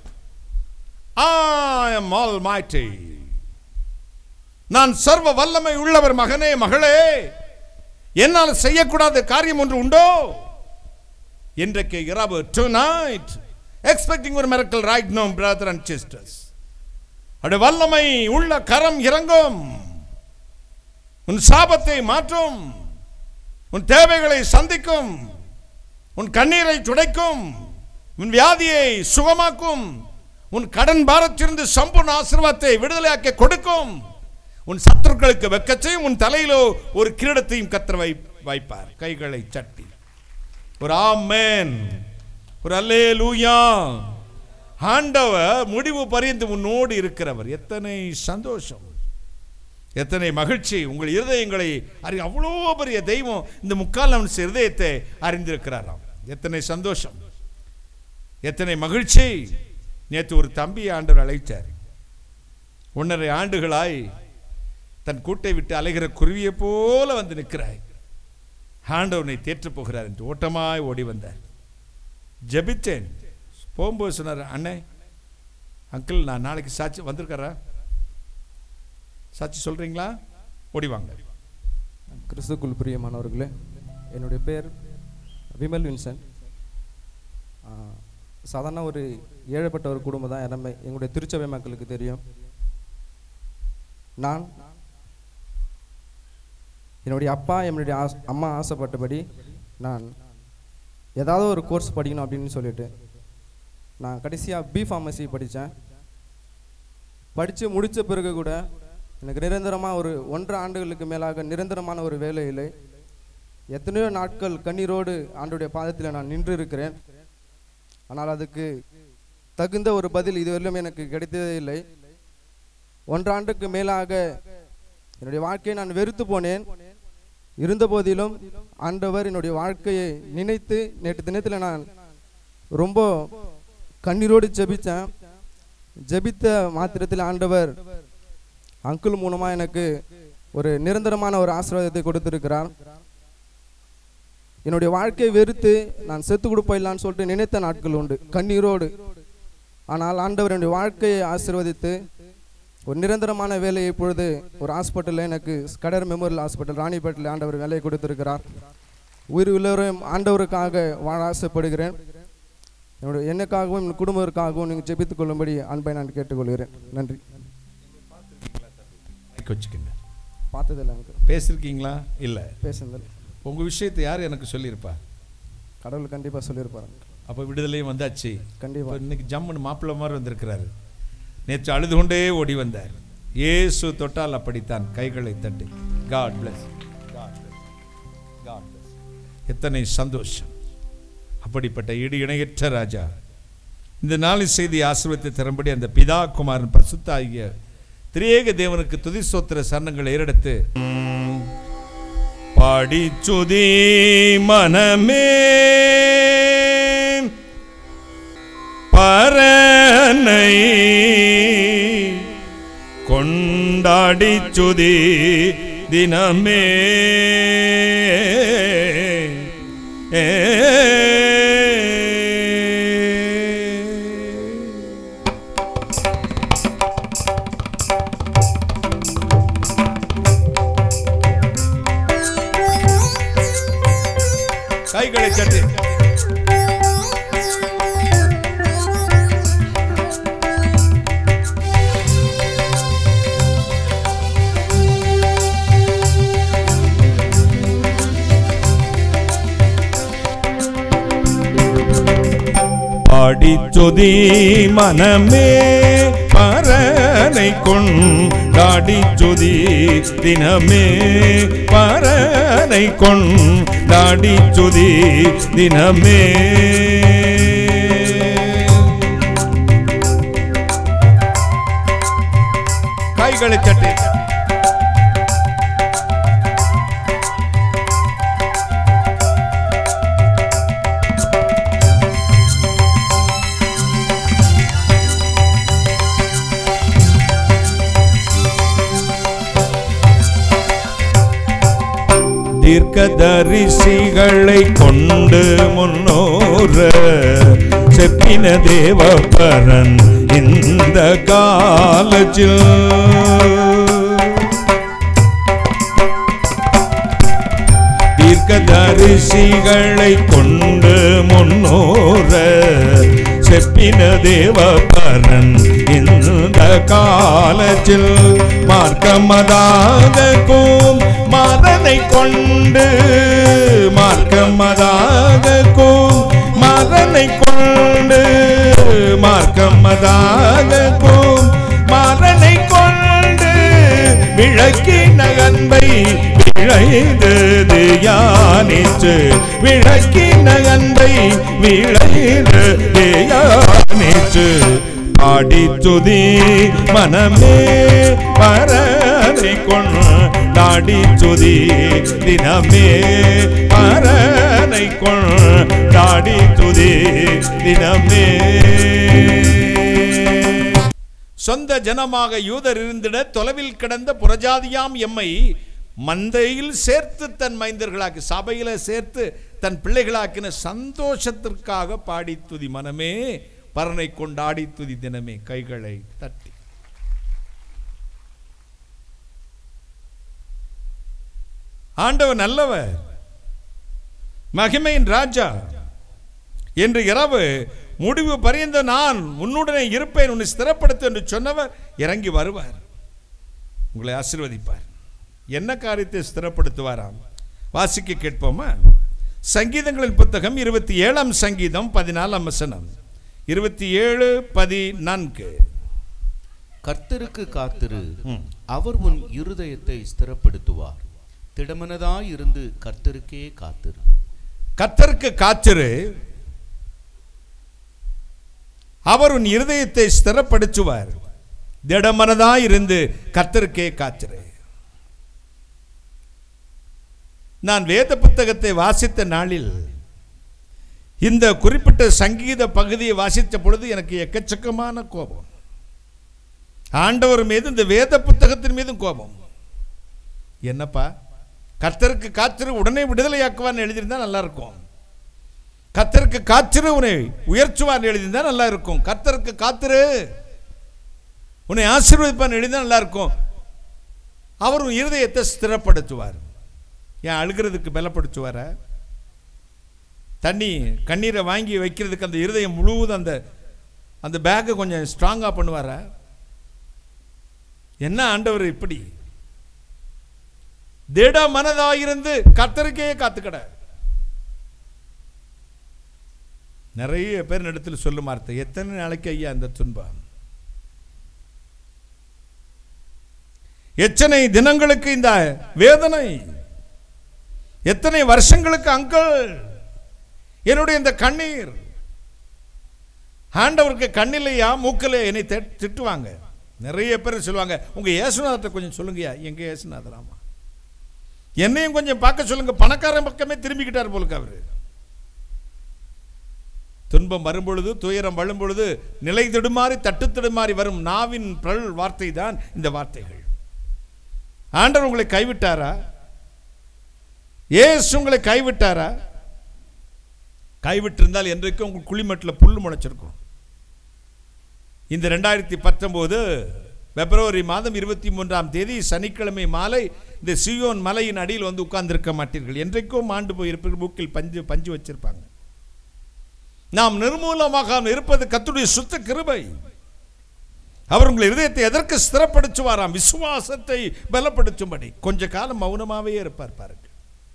I am almighty. நான் சர்வ வல்லமை உள்ளவர் மகனே மகளே என்னால் செய்யக்கூடாத காரியம் ஒன்று உண்டோ இன்றைக்கு இரவு tonight expecting ஒரு miracle right now brother and sisters அட வல்லமை உள்ள கரம் இறங்கும் உன் சாபத்தை மாற்றும் உன் தேவைகளை சந்திக்கும் உன் கண்ணீரை துடைக்கும் உன் வியாதியை சுகமாக்கும் உன் கடன் பாரத்திலிருந்து சம்பூர்ண ஆசீர்வாதத்தை விடுதலையாக்கி கொடுக்கும் உன் சத்துருக்களுக்கு வெக்கச்சையும் உன் தலையிலோ ஒரு கிரீடத்தையும் கத்திர வை வைப்பார் கைகளை சட்டி ஒரு ஆமேன் ஒரு அல்லே லூயா ஆண்டவர் முடிவு பறிந்து உன்னோடு இருக்கிறவர் எத்தனை சந்தோஷம் எத்தனை மகிழ்ச்சி உங்கள் இருதயங்களை அறி அவ்வளோ பெரிய தெய்வம் இந்த முக்கால் அவன் இருதயத்தை அறிந்திருக்கிறாராம் எத்தனை சந்தோஷம் எத்தனை மகிழ்ச்சி நேற்று ஒரு தம்பி ஆண்டவர் அழைத்தார் ஒன்றரை ஆண்டுகளாய் தன் கூட்டை விட்டு அலைகிற குருவியை போல வந்து நிற்கிறாய் ஆண்டவனை தேற்றப் போகிறார் என்று ஓட்டமாய் ஓடி வந்தார் ஜெபித்தேன் போகும்போது சொன்னார் அண்ணே அங்கிள் நான் நாளைக்கு சாட்சி வந்திருக்காரா சாட்சி சொல்றீங்களா ஓடி வாங்க கிறிஸ்துக்குள் பிரியமானவர்களே என்னுடைய பேர் விமல் வின்சன் ஆ, சாதாரண ஒரு ஏழைப்பட்ட ஒரு குடும்பம் தான் எல்லாமே எங்களுடைய திருச்சபை மக்களுக்கு தெரியும் நான் என்னுடைய அப்பா என்னுடைய ஆஸ் அம்மா ஆசைப்பட்டபடி நான் ஏதாவது ஒரு கோர்ஸ் படிக்கணும் அப்படின்னு சொல்லிட்டு நான் கடைசியாக பி ஃபார்மசி படித்தேன் படித்து முடித்த பிறகு கூட எனக்கு நிரந்தரமாக ஒரு ஒன்றரை ஆண்டுகளுக்கு மேலாக நிரந்தரமான ஒரு வேலை இல்லை எத்தனையோ நாட்கள் கண்ணீரோடு ஆண்டுடைய பாதத்தில் நான் நின்று இருக்கிறேன் ஆனால் அதுக்கு தகுந்த ஒரு பதில் இதுவரையிலும் எனக்கு கிடைத்ததே இல்லை ஒன்றாண்டுக்கு மேலாக என்னுடைய வாழ்க்கையை நான் வெறுத்து போனேன் இருந்த போதிலும் ஆண்டவர் என்னுடைய வாழ்க்கையை நினைத்து நேற்று தினத்தில் நான் ரொம்ப கண்ணீரோடு ஜெபித்தேன் ஜெபித்த மாத்திரத்தில் ஆண்டவர் அங்கிள் மூலமா எனக்கு ஒரு நிரந்தரமான ஒரு ஆசீர்வாதத்தை கொடுத்திருக்கிறார் என்னுடைய வாழ்க்கையை வெறுத்து நான் செத்து கூட போயிடலான்னு சொல்லிட்டு நினைத்த நாட்கள் உண்டு கண்ணீரோடு ஆனால் ஆண்டவர் என்னுடைய வாழ்க்கையை ஆசீர்வதித்து ஒரு நிரந்தரமான வேலையை இப்பொழுது ஒரு ஹாஸ்பிட்டலில் எனக்கு கடர் மெமோரியல் ஹாஸ்பிட்டல் ராணிப்பேட்டில் ஆண்டவர் வேலையை கொடுத்திருக்கிறார் உயிர் உள்ளவரையும் ஆண்டவருக்காக வாழ ஆசைப்படுகிறேன் என்னுடைய எனக்காகவும் என் குடும்பத்திற்காகவும் நீங்கள் ஜெபித்துக் கொள்ளும்படி அன்பை நான் கேட்டுக்கொள்கிறேன் நன்றி மைக் வச்சுக்கோங்க பார்த்ததில்லை எனக்கு பேசியிருக்கீங்களா இல்லை பேசுனதில்லை உங்கள் விஷயத்தை யார் எனக்கு சொல்லியிருப்பா கடவுள் கண்டிப்பாக சொல்லியிருப்பாரு அப்போ விடுதலையும் வந்தாச்சு கண்டிப்பா. இப்போ இன்னைக்கு ஜம்முன்னு மாப்பிள்ளை மாதிரி வந்திருக்கிறாரு நேற்று அழுது கொண்டே ஓடி வந்தார் இயேசு தொட்டால் அப்படித்தான் கைகளை தட்டி காட் பிளஸ் எத்தனை சந்தோஷம் அப்படிப்பட்ட இடி இணையற்ற ராஜா இந்த நாளின் செய்தி ஆசிர்வத்தை தரும்படி அந்த பிதா குமாரன் பசுத்த ஆகிய திரியேக தேவனுக்கு துதி சோத்திர சரணங்களை ஏறெடுத்து பாடி சுதி மனமே பரனை கொண்டாடி சுதி தினமே கைகளை சட்டு பாடிச்சொதி மனமே பரனை கொண்டாடி சொதி தினமே பரனை கொண்டாடி சொதி தினமே கைகளை தட்டி தீர்க்கதரிசிகளை கொண்டு முன்னோர செப்பின தேவபரன் இந்த காலத்தில் தீர்க்கதரிசிகளை கொண்டு முன்னோர செப்பின தேவபரன் இந்த காலத்தில் மார்க்கமதாக கூம் மதனை கொண்டு மார்க்கமதாக கூம் மதனை கொண்டு மார்க்கமதாக கூம் மதனை கொண்டு விளக்கின அன்பை விளைந்தது யானிச்சு விளக்கின அன்பை விளைந்தது யானிச்சு ஆடி துதி மனமே பரனை கொண்டாடி துதி தினமே பரனை கொண்டாடி துதி தினமே சொந்த ஜனமாக யூதர் இருந்திட தொலைவில் கிடந்த புறஜாதியாம் எம்மை மந்தையில் சேர்த்து தன் மைந்தர்களாக்கி சபையில சேர்த்து தன் பிள்ளைகளாக்கின சந்தோஷத்திற்காக பாடி துதி மனமே பரனை கொண்டாடி துதி தினமே கைகளை தட்டி ஆண்டவர் நல்லவர் மகிமையின் ராஜா என்று இரவு முடிவு பரியந்த நான் உன்னுடனே இருப்பேன் உன்னை ஸ்திரப்படுத்து என்று சொன்னவர் இறங்கி வருவார் உங்களை ஆசீர்வதிப்பார் என்ன காரியத்தை ஸ்திரப்படுத்துவாராம் வாசிக்க கேட்போமா சங்கீதங்களின் புத்தகம் இருபத்தி ஏழாம் சங்கீதம் பதினாலாம் வசனம் இருபத்தி ஏழு பதினான்கு கர்த்தருக்கு காத்திரு அவர் உன் இருதயத்தை ஸ்திரப்படுத்துவார் திடமனதாய் இருந்து கர்த்தருக்கே காத்திரு கத்தருக்கு காத்திரு அவர் உன் இருதயத்தை ஸ்திரப்படுத்துவார் திடமனதாய் இருந்து கத்தருக்கே காத்திரு நான் வேத புத்தகத்தை வாசித்த நாளில் இந்த குறிப்பிட்ட சங்கீத பகுதியை வாசித்த பொழுது எனக்கு எக்கச்சக்கமான கோபம் ஆண்டவர் மீது இந்த வேத புத்தகத்தின் மீதும் கோபம் என்னப்பா கர்த்தருக்கு காத்திரு உடனே விடுதலையாக்குவான்னு எழுதியிருந்தா நல்லா இருக்கும் கத்தருக்கு காத்திரு உன்னை உயர்ச்சுவார் எழுதியிருந்தா நல்லா இருக்கும் கத்தருக்கு காத்திரு உன்னை ஆசீர்வதிப்பான் எழுதினா நல்லா இருக்கும் அவர் உன் இருதயத்தை ஸ்திரப்படுத்துவார் ஏன் அழுகிறதுக்கு பலப்படுத்துவார தண்ணி கண்ணீரை வாங்கி வைக்கிறதுக்கு அந்த இருதயம் முழுவதும் அந்த அந்த பேக்கை கொஞ்சம் ஸ்ட்ராங்காக பண்ணுவாரா என்ன ஆண்டவர் இப்படி திட மனதாயிருந்து கத்தருக்கே காத்துக்கட நிறைய பேர் இடத்துல சொல்லும் வார்த்தை எத்தனை நாளைக்கு ஐயா இந்த துன்பம் எத்தனை தினங்களுக்கு இந்த வேதனை எத்தனை வருஷங்களுக்கு அங்கிள் என்னுடைய இந்த கண்ணீர் ஆண்டவருக்கு கண்ணிலையா மூக்கில் என்னை திட்- திட்டுவாங்க நிறைய பேர் சொல்லுவாங்க உங்க இயேசுநாதத்தை கொஞ்சம் சொல்லுங்கய்யா எங்க இயேசுநாதராமா என்னையும் கொஞ்சம் பார்க்க சொல்லுங்க பணக்காரன் பக்கமே திரும்பிக்கிட்டார் போலுக்கு அவரு துன்பம் வரும்பொழுது துயரம் வரும்பொழுது நிலை தடுமாறி தட்டு தடுமாறி வரும் நாவின் பிரல் வார்த்தை தான் இந்த வார்த்தைகள் ஆண்டவர் உங்களை கைவிட்டாரா ஏசு உங்களை கைவிட்டாரா கைவிட்டிருந்தால் என்றைக்கும் உங்கள் குழிமட்டில் புல் முளைச்சிருக்கும் இந்த ரெண்டாயிரத்தி பத்தொம்போது பிப்ரவரி மாதம் இருபத்தி மூன்றாம் தேதி சனிக்கிழமை மாலை இந்த சியோன் மலையின் அடியில் வந்து உட்கார்ந்திருக்க மாட்டீர்கள் என்றைக்கும் ஆண்டு போயிருப்பீர்கள் மூக்கில் பஞ்சு பஞ்சு வச்சிருப்பாங்க நாம் நிர்மூலமாக இருப்பது கத்துடைய சுத்த கிருபை அவர் உங்கள் இதயத்தை எதற்கு ஸ்திரப்படுத்துவாராம் விசுவாசத்தை பலப்படுத்தும்படி கொஞ்ச காலம் மௌனமாவே இருப்பார் பாருங்க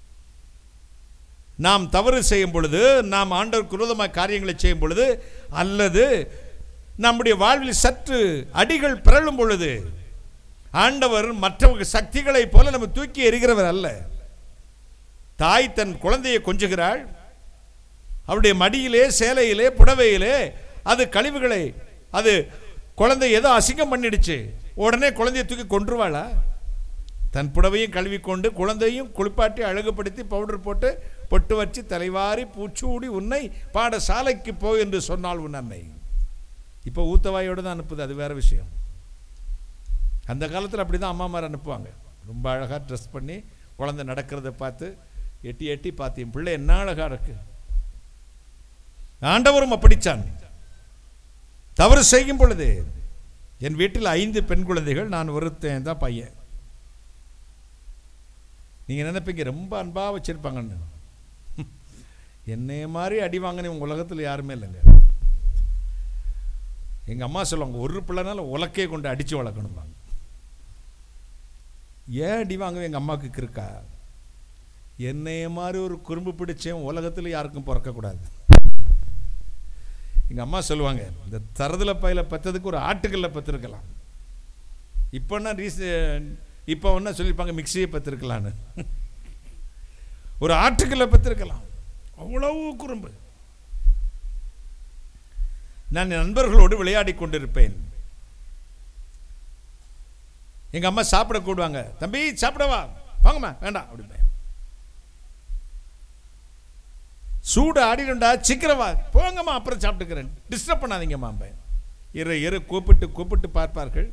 நாம் தவறு செய்யும் பொழுது நாம் ஆண்டவர் குரோதமாக காரியங்களை செய்யும் பொழுது அல்லது நம்முடைய வாழ்வில் சற்று அடிகள் பிறழும் பொழுது ஆண்டவர் மற்ற சக்திகளைப் போல நம்ம தூக்கி எறிகிறவர் அல்ல தாய் தன் குழந்தையை கொஞ்சுகிறாள் அவருடைய மடியிலே சேலையிலே புடவையிலே அது கழிவுகளை அது குழந்தை ஏதோ அசிங்கம் பண்ணிடுச்சு உடனே குழந்தையை தூக்கி கொன்றுவாளா தன் புடவையும் கழுவிக்கொண்டு குழந்தையும் குளிப்பாட்டி அழகுபடுத்தி பவுடர் போட்டு பொட்டு வச்சு தலைவாரி பூச்சூடி உன்னை பாடசாலைக்கு போ என்று சொன்னால் உன் அன்னை இப்போ ஊத்தவாயோடு தான் அனுப்புது அது வேற விஷயம் அந்த காலத்தில் அப்படி தான் அம்மாமார் அனுப்புவாங்க ரொம்ப அழகாக ட்ரெஸ் பண்ணி குழந்தை நடக்கிறத பார்த்து எட்டி எட்டி பார்த்து என் பிள்ளை என்ன அழகா இருக்கு ஆண்டவரும் அப்படிச்சான் தவறு செய்யும் பொழுது என் வீட்டில் ஐந்து பெண் குழந்தைகள் நான் ஒருத்தன் தான் பையன் நீங்க நினைப்பீங்க ரொம்ப அன்பா வச்சிருப்பாங்கன்னு என்னைய மாதிரி அடி வாங்கின உலகத்தில் யாருமே இல்லைங்க எங்க அம்மா சொல்லுவாங்க ஒரு பிள்ளைனால உலக்கே கொண்டு அடிச்சு வளர்க்கணும்பாங்க ஏன் அடி வாங்குவேன் எங்க அம்மாவுக்கு இருக்கா என்னைய மாதிரி ஒரு குறும்பு பிடிச்சேன் உலகத்தில் யாருக்கும் பிறக்கக்கூடாது எங்க அம்மா சொல்லுவாங்க இந்த தரதுல பையில பத்ததுக்கு ஒரு ஆட்டுக்கல்ல பத்திருக்கலாம் இப்போன்னா ரீசன் இப்போ ஒன்றா சொல்லியிருப்பாங்க மிக்சியை பத்திருக்கலான்னு ஒரு ஆட்டுக்கல்ல பத்திருக்கலாம் அவ்வளவு குறும்பு நான் என் நண்பர்களோடு விளையாடி கொண்டிருப்பேன் எங்க அம்மா சாப்பிட கூடுவாங்க தம்பி சாப்பிடவா வாங்கம்மா வேண்டாம் அப்படிம்பேன் சூடு ஆடிடும்டா சீக்கிரம் வா போங்கம்மா அப்புறம் சாப்பிட்டுக்கிறேன் டிஸ்டர்ப் பண்ணாதீங்கம்மா இரு இரு கூப்பிட்டு கூப்பிட்டு பார்ப்பார்கள்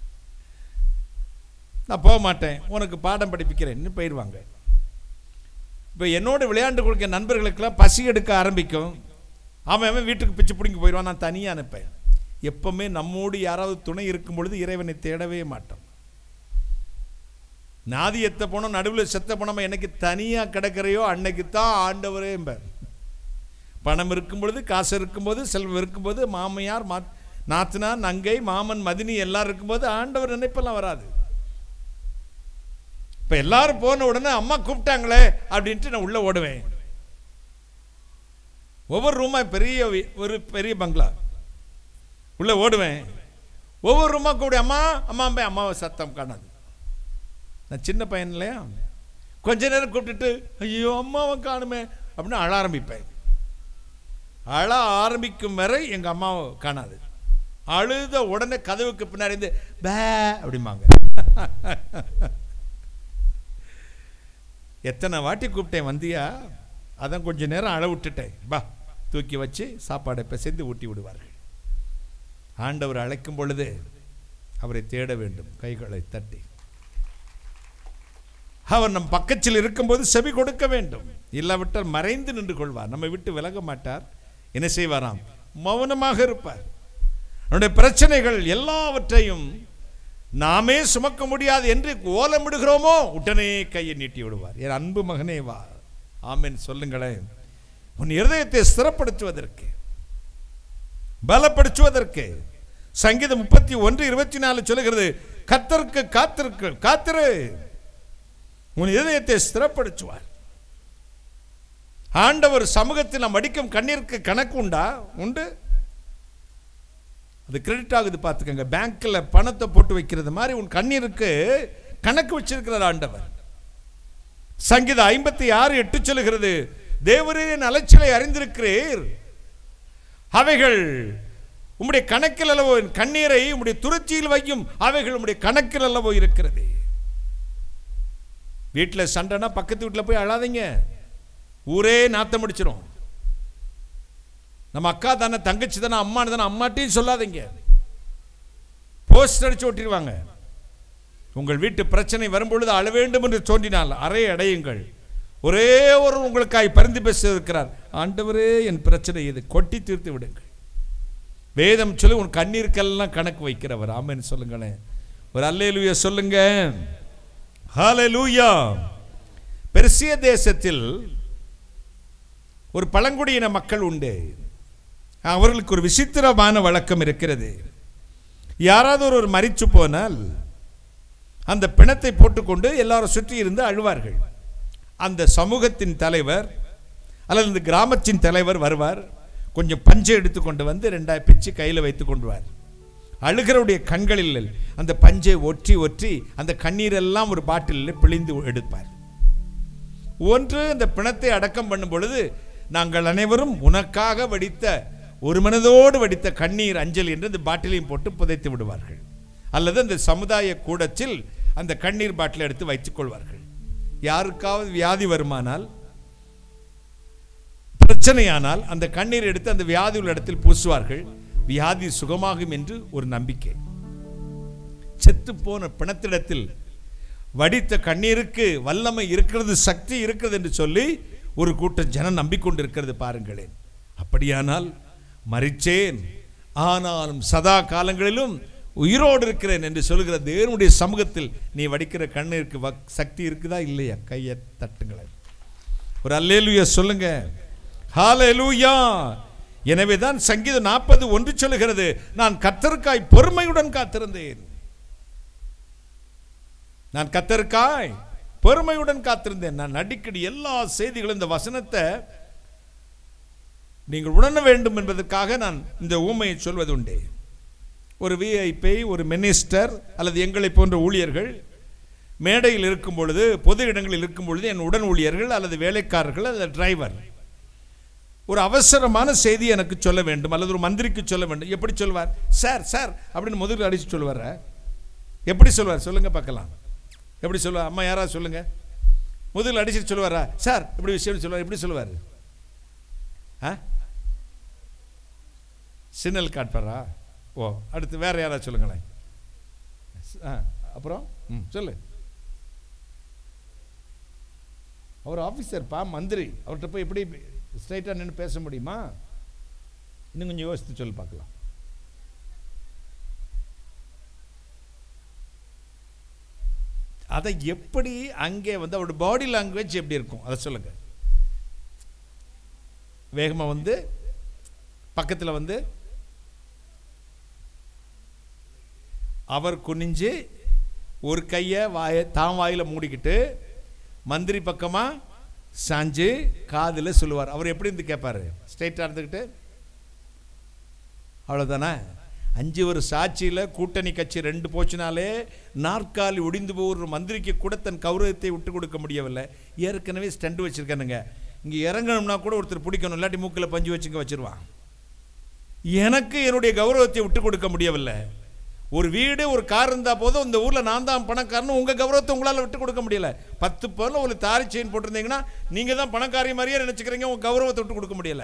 நான் போக மாட்டேன் உனக்கு பாடம் படிப்பிக்கிறேன்னு போயிடுவாங்க இப்போ என்னோட விளையாண்டு கொடுக்க நண்பர்களுக்கெல்லாம் பசி எடுக்க ஆரம்பிக்கும் அவன் அவன் வீட்டுக்கு பிச்சு பிடிங்கி போயிடுவான் நான் தனியாக அனுப்பேன் எப்பவுமே நம்மோடு யாராவது துணை இருக்கும் பொழுது இறைவனை தேடவே மாட்டோம் நாதி எத்த போனோம் நடுவில் செத்த போனோம் என்னைக்கு தனியாக கிடக்கிறையோ அன்னைக்கு தான் ஆண்டவரே என்பார் பணம் இருக்கும் பொழுது காசு இருக்கும்போது செல்வம் இருக்கும்போது மாமையார் மா நாத்தனார் நங்கை மாமன் மதினி எல்லாரும் இருக்கும்போது ஆண்டவர் நினைப்பெல்லாம் வராது இப்போ எல்லாரும் போன உடனே அம்மா கூப்பிட்டாங்களே அப்படின்ட்டு நான் உள்ளே ஓடுவேன் ஒவ்வொரு ரூமா பெரிய வி- ஒரு பெரிய பங்களா உள்ளே ஓடுவேன் ஒவ்வொரு ரூமா கூப்பிடு அம்மா அம்மா அம்மா அம்மாவை சத்தம் காணாது நான் சின்ன பையன் இல்லையா கொஞ்ச நேரம் கூப்பிட்டுட்டு ஐயோ அம்மாவை காணுமே அப்படின்னு அழ ஆரம்பிப்பேன் அழ ஆரம்பிக்கும் வரை எங்கள் அம்மாவை காணாது அழுத உடனே கதவுக்கு பின்னாடி இருந்து பே அப்படிம்பாங்க எத்தனை வாட்டி கூப்பிட்டேன் வந்தியா அதான் கொஞ்ச நேரம் அழ விட்டுட்டேன் பா தூக்கி வச்சு சாப்பாடை பிசைந்து ஊட்டி விடுவார்கள் ஆண்டவர் அழைக்கும் பொழுது அவரை தேட வேண்டும் கைகளை தட்டி அவர் நம் பக்கத்தில் இருக்கும்போது செவி கொடுக்க வேண்டும் இல்லாவிட்டால் மறைந்து நின்று கொள்வார் நம்மை விட்டு விலக மாட்டார் என்ன செய்வாராம் மௌனமாக இருப்பார் நம்முடைய பிரச்சனைகள் எல்லாவற்றையும் நாமே சுமக்க முடியாது என்று ஓலமிடுகிறோமோ உடனே கையை நீட்டி விடுவார் என் அன்பு மகனே வா ஆமென் சொல்லுங்களேன் உன் இருதயத்தை ஸ்திரப்படுத்துவதற்கு பலப்படுத்துவதற்கு சங்கீதம் முப்பத்தி ஒன்று இருபத்தி நாலு சொல்லுகிறது கத்தருக்கு காத்திருக்கு காத்திரு உன் இதயத்தை ஸ்திரப்படுத்துவார் ஆண்டவர் சமூகத்தில் நாம் அடிக்கும் கண்ணீருக்கு கணக்கு உண்டா உண்டு அது கிரெடிட் ஆகுது பார்த்துக்கங்க பேங்க்ல பணத்தை போட்டு வைக்கிறது மாதிரி உன் கண்ணீருக்கு கணக்கு வச்சிருக்கிறார் ஆண்டவர் சங்கீதம் ஐம்பத்தி ஆறு எட்டு சொல்லுகிறது தேவரின் அலைச்சலை அறிந்திருக்கிறீர் அவைகள் உம்முடைய கணக்கில் அல்லவோ என் கண்ணீரை உம்முடைய துருச்சியில் வையும் அவைகள் உம்முடைய கணக்கில் அல்லவோ இருக்கிறது வீட்டில் சண்டைனா பக்கத்து வீட்டில் போய் அழாதீங்க ஊரே நாத்தம் அடிச்சிடும் நம்ம அக்கா தானே தங்கச்சி தானே அம்மா தானே அம்மாட்டையும் சொல்லாதீங்க போஸ்ட் அடிச்சு ஓட்டிடுவாங்க உங்கள் வீட்டு பிரச்சனை வரும்பொழுது அழ வேண்டும் என்று தோன்றினால் அறை அடையுங்கள் ஒரே ஒரு உங்களுக்காய் பரிந்து பேச இருக்கிறார் ஆண்டவரே என் பிரச்சனை இது கொட்டி தீர்த்து விடுங்கள் வேதம் சொல்லி உன் கண்ணீருக்கெல்லாம் கணக்கு வைக்கிறவர் ஆமென்னு சொல்லுங்களேன் ஒரு அல்லேலூயா சொல்லுங்க ஹalleluya பெர்சிய தேசத்தில் ஒரு பழங்குடியின மக்கள் உண்டு அவர்களுக்கு ஒரு விசித்திரமான வழக்கம் இருக்கிறது யாராவது ஒருவர் மரிச்சு போனால் அந்த பிணத்தை போட்டுக்கொண்டு எல்லாரும் சுற்றி இருந்து அழுவார்கள் அந்த சமூகத்தின் தலைவர் அல்லது இந்த கிராமத்தின் தலைவர் வருவார் கொஞ்சம் பஞ்சை எடுத்து கொண்டு வந்து ரெண்டாய் பிச்சு கையில் வைத்து கொண்டுவார் அழுகிறவுடைய கண்களில் அந்த பஞ்சை ஒற்றி ஒற்றி அந்த கண்ணீரெல்லாம் ஒரு பாட்டிலில் பிழிந்து எடுப்பார் ஒன்று அந்த பிணத்தை அடக்கம் பண்ணும் பொழுது நாங்கள் அனைவரும் உனக்காக வடித்த ஒரு மனதோடு வடித்த கண்ணீர் அஞ்சல் என்று அந்த பாட்டிலையும் போட்டு புதைத்து விடுவார்கள் அல்லது அந்த சமுதாய கூடத்தில் அந்த கண்ணீர் பாட்டிலை எடுத்து வைத்துக் கொள்வார்கள் யாருக்காவது வியாதி வருமானால் பிரச்சனையானால் அந்த கண்ணீர் எடுத்து அந்த வியாதி உள்ள இடத்தில் பூசுவார்கள் வியாதி சுகமாகும் என்று ஒரு நம்பிக்கை செத்து போன பிணத்திடத்தில் வடித்த கண்ணீருக்கு வல்லமை இருக்கிறது சக்தி இருக்கிறது என்று சொல்லி ஒரு கூட்டம் ஜனம் நம்பிக்கொண்டிருக்கிறது பாருங்களேன் அப்படியானால் மறிச்சேன் ஆனாலும் சதா காலங்களிலும் உயிரோடு இருக்கிறேன் என்று சொல்லுகிற தேவனுடைய சமூகத்தில் நீ வடிக்கிற கண்ணீருக்கு வக்- சக்தி இருக்குதா இல்லையா கையை தட்டுங்களேன் ஒரு அல்லேலூயா சொல்லுங்க ஹalleluya எனவே தான் சங்கீதம் நாற்பது ஒன்று சொல்லுகிறது நான் கத்தருக்காய் பொறுமையுடன் காத்திருந்தேன் நான் கத்தருக்காய் பொறுமையுடன் காத்திருந்தேன் நான் அடிக்கடி எல்லா செய்திகளும் இந்த வசனத்தை நீங்கள் உணர வேண்டும் என்பதற்காக நான் இந்த ஊமையை சொல்வது உண்டு ஒரு விஐபி ஒரு மினிஸ்டர் அல்லது எங்களை போன்ற ஊழியர்கள் மேடையில் இருக்கும் பொழுது பொது இடங்களில் இருக்கும் பொழுது என் உடன் ஊழியர்கள் அல்லது வேலைக்காரர்கள் அல்லது டிரைவர் ஒரு அவசரமான செய்தி எனக்கு சொல்ல வேண்டும் அல்லது ஒரு மந்திரிக்கு சொல்ல வேண்டும் எப்படி சொல்வார் சார் சார் அப்படின்னு முதல்ல அடிச்சு சொல்லுவார் எப்படி சொல்வார் சொல்லுங்க பார்க்கலாம் எப்படி சொல்லுவார் அம்மா யாராவது சொல்லுங்க முதல்ல அடிச்சுட்டு சொல்லுவாரா சார் இப்படி விஷயம் சொல்லுவார் எப்படி சொல்லுவார் ஆ சிக்னல் காட்பாரா ஓ அடுத்து வேற யாராவது சொல்லுங்களேன் ஆ அப்புறம் ம் சொல்லு அவர் ஆஃபீஸர் பா மந்திரி அவர்கிட்ட போய் எப்படி ஸ்ட்ரைட்டாக நின்று பேச முடியுமா இன்னும் கொஞ்சம் யோசித்து சொல்லி பார்க்கலாம் அதை எப்படி அங்கே வந்து அவரோட பாடி லாங்குவேஜ் எப்படி இருக்கும் அதை சொல்லுங்க வேகமாக வந்து பக்கத்தில் வந்து அவர் குனிஞ்சு ஒரு கையை வாயை தான் வாயில் மூடிக்கிட்டு மந்திரி பக்கமாக சாஞ்சு காதில் சொல்லுவார் அவர் எப்படி இருந்து கேட்பாரு ஸ்ட்ரைட்டாக இருந்துக்கிட்டு அவ்வளோதானே அஞ்சு ஒரு சாட்சியில் கூட்டணி கட்சி ரெண்டு போச்சுனாலே நாற்காலி ஒடிந்து போகிற மந்திரிக்கு கூட தன் கௌரவத்தை விட்டு கொடுக்க முடியவில்லை ஏற்கனவே ஸ்டண்ட் வச்சுருக்கானுங்க இங்கே இறங்கணும்னா கூட ஒருத்தர் பிடிக்கணும் இல்லாட்டி மூக்கில் பஞ்சு வச்சுங்க வச்சிருவான் எனக்கு என்னுடைய கௌரவத்தை விட்டு கொடுக்க முடியவில்லை ஒரு வீடு ஒரு கார் இருந்தால் போதும் இந்த ஊரில் நான் தான் பணக்காரன்னு உங்கள் கௌரவத்தை உங்களால் விட்டு கொடுக்க முடியல பத்து பவுனில் ஒரு தாரி செயின் போட்டிருந்தீங்கன்னா நீங்கள் தான் பணக்காரி மாதிரியே நினச்சிக்கிறீங்க உங்கள் கௌரவத்தை விட்டு கொடுக்க முடியல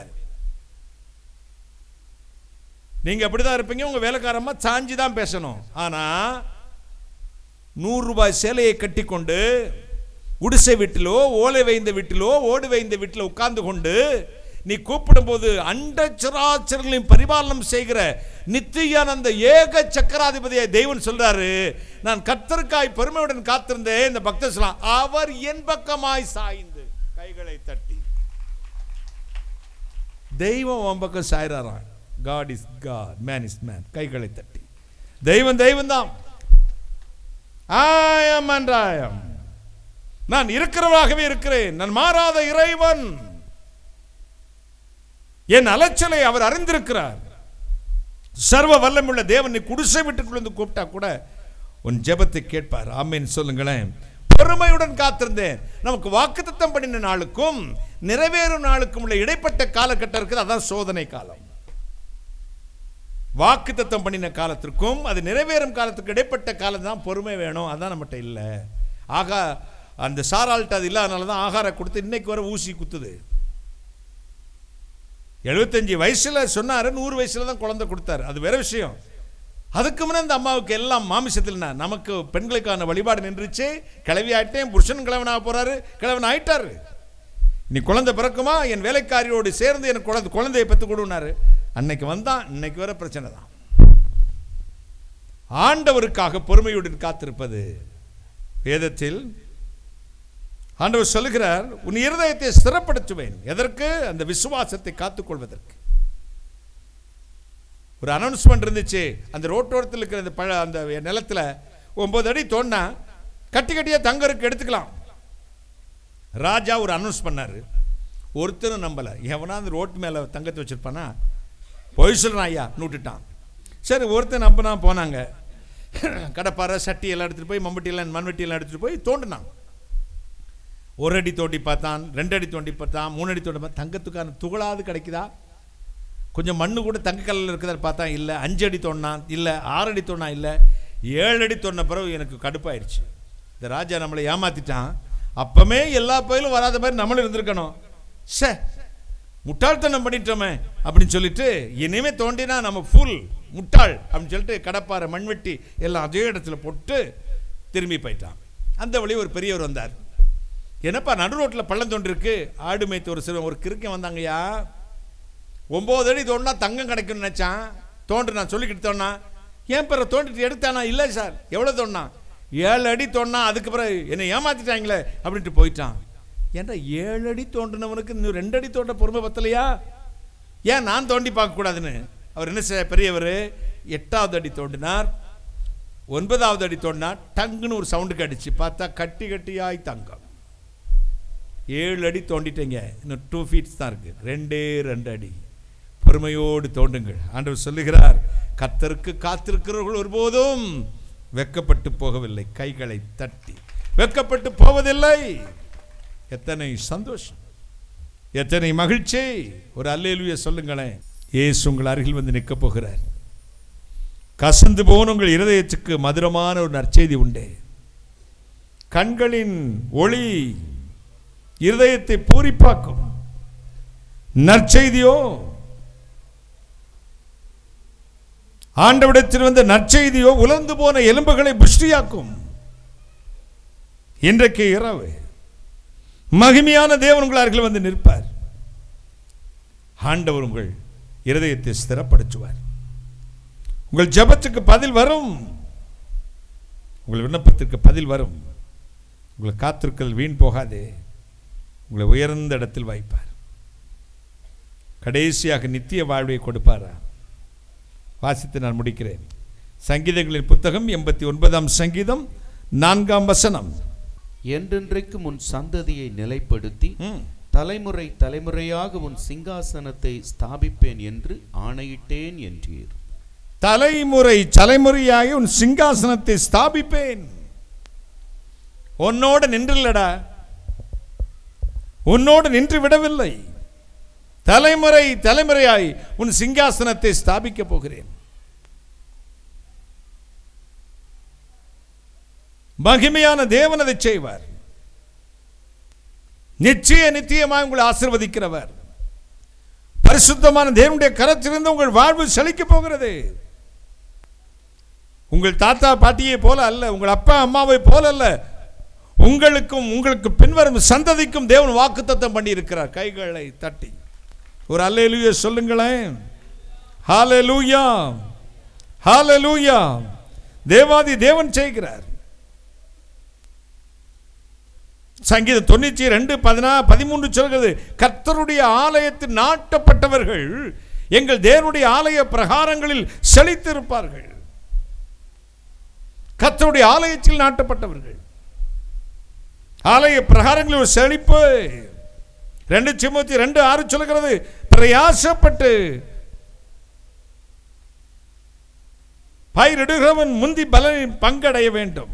நீங்க அப்படிதான் இருப்பீங்க உங்க வேலைக்காரம்மா சாஞ்சி தான் பேசணும் ஆனா நூறு ரூபாய் சேலையை கட்டிக்கொண்டு குடிசை வீட்டிலோ ஓலை வைந்த வீட்டிலோ ஓடு வைந்த வீட்டில் உட்கார்ந்து கொண்டு நீ கூப்பிடும்போது அண்ட சராச்சரங்களையும் பரிபாலனம் செய்கிற நித்தியானந்த ஏக சக்கராதிபதியை தெய்வன் சொல்றாரு நான் கர்த்தருக்காய் பெருமையுடன் காத்திருந்தேன் இந்த பக்தர் சொல்லலாம் அவர் என் பக்கமாய் சாய்ந்து கைகளை தட்டி தெய்வம் உன் பக்கம் சாயிறாராம் God is God man is man கைகளை தட்டி தெய்வம் தெய்வம் தான் ஆயம் அன்றாயம் நான் இருக்கிறவராகவே இருக்கிறேன் நான் மாறாத இறைவன் என் அலைச்சலை அவர் அறிந்திருக்கிறார் சர்வ வல்லமுள்ள தேவனை குடிசை வீட்டுக்குள்ள வந்து கூப்பிட்டா கூட உன் ஜெபத்தை கேட்பார் ஆமேன் சொல்லுங்களேன் பொறுமையுடன் காத்திருந்தேன் நமக்கு வாக்குத்தத்தம் பண்ணின நாளுக்கும் நிறைவேறும் நாளுக்கும் உள்ள இடைப்பட்ட காலகட்டம் இருக்குது அதான் சோதனை காலம் வாக்குத்தத்தம் பண்ணின காலத்திற்கும் அது நிறைவேறும் காலத்துக்கு இடைப்பட்ட காலம் தான் பொறுமை வேணும் அதான் நம்மகிட்ட இல்லை ஆகா அந்த சாரால்ட்ட அது இல்லாதனால தான் ஆகாரம் கொடுத்து இன்னைக்கு வர ஊசி குத்துது எழுபத்தஞ்சு வயசுல சொன்னாரு நூறு வயசுல தான் குழந்தை கொடுத்தாரு அது வேற விஷயம் அதுக்கு முன்னே இந்த அம்மாவுக்கு எல்லாம் மாமிசத்தில் நமக்கு பெண்களுக்கான வழிபாடு நின்றுச்சு கிளவி ஆயிட்டேன் புருஷன் கிழவனாக போறாரு கிழவன் ஆயிட்டாரு நீ குழந்தை பிறக்குமா என் வேலைக்காரியோடு சேர்ந்து எனக்கு குழந்தை குழந்தையை பெற்று கொடுனாரு அன்னைக்கு வந்தான் இன்னைக்கு வர பிரச்சனை தான் ஆண்டவருக்காக பொறுமையுடன் காத்திருப்பது வேதத்தில் ஆண்டவர் சொல்லுகிறார் உன் இருதயத்தை ஸ்திரப்படுத்துவேன் எதற்கு அந்த விசுவாசத்தை காத்துக்கொள்வதற்கு ஒரு அனௌன்ஸ்மெண்ட் இருந்துச்சு அந்த ரோட்டோரத்தில் இருக்கிற அந்த பழ அந்த நிலத்துல ஒன்பது அடி தோண்டா கட்டி கட்டியா தங்கருக்கு எடுத்துக்கலாம் ராஜா ஒரு அனௌன்ஸ் பண்ணாரு ஒருத்தரும் நம்பல எவனா அந்த ரோட்டு மேல தங்கத்தை வச்சிருப்பானா பொய் சொல்றான் ஐயா நூட்டுட்டான் சரி ஒருத்தன் நம்பினா போனாங்க கடப்பாறை சட்டி எல்லாம் எடுத்துட்டு போய் மம்பட்டி எல்லாம் மண்வெட்டி எல்லாம் எடுத்துட்டு போய் தோண்டினான் ஒரு அடி தோண்டி பார்த்தான் ரெண்டு அடி தோண்டி பார்த்தான் மூணு அடி தோண்டி பார்த்தான் தங்கத்துக்கான துகளாவது கிடைக்குதா கொஞ்சம் மண்ணு கூட தங்க கல்லில் இருக்குதா பார்த்தா இல்லை அஞ்சு அடி தோண்டினான் இல்லை ஆறு அடி தோணா இல்லை ஏழு அடி தோண்டின பிறகு எனக்கு கடுப்பாயிருச்சு இந்த ராஜா நம்மளை ஏமாத்திட்டான் அப்பமே எல்லா பயிலும் வராத மாதிரி நம்மளும் இருந்திருக்கணும் சே முட்டாள்தனம் பண்ணிட்டோமே அப்படின்னு சொல்லிட்டு இனிமே தோண்டினா நம்ம ஃபுல் முட்டாள் அப்படின்னு சொல்லிட்டு கடப்பாறை மண்வெட்டி எல்லாம் அதே இடத்துல போட்டு திரும்பி போயிட்டான் அந்த வழி ஒரு பெரியவர் வந்தார் என்னப்பா நடு ரோட்டில் பள்ளம் தோண்டிருக்கு ஆடு மேய்த்து ஒரு சிறுவன் ஒரு கிறுக்கன் வந்தாங்கய்யா ஒம்பது அடி தோண்டினா தங்கம் கிடைக்கும்னு நினச்சான் தோண்டு நான் சொல்லிக்கிட்டு தோணா ஏன் பிற தோண்டிட்டு எடுத்தானா இல்லை சார் எவ்வளோ தோணா ஏழு அடி தோணா அதுக்கு பிறகு என்னை ஏமாத்திட்டாங்களே அப்படின்ட்டு போயிட்டான் ஏன்டா ஏழு அடி தோண்டினவனுக்கு இன்னும் ரெண்டு அடி தோண்ட பொறுமை பத்தலையா ஏன் நான் தோண்டி பார்க்கக்கூடாதுன்னு அவர் என்ன செய்ய பெரியவர் எட்டாவது அடி தோண்டினார் ஒன்பதாவது அடி தோண்டினார் டங்குன்னு ஒரு சவுண்டுக்கு அடிச்சு பார்த்தா கட்டி கட்டியாய் தங்கம் ஏழு அடி தோண்டிட்டீங்க இன்னும் டூ ஃபீட்ஸ் தான் இருக்கு ரெண்டே ரெண்டு அடி பொறுமையோடு தோண்டுங்கள் ஆண்டவர் சொல்லுகிறார் கர்த்தருக்கு காத்திருக்கிறவர்கள் ஒருபோதும் வெக்கப்பட்டு போகவில்லை கைகளை தட்டி வெக்கப்பட்டு போவதில்லை எத்தனை சந்தோஷம் எத்தனை மகிழ்ச்சி ஒரு அல்லேலுய சொல்லுங்களேன் இயேசு உங்கள் அருகில் வந்து நிற்கப் போகிறார் கசந்து போன உங்கள் இருதயத்துக்கு மதுரமான ஒரு நற்செய்தி உண்டு கண்களின் ஒளி இருதயத்தை பூரிப்பாக்கும் நற்செய்தியோ ஆண்டவிடத்தில் வந்த நற்செய்தியோ உலர்ந்து போன எலும்புகளை புஷ்டியாக்கும் இன்றைக்கு இரவு மகிமையான தேவன் உங்கள் அருகில் வந்து நிற்பார் ஆண்டவர் உங்கள் இருதயத்தை ஸ்திரப்படுத்துவார் உங்கள் ஜெபத்துக்கு பதில் வரும் உங்கள் விண்ணப்பத்திற்கு பதில் வரும் உங்களை காத்திருக்கிறது வீண் போகாதே உங்களை உயர்ந்த இடத்தில் வைப்பார் கடைசியாக நித்திய வாழ்வை கொடுப்பாரா வாசித்து நான் முடிக்கிறேன் சங்கீதங்களின் புத்தகம் எண்பத்தி ஒன்பதாம் சங்கீதம் நான்காம் வசனம் என்றென்றைக்கும் உன் சந்ததியை நிலைப்படுத்தி ம். தலைமுறை தலைமுறையாக உன் சிங்காசனத்தை ஸ்தாபிப்பேன் என்று ஆணையிட்டேன் என்றீர் தலைமுறை தலைமுறையாக உன் சிங்காசனத்தை ஸ்தாபிப்பேன் உன்னோடு நின்றில்லடா உன்னோடு நின்று விடவில்லை தலைமுறை தலைமுறையாய் உன் சிங்காசனத்தை ஸ்தாபிக்கப் போகிறேன் மகிமையான தேவன் அதை செய்வார் நிச்சய நிச்சயமாக உங்களை ஆசிர்வதிக்கிறவர் பரிசுத்தமான தேவனுடைய கரத்திலிருந்து உங்கள் வாழ்வு செழிக்கப் போகிறது உங்கள் தாத்தா பாட்டியை போல அல்ல உங்கள் அப்பா அம்மாவை போல அல்ல உங்களுக்கும் உங்களுக்கு பின்வரும் சந்ததிக்கும் தேவன் வாக்குத்தத்தம் பண்ணி இருக்கிறார் கைகளை தட்டி ஒரு அல்லேலூயா சொல்லுங்களேன் ஹalleluya ஹalleluya தேவாதி தேவன் செய்கிறார் சங்கீதம் தொண்ணூற்றி ரெண்டு பதினா பதிமூன்று சொல்கிறது கர்த்தருடைய ஆலயத்தில் நாட்டப்பட்டவர்கள் எங்கள் தேவனுடைய ஆலய பிரகாரங்களில் செழித்திருப்பார்கள் கர்த்தருடைய ஆலயத்தில் நாட்டப்பட்டவர்கள் ஆலய பிரகாரங்களில் ஒரு செழிப்பு ரெண்டு சிமோத்தி ரெண்டு ஆறு சொல்லுகிறது பிரயாசப்பட்டு பயிரிடுகிறவன் முந்தி பலனை பங்கடைய வேண்டும்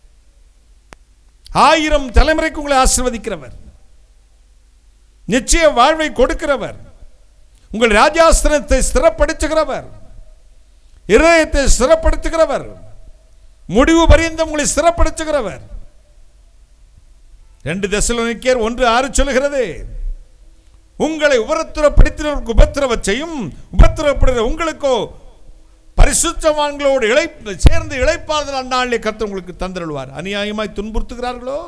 ஆயிரம் தலைமுறைக்கு உங்களை ஆசிர்வதிக்கிறவர் நிச்சய வாழ்வை கொடுக்கிறவர் உங்கள் ராஜாஸ்திரத்தை ஸ்திரப்படுத்துகிறவர் இருதயத்தை ஸ்திரப்படுத்துகிறவர் முடிவு பரியந்தம் உங்களை ஸ்திரப்படுத்துகிறவர் ரெண்டு தெசலோனிக்கேர் ஒன்று ஆறு சொல்லுகிறது உங்களை உபரத்துறப்படுத்தினருக்கு உபத்திரவ செய்யும் உபத்திரப்படுகிற உங்களுக்கோ பரிசுத்தவான்களோடு இழை சேர்ந்து இழைப்பார்கள் அந்நாளிலே கர்த்தர் உங்களுக்கு தந்திருவார் அநியாயமாய் துன்புறுத்துகிறார்களோ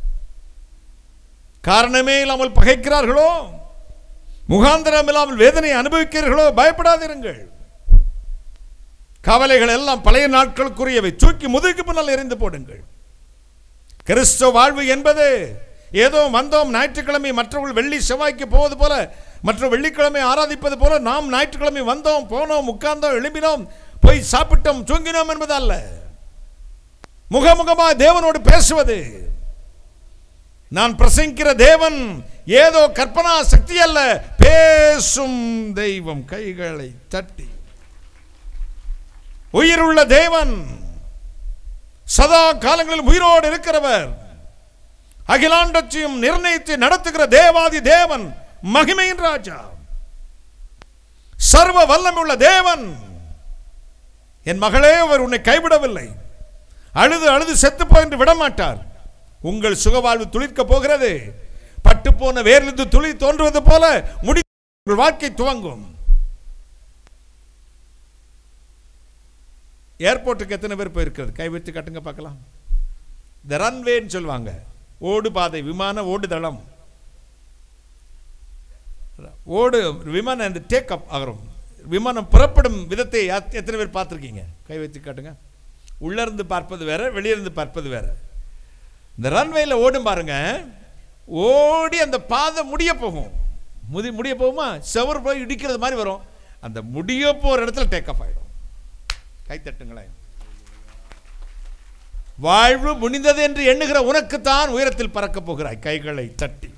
காரணமே இல்லாமல் பகைக்கிறார்களோ முகாந்திரம் இல்லாமல் வேதனை அனுபவிக்கிறீர்களோ பயப்படாதிருங்கள் கவலைகள் எல்லாம் பழைய நாட்களுக்குரியவை தூக்கி முதுகு பின்னால் எறிந்து போடுங்கள் கிறிஸ்தவ வாழ்வு என்பது ஏதோ வந்தோம் ஞாயிற்றுக்கிழமை மற்றவர்கள் வெள்ளி செவ்வாய்க்கு போவது போல மற்ற வெள்ளிக்கிழமை ஆராதிப்பது போல நாம் ஞாயிற்றுக்கிழமை வந்தோம் போனோம் உட்கார்ந்தோம் எழும்பினோம் போய் சாப்பிட்டோம் தூங்கினோம் என்பது அல்ல முகமுகமாக தேவனோடு பேசுவது நான் பிரசங்கிக்கிற தேவன் ஏதோ கற்பனா சக்தி அல்ல பேசும் தெய்வம் கைகளை தட்டி உயிருள்ள தேவன் சதா காலங்களில் உயிரோடு இருக்கிறவர் அகிலாண்டத்தையும் நிர்ணயித்து நடத்துகிற தேவாதி தேவன் மகிமையின் ராஜா சர்வ வல்லமை உள்ள தேவன் என் மகளே அவர் உன்னை கைவிடவில்லை அழுது அழுது செத்து போய் விடமாட்டார் உங்கள் சுகவாழ்வு துளிர்க்க போகிறது பட்டு போன வேரிலிருந்து துளி தோன்றுவது போல முடி உங்கள் வாழ்க்கை துவங்கும் ஏர்போர்ட்டுக்கு எத்தனை பேர் போயிருக்கிறது கை வச்சு கட்டுங்க பார்க்கலாம் இந்த ரன்வேன்னு சொல்லுவாங்க ஓடு பாதை விமான ஓடு தளம் ஓடு விமானம் இந்த டேக் அப் ஆகிறோம் விமானம் புறப்படும் விதத்தை யாத்- எத்தனை பேர் பார்த்துருக்கீங்க கை வச்சு காட்டுங்க உள்ளிருந்து பார்ப்பது வேற வெளியிருந்து பார்ப்பது வேற இந்த ரன்வேல ஓடும் பாருங்க ஓடி அந்த பாதை முடிய போகும் முதி முடிய போகுமா செவர் போய் இடிக்கிறது மாதிரி வரும் அந்த முடிய போகிற இடத்துல டேக் ஆஃப் ஆகிடும் கை தட்டுங்களேன் வாழ்வு முடிந்தது என்று எண்ணுகிற உனக்குத்தான் உயரத்தில் பறக்கப் போகிறாய் கைகளை தட்டி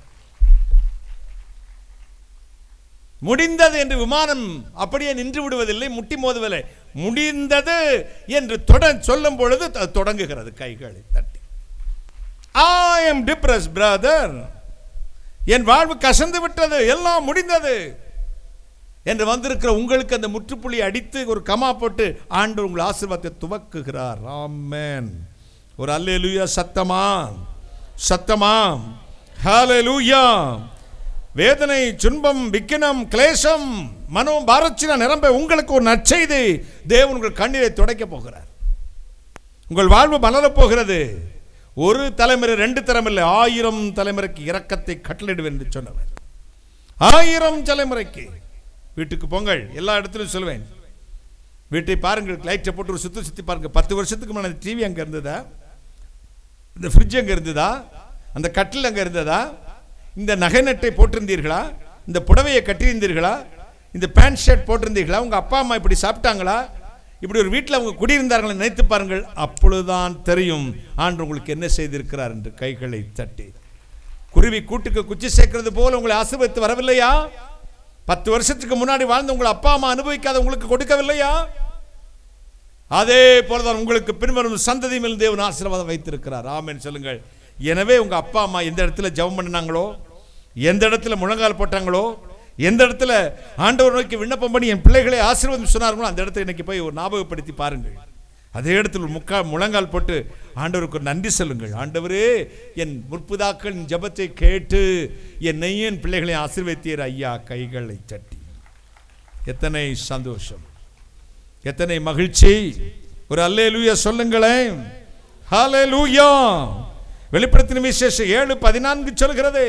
முடிந்தது என்று விமானம் அப்படியே நின்று விடுவதில்லை முட்டி மோதுவதில்லை முடிந்தது என்று தொட சொல்லும் பொழுது அது தொடங்குகிறது கைகளை தட்டி ஐ எம் டிப்ரஸ் பிரதர் என் வாழ்வு கசந்து விட்டது எல்லாம் முடிந்தது என்று வந்திருக்கிற உங்களுக்கு அந்த முற்றுப்புள்ளி அடித்து ஒரு கமா போட்டு ஆண்டு உங்கள் ஆசீர்வாதத்தை துவக்குகிறார் ஆமென் ஒரு அல்லேலூயா சத்தமா சத்தமா ஹalleluya வேதனை துன்பம் விக்கினம் கிளேசம் மனோ பாரச்சின நிரம்ப உங்களுக்கு ஒரு நற்செய்தி தேவன் உங்கள் கண்ணீரை துடைக்க போகிறார் உங்கள் வாழ்வு மலரப் போகிறது ஒரு தலைமுறை ரெண்டு தலைமுறை ஆயிரம் தலைமுறைக்கு இரக்கத்தை கட்டளிடுவேன் என்று சொன்னவர் ஆயிரம் தலைமுறைக்கு வீட்டுக்கு பொங்கல் எல்லா இடத்துலையும் சொல்லுவேன் வீட்டை பாருங்கள் லைட்டை போட்டு ஒரு சுற்றி சுற்றி பாருங்க பத்து வருஷத்துக்கு முன்னாடி டிவி அங்கே இருந்ததா இந்த ஃப்ரிட்ஜ் அங்கே இருந்ததா அந்த கட்டில் அங்கே இருந்ததா இந்த நகை நட்டை போட்டிருந்தீர்களா இந்த புடவையை கட்டியிருந்தீர்களா இந்த பேண்ட் ஷர்ட் போட்டிருந்தீர்களா உங்கள் அப்பா அம்மா இப்படி சாப்பிட்டாங்களா இப்படி ஒரு வீட்டில் அவங்க குடியிருந்தார்கள் நினைத்து பாருங்கள் அப்பொழுதுதான் தெரியும் ஆண்டு உங்களுக்கு என்ன செய்திருக்கிறார் என்று கைகளை தட்டி குருவி கூட்டுக்கு குச்சி சேர்க்கிறது போல உங்களை ஆசீர்வதித்து வரவில்லையா பத்து வருஷத்துக்கு முன்னாடி வாழ்ந்த உங்கள் அப்பா அம்மா அனுபவிக்காத உங்களுக்கு கொடுக்கவில்லையா அதே போலதான் உங்களுக்கு பின்வரும் சந்ததி மேல் தேவன் ஆசீர்வாதம் வைத்திருக்கிறார் ஆமென் சொல்லுங்கள் எனவே உங்க அப்பா அம்மா எந்த இடத்துல ஜெபம் பண்ணினாங்களோ எந்த இடத்துல முழங்கால் போட்டாங்களோ எந்த இடத்துல ஆண்டவர் நோக்கி விண்ணப்பம் பண்ணி என் பிள்ளைகளை ஆசீர்வாதம் சொன்னார்களோ அந்த இடத்துல இன்னைக்கு போய் ஒரு ஞாபகப்படுத்தி பாருங்கள் அதே இடத்துல ஒரு முக்கா முழங்கால் போட்டு ஆண்டவருக்கு ஒரு நன்றி சொல்லுங்கள் ஆண்டவரே என் முற்புதாக்களின் ஜெபத்தை கேட்டு என்னையும் என் பிள்ளைகளையும் ஆசீர்வதித்தீர் ஐயா கைகளை தட்டி எத்தனை சந்தோஷம் எத்தனை மகிழ்ச்சி ஒரு அல்லேலூயா சொல்லுங்களேன் ஹalleluya வெளிப்படுத்தின விசேஷம் ஏழு பதினான்கு சொல்கிறது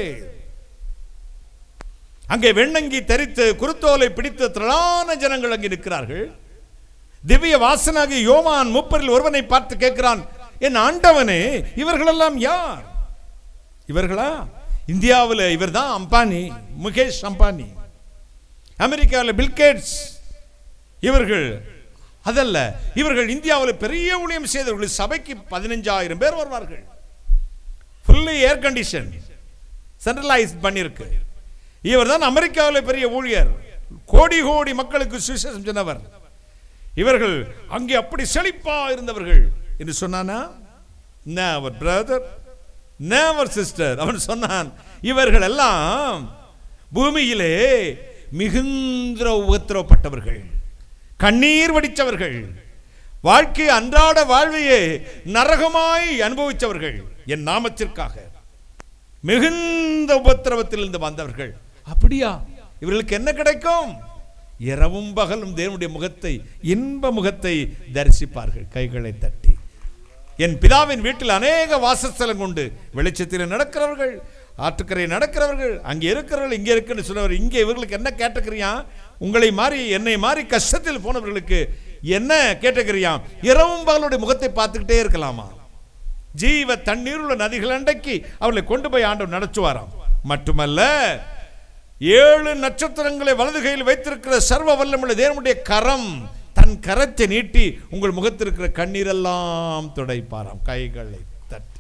அங்கே வெண்ணங்கி தரித்து குருத்தோலை பிடித்து திரளான ஜனங்கள் அங்கே நிற்கிறார்கள் திவ்ய வாசனாகிய யோவான் மூப்பரில் ஒருவனை பார்த்து கேட்கிறான் என் ஆண்டவனே இவர்களெல்லாம் யார் இவர்களா இந்தியாவில் இவர்தான் அம்பானி முகேஷ் அம்பானி அமெரிக்காவில் பில்கேட்ஸ் இவர்கள் அதல்ல இவர்கள் இந்தியாவில் பெரிய ஊழியம் செய்தவர்கள் சபைக்கு பதினஞ்சாயிரம் பேர் வருவார்கள் ஃபுல்லி ஏர் கண்டிஷன் சென்ட்ரலைஸ் பண்ணியிருக்கு இவர் தான் அமெரிக்காவில் பெரிய ஊழியர் கோடி கோடி மக்களுக்கு சுவிசேஷம் சொன்னவர் இவர்கள் அங்கே அப்படி செழிப்பா இருந்தவர்கள் என்று சொன்னானா நேவர் பிரதர் நேவர் சிஸ்டர் அவன் சொன்னான் இவர்கள் எல்லாம் பூமியிலே மிகுந்த உபத்திரவப்பட்டவர்கள் கண்ணீர் வடித்தவர்கள் வாழ்க்கை அன்றாட வாழ்வையே நரகமாய் அனுபவித்தவர்கள் என் நாமத்திற்காக மிகுந்த உபத்திரவத்திலிருந்து வந்தவர்கள் அப்படியா இவர்களுக்கு என்ன கிடைக்கும் இரவும் பகலும் தேவனுடைய முகத்தை இன்ப முகத்தை தரிசிப்பார்கள் கைகளை தட்டி என் பிதாவின் வீட்டில் அநேக வாசஸ்தலம் கொண்டு வெளிச்சத்தில் நடக்கிறவர்கள் ஆற்றுக்கரை நடக்கிறவர்கள் அங்கே இருக்கிறவர்கள் இங்கே இருக்குன்னு சொன்னவர் இங்கே இவர்களுக்கு என்ன கேட்டுக்கிறியா உங்களை மாறி என்னை மாறி கஷ்டத்தில் போனவர்களுக்கு என்ன கேட்டுக்கிறியா இரவும் பகலுடைய முகத்தை பார்த்துக்கிட்டே இருக்கலாமா ஜீவ தண்ணீர் உள்ள நதிகள் அண்டைக்கு அவர்களை கொண்டு போய் ஆண்டவர் நடத்துவாராம் மட்டுமல்ல ஏழு நட்சத்திரங்களை வலது கையில் வைத்திருக்கிற சர்வ வல்லமுள்ள தேவனுடைய கரம் தன் கரத்தை நீட்டி உங்கள் முகத்தில் இருக்கிற கண்ணீரெல்லாம் துடைப்பாராம் கைகளை தட்டி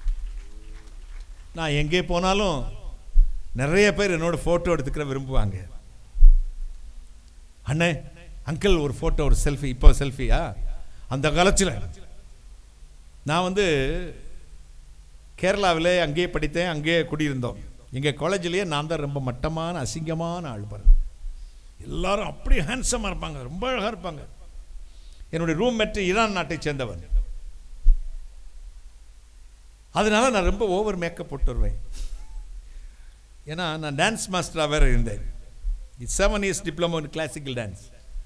நான் எங்கே போனாலும் நிறைய பேர் என்னோட போட்டோ எடுத்துக்கிற விரும்புவாங்க அண்ணே அங்கிள் ஒரு போட்டோ ஒரு செல்ஃபி இப்போ செல்ஃபியா அந்த காலத்தில் நான் வந்து கேரளாவில் அங்கேயே படித்தேன் அங்கேயே குடியிருந்தோம் எங்கள் காலேஜ்லேயே நான் தான் ரொம்ப மட்டமான அசிங்கமான ஆள் பாருங்க எல்லாரும் அப்படி ஹேண்ட்ஸமாக இருப்பாங்க ரொம்ப அழகாக இருப்பாங்க என்னுடைய ரூம்மேட் ஈரான் நாட்டை சேர்ந்தவன் அதனால நான் ரொம்ப ஓவர் மேக்கப் போட்டு வருவேன் ஏன்னா நான் டான்ஸ் மாஸ்டராக வேற இருந்தேன் seven years diploma in classical dance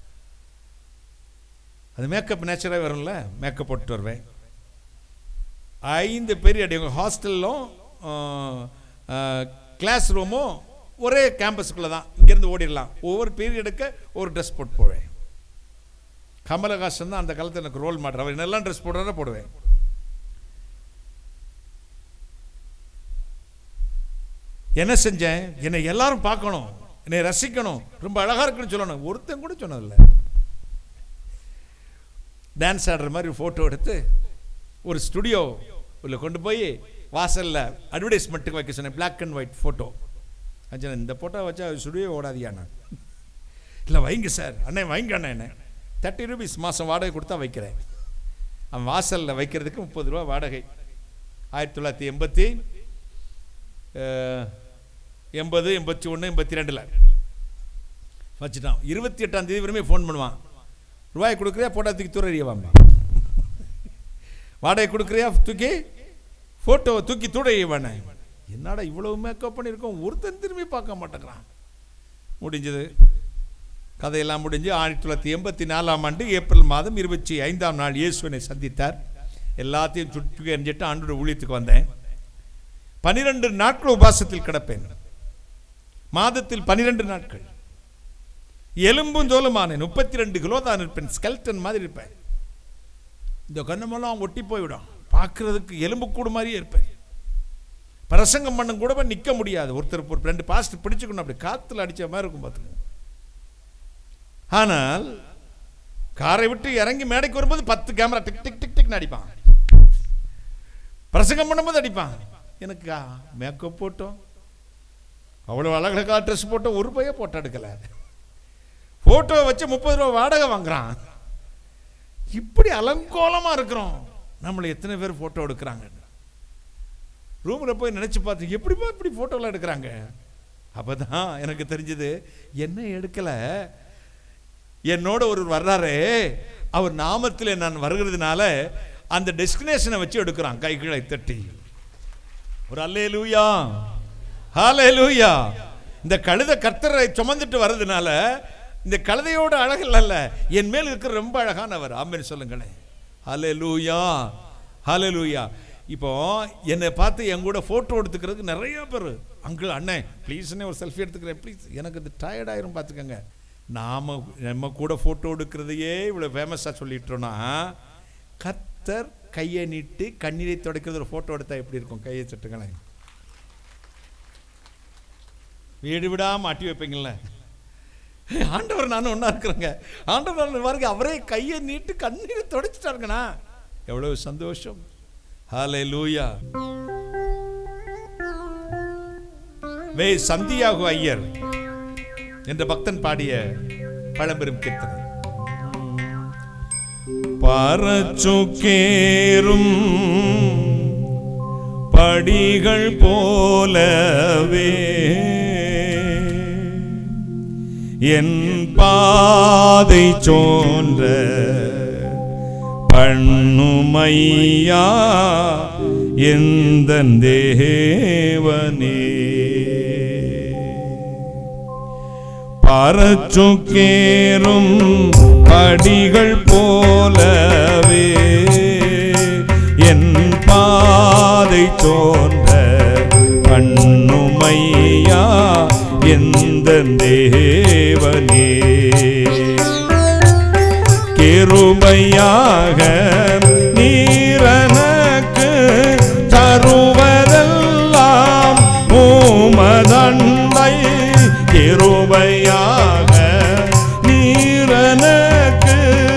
அது மேக்கப் நேச்சராக வரும்ல மேக்கப் போட்டு வருவேன் ஐந்து பீரியட் எங்கள் ஹாஸ்டல்லும் கிளாஸ் ரூமும் ஒரே கேம்பஸுக்குள்ளே தான் இங்கேருந்து ஓடிடலாம் ஒவ்வொரு பீரியடுக்கு ஒரு ட்ரெஸ் போட்டு போவேன் கமலஹாசன் தான் அந்த காலத்தில் எனக்கு ரோல் மாடல் அவர் என்னெல்லாம் ட்ரெஸ் போடுறாரோ போடுவேன் என்ன செஞ்சேன் என்னை எல்லாரும் பார்க்கணும் என்னை ரசிக்கணும் ரொம்ப அழகா இருக்குன்னு சொல்லணும் ஒருத்தன் கூட சொன்னதில்லை டான்ஸ் ஆடுற மாதிரி ஃபோட்டோ எடுத்து ஒரு ஸ்டுடியோ உள்ள கொண்டு போய் வாசல்ல அட்வர்டைஸ்மெண்ட்டுக்கு வைக்க சொன்னேன் black and white photo Anjana இந்த ஃபோட்டோ வச்சா ஸ்டுடியோ ஓடாதியா நான் இல்லை வைங்க சார் அண்ணே வைங்க அண்ணே என்ன தேர்ட்டி ருபீஸ் மாதம் வாடகை கொடுத்தா வைக்கிறேன் அவன் வாசலில் வைக்கிறதுக்கு முப்பது ரூபா வாடகை ஆயிரத்தி தொள்ளாயிரத்தி எண்பத்தி எண்பது எண்பத்தி ஒன்று எண்பத்தி ரெண்டில் வச்சுட்டான் இருபத்தி எட்டாம் தேதி வரைமே ஃபோன் பண்ணுவான் ரூபாய் கொடுக்குறியா போட்டா தூக்கி தூர எறியவாம்பா வாடகை கொடுக்குறியா தூக்கி ஃபோட்டோவை தூக்கி தூர எறியவானே என்னடா இவ்வளவு மேக்கப் பண்ணியிருக்கோம் ஒருத்தன் திரும்பி பார்க்க மாட்டேங்கிறான் முடிஞ்சது கதையெல்லாம் முடிஞ்சு ஆயிரத்தி தொள்ளாயிரத்தி எண்பத்தி நாலாம் ஆண்டு ஏப்ரல் மாதம் இருபத்தி ஐந்தாம் நாள் இயேசுவனை சந்தித்தார் எல்லாத்தையும் சுற்றி எறிஞ்சிட்டு ஆண்டோட ஊழியத்துக்கு வந்தேன் பனிரெண்டு நாட்கள் உபாசத்தில் கிடப்பேன் மாதத்தில் பனிரெண்டு நாட்கள் எலும்பும் தோலுமானேன் முப்பத்தி ரெண்டு கிலோ தான் இருப்பேன் ஸ்கெல்டன் மாதிரி இருப்பேன் இந்த கண்ணமெல்லாம் ஒட்டி போய்விடும் பார்க்கறதுக்கு எலும்பு கூடு மாதிரியே இருப்பேன் பிரசங்கம் பண்ண கூட நிற்க முடியாது ஒருத்தர் ஒரு ரெண்டு பாஸ்ட் பிடிச்சுக்கணும் அப்படி காத்துல அடிச்ச மாதிரி இருக்கும் பார்த்துக்கோங்க ஆனால் காரை விட்டு இறங்கி மேடைக்கு வரும்போது பத்து கேமரா டிக் டிக் டிக் டிக்னு அடிப்பான் பிரசங்கம் பண்ணும்போது அடிப்பான் எனக்கு மேக்கப் போட்டோம் அவ்வளோ அழகழகா ட்ரெஸ் போட்டோம் ஒரு பைய போட்டோ எடுக்கல போட்டோ வச்சு முப்பது ரூபா வாடகை வாங்குறான் இப்படி அலங்கோலமா இருக்கிறோம் நம்மளை எத்தனை பேர் போட்டோ எடுக்கிறாங்க ரூமில் போய் நினைச்சு பார்த்து எப்படிப்பா இப்படி போட்டோலாம் எடுக்கிறாங்க அப்பதான் எனக்கு தெரிஞ்சது என்ன எடுக்கல என்னோட ஒரு வர்றாரே அவர் நாமத்தில் நான் வருகிறதுனால அந்த டெஸ்டினேஷனை வச்சு எடுக்கிறான் கைகளை தட்டி ஒரு அல்லே லூயா ஹாலே லூயா இந்த கழுத கர்த்தரை சுமந்துட்டு வர்றதுனால இந்த கழுதையோட அழகில் அல்ல என் மேல் இருக்கிற ரொம்ப அழகானவர் ஆமென் சொல்லுங்களேன் ஹலே லூயா ஹலே லூயா இப்போ என்னை பார்த்து என் கூட ஃபோட்டோ எடுத்துக்கிறதுக்கு நிறைய பேர் அங்கிள் அண்ணே ப்ளீஸ்னே ஒரு செல்ஃபி எடுத்துக்கிறேன் ப்ளீஸ் எனக்கு இது டயர்ட் ஆயிரும் பார்த்துக்கோங்க நாம நம்ம கூட ஃபோட்டோ எடுக்கிறதையே இவ்வளோ ஃபேமஸாக சொல்லிட்டோன்னா கத்தர் கையை நீட்டு கண்ணீரை துடைக்கிறது ஒரு ஃபோட்டோ எடுத்தா எப்படி இருக்கும் கையை சட்டுங்களேன் வீடு விடாம மாட்டி வைப்பீங்கள ஆண்டவர் நானும் ஒன்றா இருக்கிறேங்க ஆண்டவர் பாருங்க அவரே கையை நீட்டு கண்ணீரை துடைச்சிட்டாருங்கண்ணா எவ்வளவு சந்தோஷம் ஹாலே லூயா வே சந்தியாகு ஐயர் என்ற பக்தன் பாடிய பழம்பெரும் கீர்த்தனை பறச்சுக்கேறும் படிகள் போலவே என் பாதை சோன்ற பண்ணுமையா எந்த தேவனே பறச்சுக்கேறும் படிகள் போலவே என் பாதை தோன்ற கண்ணுமையா எந்த தேவனே கிருபையாக நீரனக்கு தருவதெல்லாம் உமதண்டை கிருபையாக நீரனக்கு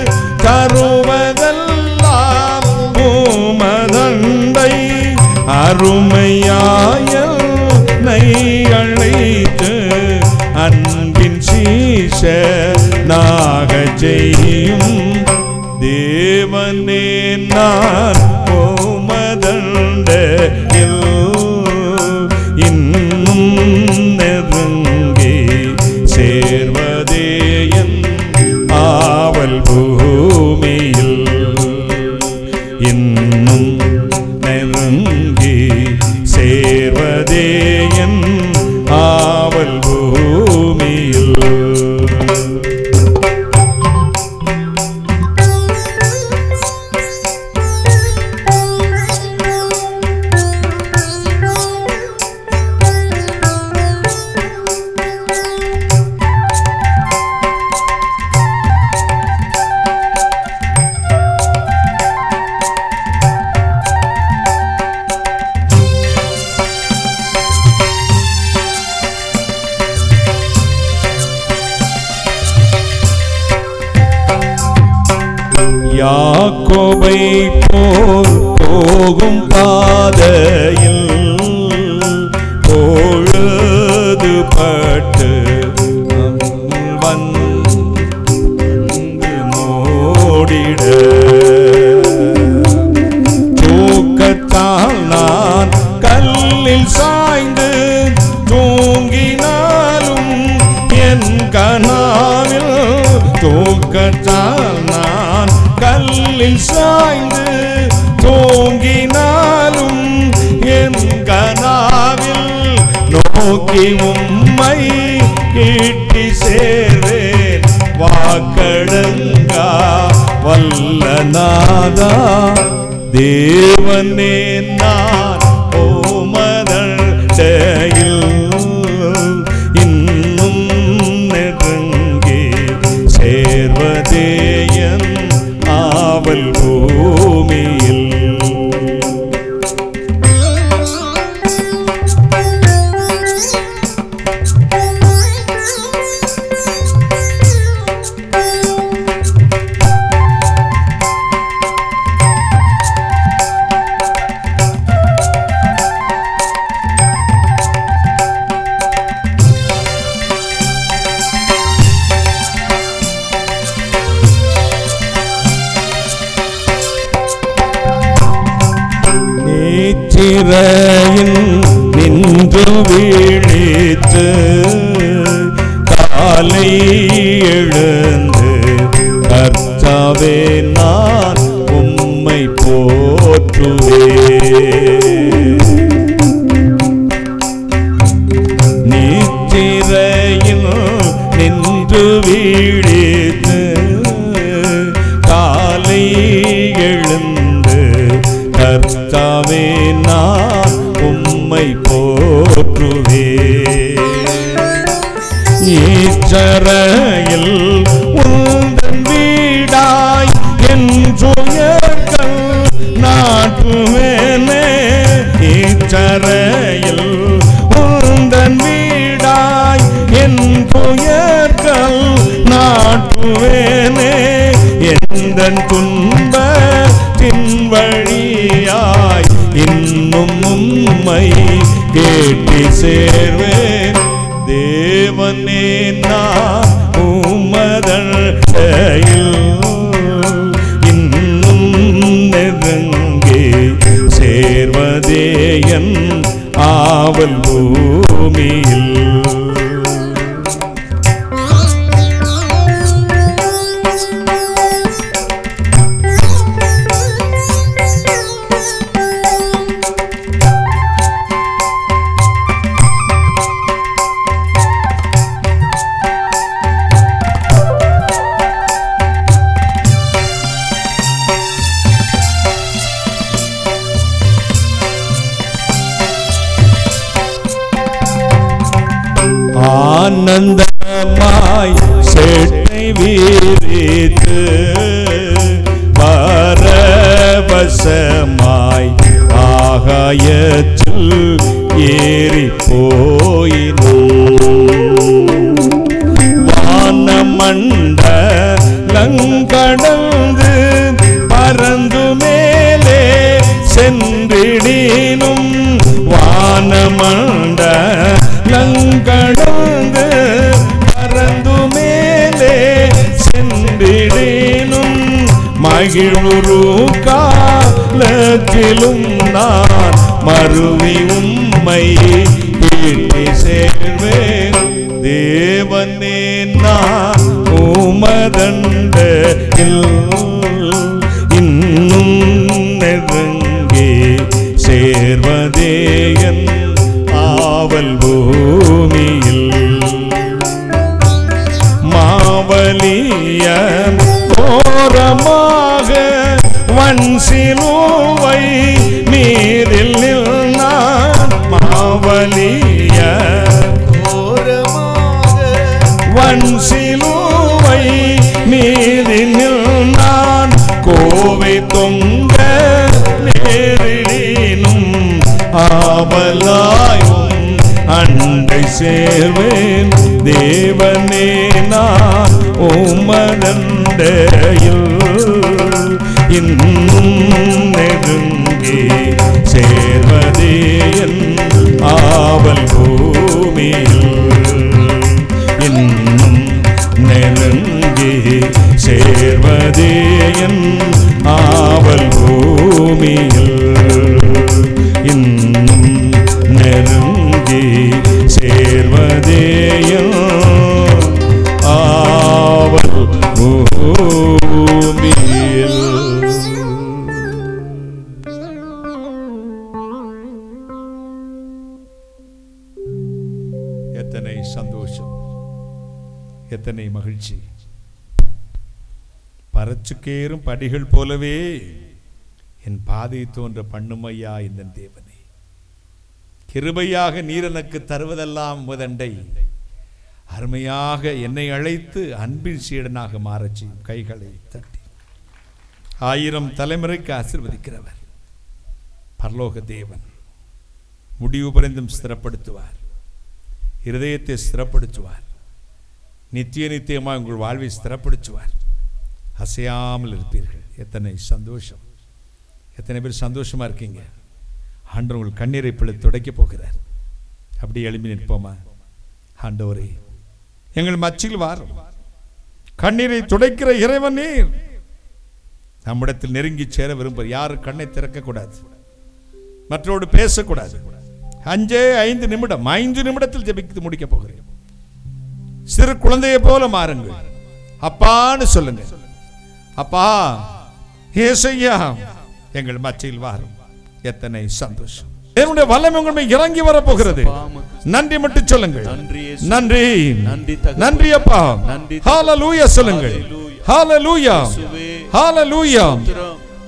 தருவதெல்லாம் உமதண்டை அருமையாய அழைத்து அன்பின் சீஷ நாக செய்யும் தேவனே நான் கோமதண்ட இன்னும் நெருங்கி சேர்வதே என் ஆவல் பூமியில் இன்னும் நெருங்கி சேர்வதே என் ஆவல் பூமியில் யாக்கோபை போல் போகும் பாதையில் பொழுது பட்டு வந்து மோடிட தூக்கத்தால் நான் கல்லில் சாய்ந்து தூங்கினாலும் என் கனாவில் தூக்கத்தால் நான் கல்லில் சாய்ந்து தூங்கினாலும் என் கனாவில் நோக்கி உம்மை கிட்டி சேர்வேன் வாக்கடங்கா வல்லநாதா தேவனே நான் ஓமதழையில் இன்னும் நெருங்கி சேர்வதேயன் ஆவல் பூமியில் நீச்சிறையின் நின்று வீழித்து காலை எழுந்து கர்த்தாவே நான் உம்மை போற்றுவே நீச்சிறையில் நின்று வீழித்து காலை எழுந்து கர்த்தாவே உம்மை போற்றுவே ஈச்சரையில் உந்தன் வீடாய் என் துயர்கள் நாட்டுவேனே ஈச்சரையில் உந்தன் வீடாய் என் துயர்கள் நாட்டுவேனே எந்தன் துன்பத்தின் வழியாய் இன்னும் உம்மை கேட்டி சேர்வேன் தேவனே நான் உமதழையில் இன்னும் நெருங்கி சேர்வதே என் ஆவல் பூமியில் ஆனந்தமாய் சேட்டை வீரித்து பரவசமாய் ஆகாயத்தில் ஏறி போயினும் வானமண்ட லங்கடந்து பறந்து மேலே சென்றிடினும் வானமண்ட லங்கடந்து பறந்து மேலே சென்றிடினும் மகிழ்வுரு காலத்திலும் நான் மறுவி உம்மை வீட்டி சேர்வேன் தேவனே நான் உமதண்ட இன்னும் நெருங்கி சேர்வதே என் ஆவல் பூமியில் மாவலிய கோரமாக வன்சிலுவை மீதில் நான் மாவலிய வன்சிலுவை மீதில் நான் கோவை தொங்க நேரிடினும் ஆவலாயும் அண்டை சேர்வேன் தேவனே நான் உமதண்டையில் இன்னும் நெருங்கி சேர்வதே என் ஆவல் பூமியில் இன்னும் நெருங்கி சேர்வதே என் ஆவல் பூமியில் இன்னும் நெருங்கி சேர்வதே என் ஆவல் பூமியில் எத்தனை சந்தோஷம் எத்தனை மகிழ்ச்சி பறச்சுக்கேறும் படிகள் போலவே என் பாதை தோன்ற பண்ணுமையா இந்த தேவனே கிருபையாக நீர் எனக்கு தருவதெல்லாம் முதண்டை அருமையாக என்னை அழைத்து அன்பின் சீடனாக மாறச் செய்யும் கைகளை தட்டி ஆயிரம் தலைமுறைக்கு ஆசிர்வதிக்கிறவர் பரலோக தேவன் முடிவு பரிந்தும் ஸ்திரப்படுத்துவார் இருதயத்தை ஸ்திரப்படுத்துவார் நித்திய நித்தியமாக உங்கள் வாழ்வை ஸ்திரப்படுத்துவார் அசையாமல் இருப்பீர்கள் எத்தனை சந்தோஷம் எத்தனை பேர் சந்தோஷமா இருக்கீங்க ஆண்டவர் உங்கள் கண்ணீரை பிள்ளை துடைக்க போகிறார் அப்படி எழுப்பி நிற்போமா ஆண்டவரே எங்கள் மச்சில் வாரும் கண்ணீரை துடைக்கிற இறைவன் நீர் நம்மிடத்தில் நெருங்கி சேர விரும்ப யாரும் கண்ணை திறக்க கூடாது மற்றோடு பேசக்கூடாது அஞ்சே ஐந்து நிமிடம் ஐந்து நிமிடத்தில் ஜெபித்து முடிக்க போகிறேன் சிறு குழந்தையை போல மாறுங்கள் அப்பான்னு சொல்லுங்க அப்பா ஏசையா எங்கள் மச்சையில் வாரும் எத்தனை சந்தோஷம் என்னுடைய வல்லமை உங்கள் மேல் இறங்கி வர போகிறது நன்றி மட்டும் சொல்லுங்கள் நன்றி இயேசு. நன்றி நன்றி தகப்பனே. நன்றி அப்பா நன்றி தகப்பனே. ஹalleluya சொல்லுங்கள் Hallelujah. ஹalleluya இயேசுவே. ஹalleluya ஸ்தோத்திரம்.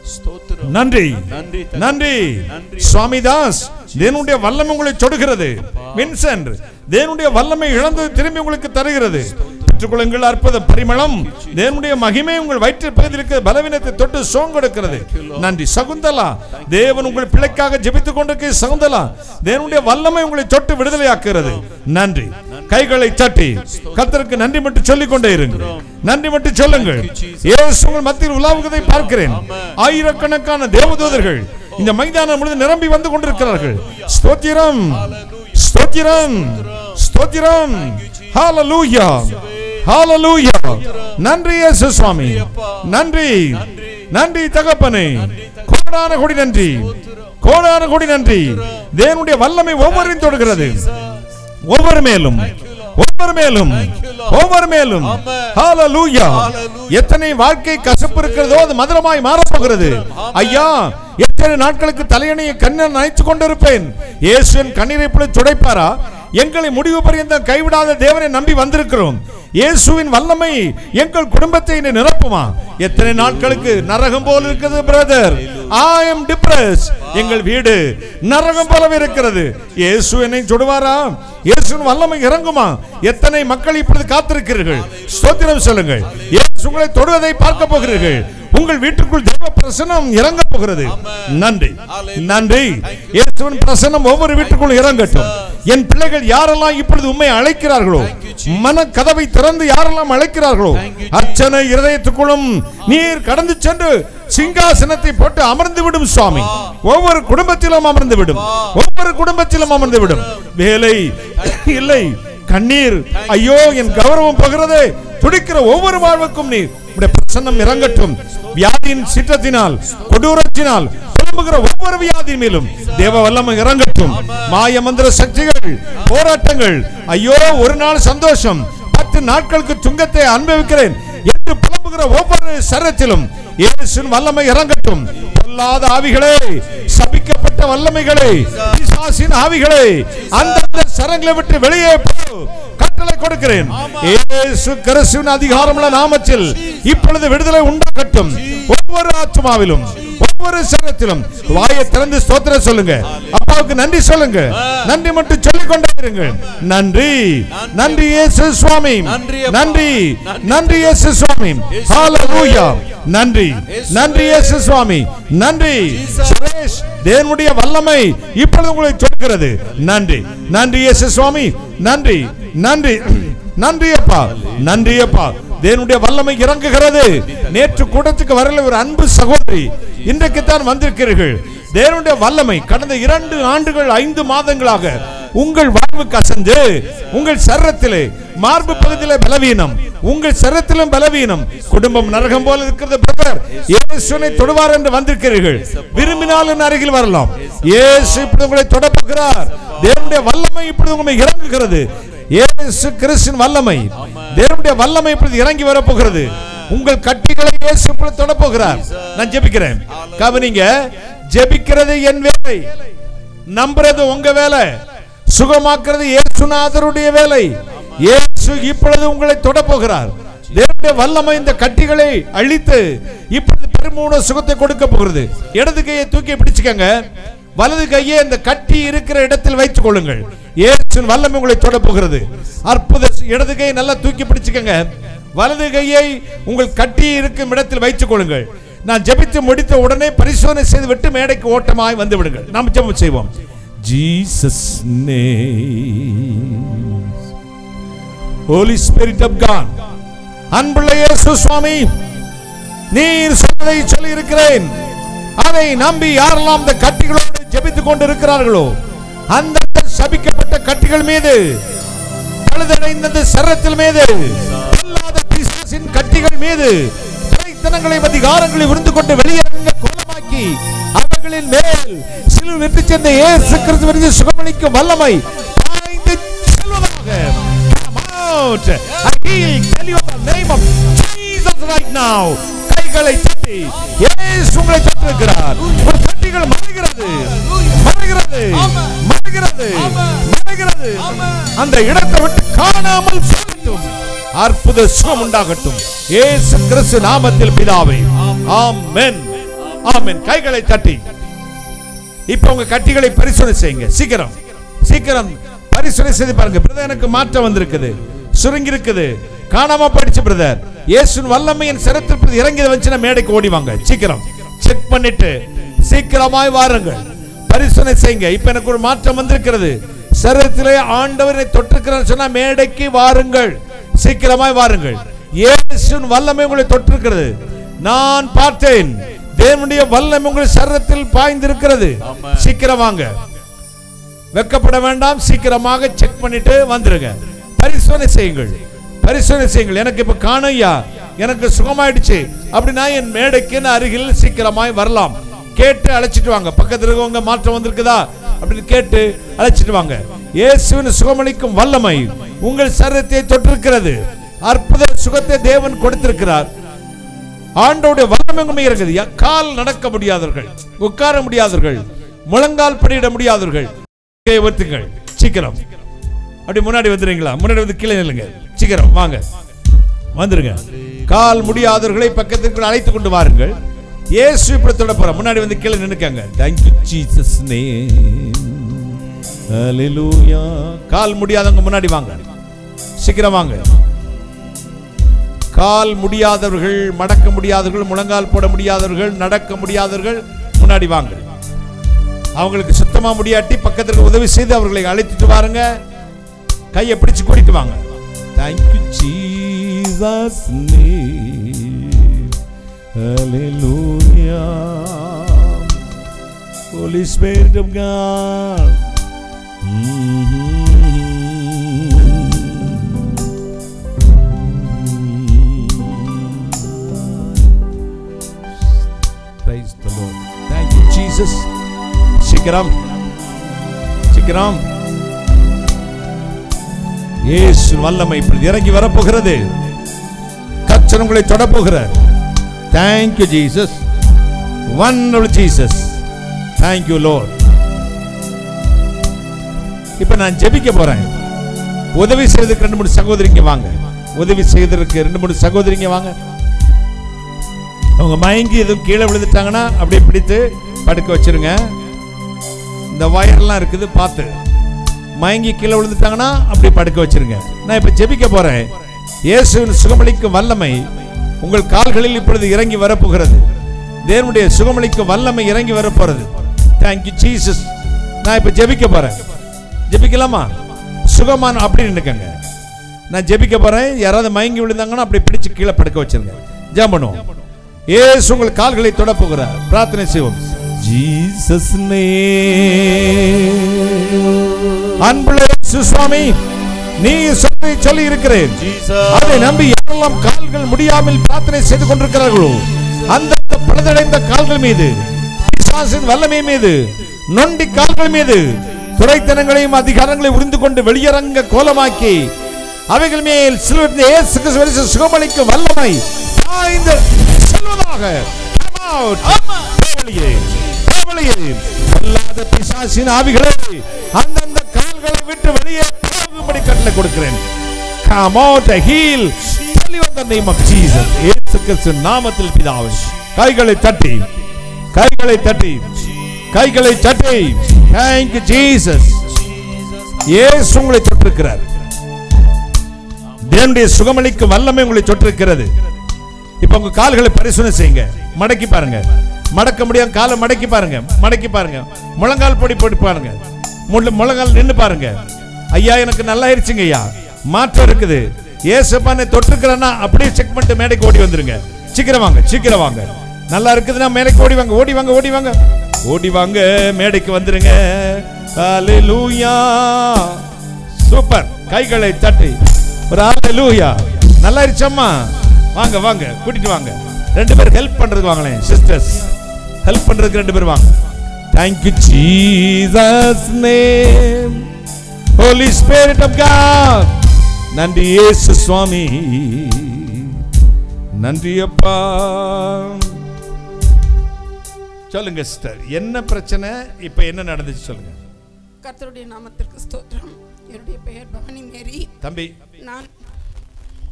ஸ்தோத்திரம் நன்றி நன்றி தகப்பனே. நன்றி நன்றி. சுவாமிதாஸ் தேவனுடைய வல்லமை உங்களை தொடுகிறது வின்சென்ட் தேவனுடைய வல்லமை இழந்தது திரும்பி உங்களுக்கு தருகிறது பெற்றுக்கொள்ளுங்கள் அற்புத பரிமளம் தேவனுடைய மகிமை உங்கள் வயிற்று பகுதியில் இருக்கிற பலவீனத்தை தொட்டு சோங் கொடுக்கிறது நன்றி சகுந்தலா தேவன் உங்கள் பிள்ளைக்காக ஜெபித்துக் கொண்டிருக்க சகுந்தலா தேவனுடைய வல்லமை உங்களை தொட்டு விடுதலையாக்குகிறது நன்றி கைகளை தட்டி கர்த்தருக்கு நன்றி மட்டும் சொல்லிக் கொண்டே இருங்கள் நன்றி மட்டும் சொல்லுங்கள் இயேசு உங்கள் மத்தியில் உலாவுவதை பார்க்கிறேன் ஆயிரக்கணக்கான தேவதூதர்கள் இந்த மைதானம் முழுவதும் நிரம்பி வந்து கொண்டிருக்கிறார்கள் ஸ்தோத்திரம் ஸ்தோத்திரம் ஸ்தோத்திரம் ஹalleluya ஹalleluya நன்றி இயேசு சுவாமி நன்றி நன்றி தகப்பனே கோடான கோடி நன்றி கோடான கோடி நன்றி தேவனுடைய வல்லமை ஒவ்வொருவரையும் தொடுகிறது ஒவ்வொரு மேலும் ஒவ்வொரு மேலும் ஒவ்வொரு மேலும் ஹalleluya எத்தனை வாழ்க்கை கசப்பு இருக்கிறதோ அது மதுரமாய் மாறப்போகிறது ஐயா எத்தனை நாட்களுக்கு தலையணையை கண்ணன் நினைத்து கொண்டிருப்பேன் இயேசுவின் கண்ணீரை இப்படி துடைப்பாரா எங்களை முடிவு பரியந்தம் கைவிடாத தேவனை நம்பி வந்திருக்கிறோம் இயேசுவின் வல்லமை எங்கள் குடும்பத்தை இனி நிரப்புமா எத்தனை நாட்களுக்கு நரகம் போல இருக்குது பிரதர் ஐ எம் டிப்ரஸ் எங்கள் வீடு நரகம் போலவே இருக்கிறது இயேசு என்னை சுடுவாரா இயேசுவின் வல்லமை இறங்குமா எத்தனை மக்கள் இப்பொழுது காத்திருக்கிறீர்கள் ஸ்தோத்திரம் சொல்லுங்கள் இயேசு உங்களை தொடுவதை பார்க்க போகிறீர்கள் உங்கள் வீட்டுக்குள் தேவ பிரசனம் இறங்க போகிறது நன்றி நன்றி இயேசுவின் பிரசனம் ஒவ்வொரு வீட்டுக்குள் இறங்கட்டும் என் பிள்ளைகள் யாரெல்லாம் இப்பொழுது உண்மை அழைக்கிறார்களோ மன கதவை திறந்து யாரெல்லாம் அழைக்கிறார்களோ அர்ச்சனை இருதயத்துக்குள்ளும் நீர் கடந்து சென்று சிங்காசனத்தை போட்டு அமர்ந்து விடும் சுவாமி ஒவ்வொரு குடும்பத்திலும் அமர்ந்து விடும் ஒவ்வொரு குடும்பத்திலும் அமர்ந்து விடும் வேலை இல்லை கண்ணீர் ஐயோ என் கௌரவம் பகிறதே துடிக்கிற ஒவ்வொரு வாழ்வுக்கும் நீர் உடைய பிரசன்னம் இறங்கட்டும் வியாதியின் சிற்றத்தினால் கொடூரத்தினால் புலம்புகிற ஒவ்வொரு வியாதியின் மேலும் தேவ வல்லமை இறங்கட்டும் மாய மந்திர சக்திகள் போராட்டங்கள் ஐயோ ஒரு நாள் சந்தோஷம் பத்து நாட்களுக்கு துங்கத்தை அனுபவிக்கிறேன் என்று புலம்புகிற ஒவ்வொரு சரத்திலும் இயேசுவின் வல்லமை இறங்கட்டும் பொல்லாத ஆவிகளே சபிக்கப்பட்ட வல்லமைகளே பிசாசின் ஆவிகளே அந்தந்த சரங்களை விட்டு வெளியே போ கட்டளை கொடுக்கிறேன் இயேசு கிறிஸ்துவின் அதிகாரமுள்ள நாமத்தில் இப்பொழுது விடுதலை உண்டாகட்டும் ஒவ்வொரு ஆத்மாவிலும் ஒவ்வொரு சரத்திலும் வாயை திறந்து ஸ்தோத்திரம் சொல்லுங்க அப்பாவுக்கு நன்றி சொல்லுங்க நன்றி மட்டும் சொல்லிக் கொண்டே இருங்கள் நன்றி நன்றி இயேசு சுவாமி நன்றி நன்றி இயேசு சுவாமி ஹalleluya நன்றி நன்றி இயேசு சுவாமி நன்றி சுரேஷ் தேவனுடைய வல்லமை இப்பொழுது உங்களை சொல்கிறது நன்றி நன்றி இயேசு சுவாமி நன்றி நன்றி நன்றி அப்பா நன்றி அப்பா தேவனுடைய வல்லமை இறங்குகிறது நேற்று கூட்டத்துக்கு வரல ஒரு அன்பு சகோதரி இன்றைக்கு தான் வந்திருக்கிறீர்கள் தேவனுடைய வல்லமை கடந்த இரண்டு ஆண்டுகள் ஐந்து மாதங்களாக உங்கள் வாழ்வு கசந்து உங்கள் சரத்திலே மார்பு பகுதியிலே பலவீனம் உங்கள் சரத்திலும் பலவீனம் குடும்பம் நரகம் போல இருக்கிறது பிரதர் இயேசுனை தொடுவார் என்று வந்திருக்கிறீர்கள் விரும்பினால் என் அருகில் வரலாம் இயேசு இப்படி உங்களை தொடப்புகிறார் தேவனுடைய வல்லமை இப்படி உங்களை இறங்குகிறது இயேசு கிறிஸ்தின் வல்லமை தேவனுடைய வல்லமை இப்படி இறங்கி வரப்போகிறது உங்கள் கட்டிகளை இயேசு இப்படி தொடப்போகிறார் நான் ஜெபிக்கிறேன் கவனிங்க ஜெபிக்கிறது என் வேலை நம்புறது உங்க வேலை சுகமாக்குறது இயேசுநாதருடைய வேலை இயேசு இப்பொழுது உங்களை தொடப்போகிறார் தேவனுடைய வல்லமை இந்த கட்டிகளை அழித்து இப்பொழுது பெருமூண சுகத்தை கொடுக்க போகிறது இடது கையை தூக்கி பிடிச்சுக்கங்க வலது கையை இந்த கட்டி இருக்கிற இடத்தில் வைத்துக் கொள்ளுங்கள் இயேசுவின் வல்லமை உங்களை தொட போகிறது அற்புத இடது கையை நல்லா தூக்கி பிடிச்சுக்கங்க வலது கையை உங்கள் கட்டி இருக்கும் இடத்தில் வைத்துக் கொள்ளுங்கள் நான் ஜெபித்து முடித்த உடனே பரிசோதனை செய்து விட்டு மேடைக்கு ஓட்டமாய் வந்து விடுங்கள் நாம் ஜெபம் செய்வோம் Jesus Holy Spirit of God அன்புள்ள இயேசு சுவாமி நீர் சொன்னதை சொல்லி இருக்கிறேன் அதை நம்பி யாரெல்லாம் இந்த கட்டிகளோடு ஜெபித்துக் கொண்டு இருக்கிறார்களோ அந்த சபிக்கப்பட்ட கட்டிகள் மீது பழுதடைந்த இந்த சரத்தில் மீது பொல்லாத பிசாசின் கட்டிகள் மீது துறைத்தனங்களை அதிகாரங்களை உருந்து கொண்டு வெளியேற கோலமாக்கி அவர்களின் மேல் சிலுவை விட்டு சென்ற இயேசு கிறிஸ்துவிற்கு சுகமளிக்கும் வல்லமை பாய்ந்து செல்வதாக Come out. I heal. Tell you the name of Jesus right now. கைகளை தட்டி இயேசு உங்களை தொட்டிருக்கிறார் ஒரு கட்டிகள் மறைகிறது மறைகிறது மறைகிறது மறைகிறது அந்த இடத்தை விட்டு காணாமல் போகட்டும் அற்புத சுகம் உண்டாகட்டும் இயேசு கிறிஸ்து நாமத்தில் பிதாவே ஆமென் ஆமென் கைகளை தட்டி இப்ப உங்க கட்டிகளை பரிசோதனை செய்யுங்க சீக்கிரம் சீக்கிரம் பரிசோதனை செய்து பாருங்க பிரதர் எனக்கு மாற்றம் வந்திருக்குது சுருங்கி இருக்குது காணாம போயிடுச்சு பிரதர் இயேசுவின் வல்லமையின் சிரத்தில் இறங்கி வந்துச்சுன்னா மேடைக்கு ஓடி வாங்க சீக்கிரம் செக் பண்ணிட்டு சீக்கிரமாய் வாருங்கள் பரிசோதனை செய்யுங்க இப்ப எனக்கு ஒரு மாற்றம் வந்திருக்கிறது சரீரத்திலே ஆண்டவரை தொட்டிருக்கிறார் சொன்னா மேடைக்கு வாருங்கள் சீக்கிரமாய் வாருங்கள் இயேசுவின் வல்லமை உங்களை தொட்டிருக்கிறது நான் பார்த்தேன் தேவனுடைய வல்லமை உங்கள் சரீரத்தில் பாய்ந்திருக்கிறது ஆமென். சீக்கிரம் வாங்க வெக்கப்பட வேண்டாம் சீக்கிரமாக செக் பண்ணிட்டு வந்துருங்க பரிசோதனை செய்யுங்கள் பரிசோதனை செய்யுங்கள் எனக்கு இப்ப காணையா எனக்கு சுகமாயிடுச்சு அப்படின்னா என் மேடைக்கு நான் அருகில் சீக்கிரமாய் வரலாம் கேட்டு அழைச்சிட்டு வாங்க பக்கத்துல இருக்கவங்க மாற்றம் வந்திருக்குதா அப்படின்னு கேட்டு அழைச்சிட்டு வாங்க இயேசுவின் சுகமளிக்கும் வல்லமை உங்கள் சரீரத்தை தொட்டிருக்கிறது அற்புத சுகத்தை தேவன் கொடுத்திருக்கிறார் ஆண்டோடைய வல்லமை உண்மை இருக்குது யா- கால் நடக்க முடியாதவர்கள் உட்கார முடியாதவர்கள் முழங்கால் படியிட முடியாதவர்கள் கையை உயர்த்துங்கள் சீக்கிரம் அப்படி முன்னாடி வந்துடுறீங்களா முன்னாடி வந்து கீழே நில்லுங்க சீக்கிரம் வாங்க வந்துருங்க கால் முடியாதவர்களை பக்கத்திற்கு அழைத்து கொண்டு வாருங்கள் இயேசு இப்படி தொட போறோம் முன்னாடி வந்து கீழே நின்னுக்கங்க thank you ஜீசஸ் நேம் ஹalleluya கால் முடியாதவங்க முன்னாடி வாங்க சீக்கிரம் வாங்க கால் முடியாதவர்கள் மடக்க முடியாதவர்கள் முழங்கால் போட முடியாதவர்கள் நடக்க முடியாதவர்கள் முன்னாடி வாங்க அவங்களுக்கு சுத்தமா முடியாட்டி பக்கத்துல உதவி செய்து அவர்களை அழைத்துட்டு வாருங்க கையை பிடிச்சு கூட்டிட்டு வாங்க தேங்க்யூ ஜீசஸ் ஹalleluya Holy Spirit of God Praise the Lord. Thank you, Jesus. சீக்கிரம் சீக்கிரம் இயேசு வல்லமை இப்படி இறங்கி வரப்போகிறது கர்த்தர் உங்களை தொடப்போகிறார் Thank you, Jesus. Wonderful Jesus. Thank you, Lord. இப்ப நான் ஜெபிக்க போறேன் உதவி செய்வதற்கு ரெண்டு மூணு சகோதரிங்க வாங்க உதவி செய்வதற்கு ரெண்டு மூணு சகோதரிங்க வாங்க அவங்க மயங்கி எதுவும் கீழே விழுந்துட்டாங்கன்னா அப்படியே பிடித்து படுக்க வச்சிருங்க இந்த வயர்லாம் இருக்குது பார்த்து மயங்கி கீழே விழுந்துட்டாங்கன்னா அப்படி படுக்க வச்சிருங்க நான் இப்ப ஜெபிக்க போறேன் இயேசுவின் சுகமளிக்கும் வல்லமை உங்கள் கால்களில் இப்பொழுது இறங்கி வரப்போகிறது தேவனுடைய சுகமளிக்கும் வல்லமை இறங்கி வரப்போறது தேங்க்யூ ஜீசஸ் நான் இப்ப ஜெபிக்க போறேன் ஜெபிக்கலாமா சுகமான அப்படி நின்னுக்கங்க நான் ஜெபிக்க போறேன் யாராவது மயங்கி விழுந்தாங்கன்னா அப்படி பிடிச்சு கீழே படுக்க வச்சிருங்க ஜெபம் பண்ணுவோம் இயேசு உங்கள் கால்களை தொட போகிறார் பிரார்த்தனை செய்வோம் ஜீசஸ் அன்புள்ள இயேசு சுவாமி நீ சொல்லி சொல்லி இருக்கிறேன் அதை நம்பி யாரெல்லாம் கால்கள் முடியாமல் பிரார்த்தனை செய்து கொண்டிருக்கிறார்களோ அந்த பழுதடைந்த கால்கள் மீது பிசாசின் வல்லமை மீது நொண்டி கால்கள் மீது துறைத்தனங்களையும் அதிகாரங்களையும் உறிந்து கொண்டு வெளியரங்க கோலமாக்கி அவைகள் மேல் சிலுவையில் இயேசு கிறிஸ்து சுகமளிக்கும் வல்லமை பாய்ந்து செல்வதாக Come out. தேவலியே, தேவலியே, பொல்லாத பிசாசின் ஆவிகளே அந்தந்த கால்களை விட்டு வெளியே போகும்படி கட்டளை கொடுக்கிறேன் Come out, heal. Deliver the name of Jesus. இயேசு கிறிஸ்து நாமத்தில் பிதாவே கைகளை தட்டி கைகளை தட்டி கைகளை தட்டி Thank you Jesus இயேசு உங்களை தொட்டிருக்கிறார் தேவனுடைய சுகமளிக்கும் வல்லமை உங்களை தொட்டிருக்கிறது இப்ப உங்க கால்களை பரிசோதனை செய்யுங்க மடக்கி பாருங்க மடக்க முடியாம காலை மடக்கி பாருங்க மடக்கி பாருங்க முழங்கால் பொடி போட்டு பாருங்க முள்ள- முழங்கால் நின்னு பாருங்க ஐயா எனக்கு நல்லா ஆயிருச்சுங்க ஐயா மாற்றம் இருக்குது ஏசப்பானை தொட்டிருக்கிறேன்னா அப்படியே செக் பண்ணிட்டு மேடைக்கு ஓடி வந்துருங்க சீக்கிரம் வாங்க சீக்கிரம் வாங்க நல்லா இருக்குதுன்னா மேடைக்கு ஓடி வாங்க ஓடி வாங்க ஓடி வாங்க ஓடி வாங்க மேடைக்கு வந்துருங்க ஹalleluya சூப்பர் கைகளை தட்டி ஒரு ஹalleluya நல்லா இருச்சம்மா வாங்க வாங்க கூட்டிட்டு வாங்க ரெண்டு பேர் ஹெல்ப் பண்றதுக்கு வாங்களேன் சிஸ்டர்ஸ் ஹெல்ப் பண்றதுக்கு ரெண்டு பேர் வாங்க Thank you Jesus name Holy Spirit of God நன்றி இயேசு சுவாமி நன்றி அப்பா சொல்லுங்க சிஸ்டர் என்ன பிரச்சனை இப்ப என்ன நடந்துச்சு சொல்லுங்க கர்த்தருடைய நாமத்திற்கு ஸ்தோத்திரம் என்னுடைய பெயர் பவானி மேரி தம்பி நான்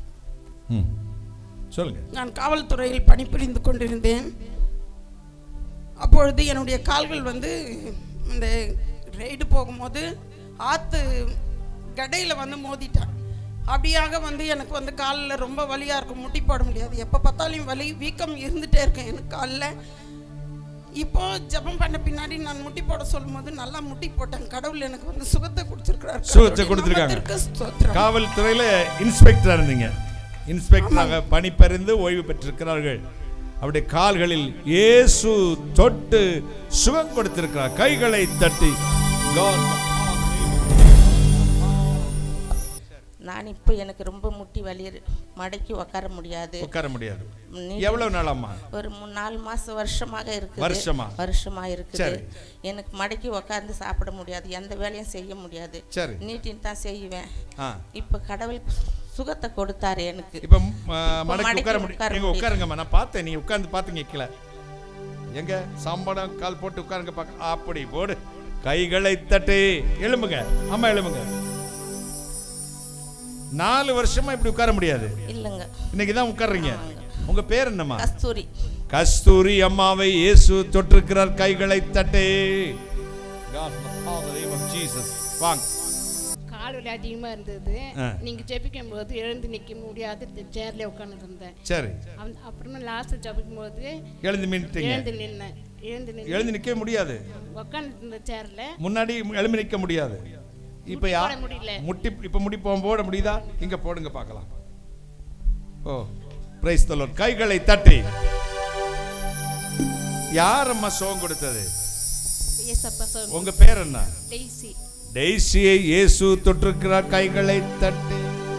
ம். சொல்லுங்க நான் காவல்துறையில் பணிபுரிந்து கொண்டிருந்தேன் அப்பொழுது என்னுடைய கால்கள் வந்து இந்த ரைடு போகும்போது ஆற்று கடையில் வந்து மோதிட்டேன் அப்படியாக வந்து எனக்கு வந்து காலில் ரொம்ப வலியாக இருக்கும் முட்டி போட முடியாது எப்போ பார்த்தாலும் வலி வீக்கம் இருந்துகிட்டே இருக்கும் எனக்கு காலில் இப்போ ஜெபம் பண்ண பின்னாடி நான் முட்டி போட சொல்லும்போது நல்லா முட்டி போட்டேன் கடவுள் எனக்கு வந்து சுகத்தை கொடுத்துருக்கிறார் சுகத்தை கொடுத்திருக்காங்க. காவல்துறையில இன்ஸ்பெக்டரா இருந்தீங்க இன்ஸ்பெக்டராக பணிபரிந்து ஓய்வு பெற்றிருக்கிறார்கள் அவருடைய கால்களில் இயேசு தொட்டு சுகம் கொடுத்திருக்கிறார் கைகளை தட்டி God. நான் இப்போ எனக்கு ரொம்ப முட்டி வலி இரு- மடக்கி உட்கார முடியாது உட்கார முடியாது நீ- எவ்வளவு நாளாம்மா ஒரு மூணு நாலு மாசம் வருஷமாக இருக்குது வருஷமா? வருஷமா இருக்குது சரி. எனக்கு மடக்கி உட்கார்ந்து சாப்பிட முடியாது எந்த வேலையும் செய்ய முடியாது சரி. நீட்டின்னு தான் செய்வேன் ஆ இப்போ கடவுள் சுகத்தை கொடுத்தாரு எனக்கு இப்ப ம், ஆ, மடக்கி மடக்கி உட்கார உட்கார முடியும் எங்க முடியுது. உட்காருங்கம்மா நான் பார்த்தேன் நீ உட்கார்ந்து பார்த்துங்க கீழே எங்க சாம்படம் கால் போட்டு உட்காருங்க பார்க்க அப்படி போடு கைகளை தட்டி எழும்புங்க அம்மா எழும்புங்க நாலு வருஷமா இப்படி உட்கார முடியாது இல்லைங்க இன்னைக்கு தான் உட்கார்றீங்க உங்க பேர் என்னம்மா கஸ்தூரி கஸ்தூரி அம்மாவை இயேசு தொட்டிருக்கிறார் கைகளை தட்டே God, in the power of the name of Jesus. வாங்க கால் வலி அதிகமாக இருந்தது ஆ. நீங்கள் ஜெபிக்கும் போது எழுந்து நிற்க முடியாது சேர்ல உட்காந்து இருந்தேன் சரி அவன் அப்புறமா லாஸ்ட் ஜபிக்கும் போது எழுந்து மீன்ட்டீங்க எழுந்து நின்னேன் எழுந்து நின்று எழுந்து நிற்க முடியாது உட்காந்து இருந்த சேர்ல முன்னாடி எழும்பி நிற்க முடியாது இப்ப யா போட முடியல. முட்டி இப்ப முடி போக போட முடியுதா இங்க போடுங்க பார்க்கலாம் ஓ பிரைஸ் தலோட் கைகளை தட்டி யாரம்மா சோகம் கொடுத்தது ஏசப்பா சொல் உங்க பேர் என்ன டெய்ஸி டெய்ஸியை இயேசு தொட்டிருக்கிறார் கைகளை தட்டி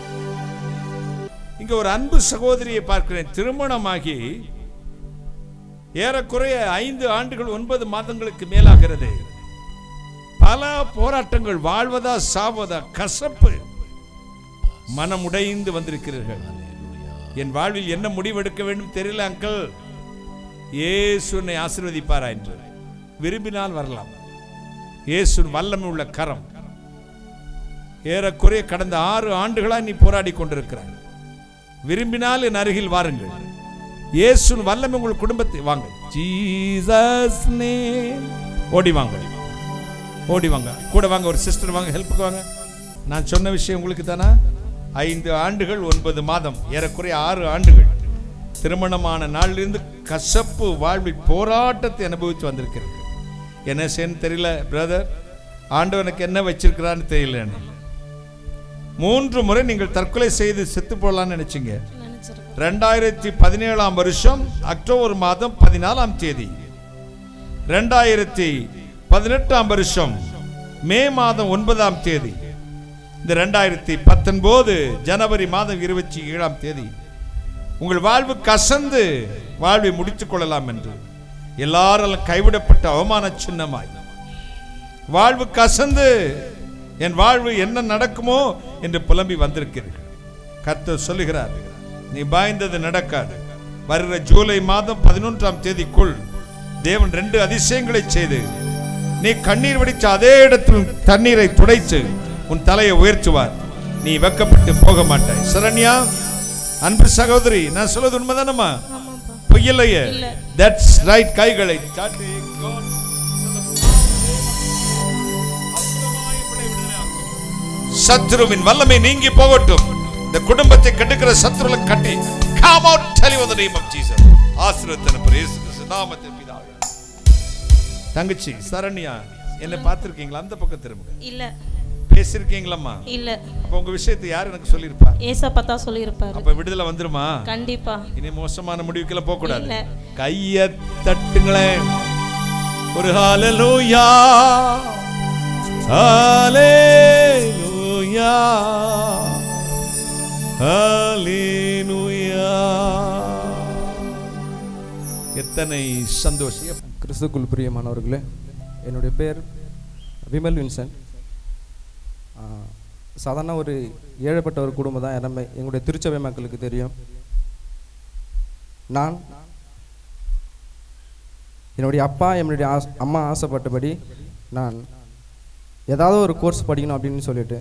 இங்க ஒரு அன்பு சகோதரியை பார்க்கிறேன் திருமணமாகி ஏறக்குறைய ஐந்து ஆண்டுகள் ஒன்பது மாதங்களுக்கு மேலாகிறது பல போராட்டங்கள் வாழ்வதா சாவதா கசப்பு மனம் உடைந்து வந்திருக்கிறீர்கள் என் வாழ்வில் என்ன முடிவெடுக்க வேண்டும் தெரியல அங்கிள் இயேசு என்னை ஆசீர்வதிப்பாரா என்று விரும்பினால் வரலாம் இயேசுவின் வல்லமை உள்ள கரம் ஏறக்குறைய கடந்த ஆறு ஆண்டுகளாய் நீ போராடி கொண்டிருக்கிறாய் விரும்பினால் என் அருகில் வாருங்கள் இயேசுவின் வல்லமை உங்கள் குடும்பத்தை வாங்க ஜீசஸ் நேம் ஓடி வாங்க ஓடி வாங்க கூட வாங்க ஒரு சிஸ்டர் வாங்க ஹெல்ப்புக்கு வாங்க நான் சொன்ன விஷயம் உங்களுக்கு தானா ஐந்து ஆண்டுகள் ஒன்பது மாதம் ஏறக்குறைய ஆறு ஆண்டுகள் திருமணமான நாளிலிருந்து கசப்பு வாழ்வில் போராட்டத்தை அனுபவித்து வந்திருக்கிறது என்ன செய்யன்னு தெரியல பிரதர் ஆண்டவனுக்கு என்ன வச்சிருக்கிறான்னு தெரியல எனக்கு. மூன்று முறை நீங்கள் தற்கொலை செய்து செத்து போடலாம்னு நினைச்சீங்க நினச்சிருக்கேன் ரெண்டாயிரத்தி பதினேழாம் வருஷம் அக்டோபர் மாதம் பதினாலாம் தேதி ரெண்டாயிரத்தி பதினெட்டாம் வருஷம் மே மாதம் ஒன்பதாம் தேதி இந்த ரெண்டாயிரத்தி பத்தொன்பது ஜனவரி மாதம் இருபத்தி ஏழாம் தேதி உங்கள் வாழ்வு கசந்து வாழ்வை முடித்துக் கொள்ளலாம் என்று எல்லாராலும் கைவிடப்பட்ட அவமான சின்னமாய் வாழ்வு கசந்து என் வாழ்வு என்ன நடக்குமோ என்று புலம்பி வந்திருக்கிறீர்கள் கர்த்தர் சொல்லுகிறார் நீ பாய்ந்தது நடக்காது வருகிற ஜூலை மாதம் பதினொன்றாம் தேதிக்குள் தேவன் ரெண்டு அதிசயங்களை செய்து நீ கண்ணீர் வடிச்ச அதே இடத்தில் தண்ணீரை துடைத்து உன் தலையை உயர்த்துவார் நீ வெக்கப்பட்டு போக மாட்டாய் சரண்யா அன்பு சகோதரி நான் சொல்வது உண்மைதானம்மா பொய்யில்லையே தட்ஸ் ரைட் கைகளை சாட்டி God. சத்ருவின் வல்லமை நீங்கி போகட்டும் இந்த குடும்பத்தை கட்டுக்கிற சத்ருல கட்டி come out tell you the name of Jesus ஆசீர்வத்தன பிரேசு நாமத்தில் பிதாவே தங்கச்சி சரண்யா என்ன பார்த்திருக்கீங்களா அந்த பக்கம் திரும்புங்க இல்ல பேசிருக்கீங்களம்மா இல்ல அப்ப உங்க விஷயத்தை யார் எனக்கு சொல்லியிருப்பா ஏசப்பா தான் சொல்லியிருப்பாரு அப்ப விடுதலை வந்துருமா கண்டிப்பா இனி மோசமான முடிவுக்கெல்லாம் போக கூடாது இல்ல. கைய தட்டுங்களேன் ஒரு ஹalleluya ஹalleluya ஹalleluya எத்தனை சந்தோஷம் கிறிஸ்துக்குள் பிரியமானவர்களே என்னுடைய பேர் விமல் வின்சன் ஆ, சாதாரண ஒரு ஏழைப்பட்ட ஒரு குடும்பம் தான் எல்லாமே எங்களுடைய திருச்சபை மக்களுக்கு தெரியும் நான் என்னுடைய அப்பா என்னுடைய ஆஸ் அம்மா ஆசைப்பட்டபடி நான் ஏதாவது ஒரு கோர்ஸ் படிக்கணும் அப்படின்னு சொல்லிட்டு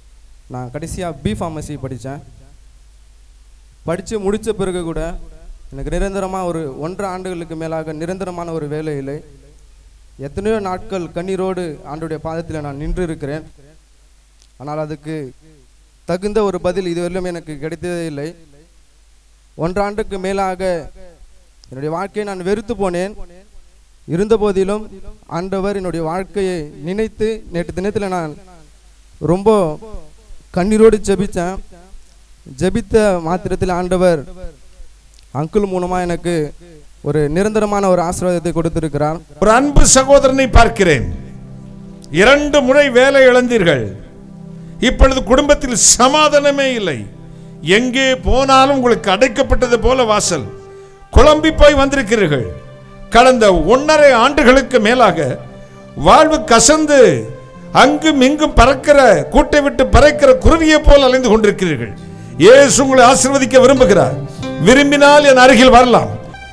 நான் கடைசியாக பி ஃபார்மசி படித்தேன் படித்து முடித்த பிறகு கூட எனக்கு நிரந்தரமாக ஒரு ஒன்றரை ஆண்டுகளுக்கு மேலாக நிரந்தரமான ஒரு வேலை இல்லை எத்தனையோ நாட்கள் கண்ணீரோடு ஆண்டுடைய பாதத்தில் நான் நின்று இருக்கிறேன் ஆனால் அதுக்கு தகுந்த ஒரு பதில் இதுவரையிலும் எனக்கு கிடைத்ததே இல்லை ஒன்றாண்டுக்கு மேலாக என்னுடைய வாழ்க்கையை நான் வெறுத்து போனேன் இருந்தபோதிலும் ஆண்டவர் என்னுடைய வாழ்க்கையை நினைத்து நேற்று தினத்தில் நான் ரொம்ப கண்ணீரோடு ஜெபித்தேன் ஜெபித்த மாத்திரத்தில் ஆண்டவர் அங்கிள் மூலமாக எனக்கு ஒரு நிரந்தரமான ஒரு ஆசீர்வாதத்தை கொடுத்திருக்கிறார் ஒரு அன்பு சகோதரனை பார்க்கிறேன் இரண்டு முறை வேலை இழந்தீர்கள் இப்பொழுது குடும்பத்தில் சமாதானமே இல்லை எங்கே போனாலும் உங்களுக்கு அடைக்கப்பட்டது போல வாசல் குழம்பி போய் வந்திருக்கிறீர்கள் கடந்த ஒன்றரை ஆண்டுகளுக்கு மேலாக வாழ்வு கசந்து அங்கும் இங்கும் பறக்கிற கூட்டை விட்டு பறக்கிற குருவியை போல் அலைந்து கொண்டிருக்கிறீர்கள் இயேசு உங்களை ஆசீர்வதிக்க விரும்புகிறார் விரும்பினால் என் அருகில் வரலாம்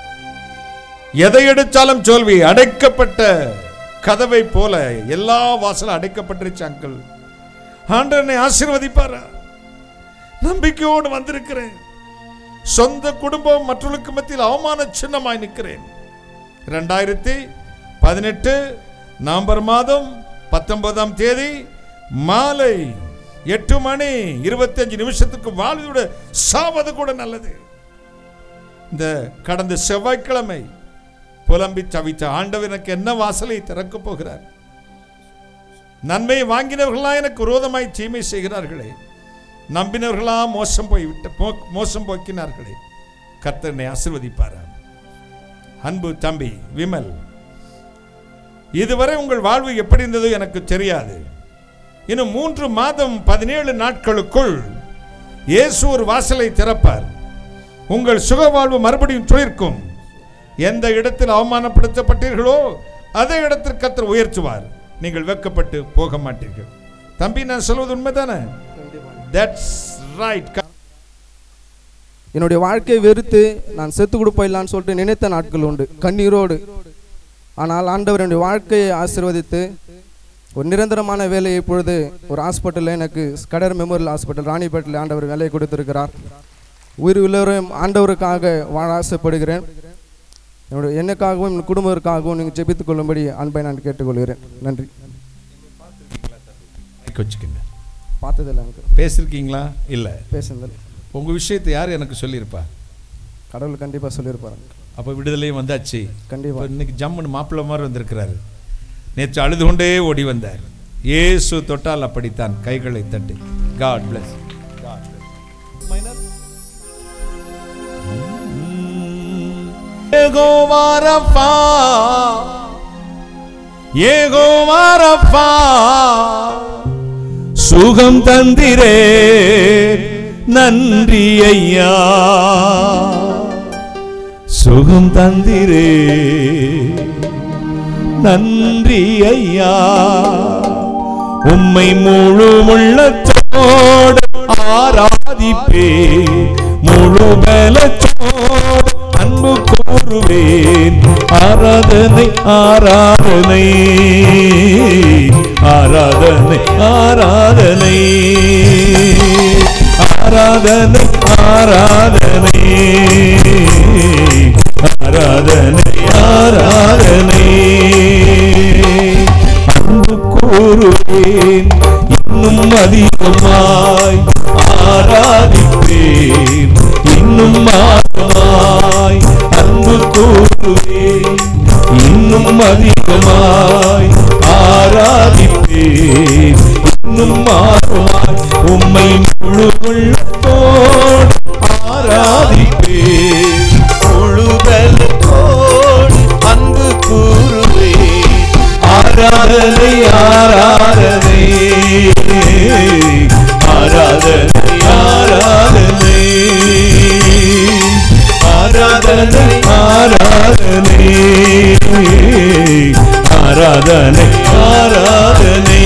எதை எடுத்தாலும் தோல்வி அடைக்கப்பட்ட கதவை போல எல்லா வாசலும் அடைக்கப்பட்டுருச்சு அங்கிள் ஆண்டவனை ஆசீர்வதிப்பாரா நம்பிக்கையோடு வந்திருக்கிறேன் சொந்த குடும்பம் மற்றவர்களுக்கு மத்தியில் அவமான சின்னமாய் நிற்கிறேன் ரெண்டாயிரத்தி பதினெட்டு நவம்பர் மாதம் பத்தொன்பதாம் தேதி மாலை எட்டு மணி இருபத்தஞ்சு நிமிஷத்துக்கு வாழ்வோட சாவது கூட நல்லது இந்த கடந்த செவ்வாய்க்கிழமை புலம்பி தவித்த ஆண்டவர் எனக்கு என்ன வாசலை திறக்கப் போகிறார் நன்மையை வாங்கினவர்களா எனக்கு விரோதமாய் தீமை செய்கிறார்களே நம்பினவர்களா மோசம் போய் விட்ட போ- மோசம் போக்கினார்களே கர்த்தனை ஆசிர்வதிப்பாரா அன்பு தம்பி விமல் இதுவரை உங்கள் வாழ்வு எப்படி இருந்ததோ எனக்கு தெரியாது இன்னும் மூன்று மாதம் பதினேழு நாட்களுக்குள் இயேசு ஒரு வாசலை திறப்பார் உங்கள் சுக வாழ்வு மறுபடியும் துளிர்க்கும் எந்த இடத்தில் அவமானப்படுத்தப்பட்டீர்களோ அதே இடத்தில் கத்தர் உயர்த்துவார் நீங்கள் வெக்கப்பட்டு போக மாட்டீர்கள் தம்பி நான் சொல்வது உண்மைதானே தட்ஸ் ரைட் என்னுடைய வாழ்க்கையை வெறுத்து நான் செத்து கூட போயிடலான்னு சொல்லிட்டு நினைத்த நாட்கள் உண்டு கண்ணீரோடு ஆனால் ஆண்டவர் என்னுடைய வாழ்க்கையை ஆசீர்வதித்து ஒரு நிரந்தரமான வேலையை இப்பொழுது ஒரு ஹாஸ்பிட்டலில் எனக்கு கடர் மெமோரியல் ஹாஸ்பிட்டல் ராணிப்பேட்டில் ஆண்டவர் வேலையை கொடுத்திருக்கிறார் உயிர் உள்ளவரையும் ஆண்டவருக்காக வாழ ஆசைப்படுகிறேன் என்னுடைய எனக்காகவும் என் குடும்பத்திற்காகவும் நீங்கள் ஜெபித்துக் கொள்ளும்படி அன்பை நான் கேட்டுக்கொள்கிறேன் நன்றி வச்சுக்கோங்க பார்த்ததில்லை எனக்கு பேசிருக்கீங்களா இல்லை பேசுனதில் உங்கள் விஷயத்தை யார் எனக்கு சொல்லியிருப்பா கடவுள் கண்டிப்பாக சொல்லியிருப்பாரு அப்போ விடுதலையும் வந்தாச்சு கண்டிப்பா. இப்ப இன்னைக்கு ஜம்முன்னு மாப்பிள்ளை மாதிரி வந்திருக்கிறாரு நேற்று அழுது கொண்டே ஓடி வந்தார் இயேசு தொட்டால் அப்படித்தான் கைகளை தட்டி காட் பிளஸ் ஏகோவாரப்பா ஏகோவாரப்பா சுகம் தந்திரே நன்றி ஐயா சுகம் தந்திரே நன்றி ஐயா உம்மை முழு உள்ளத்தோடு ஆராதிப்பே முழு பலத்தோடு அன்பு கூறுவேன் ஆராதனை ஆராதனை ஆராதனை ஆராதனை ஆராதனை ஆராதனை ஆராதனை ஆராதனை அன்பு கூறுவேன் இன்னும் அதிகமாய் ஆராதிப்பேன் இன்னும் அதிகமாய் அன்பு கூறுவேன் இன்னும் அதிகமாய் ஆராதிப்பேன் இன்னும் அதிகமாய் உம்மை முழு உள்ளத்தோடு ஆராதிப்பேன் முழுதலத்தோடு அன்பு கூறுவேன் ஆராதனை ஆராதனை ஆராதனை ஆராதனை ஆராதனை ஆராதனை ஆராதனை ஆராதனை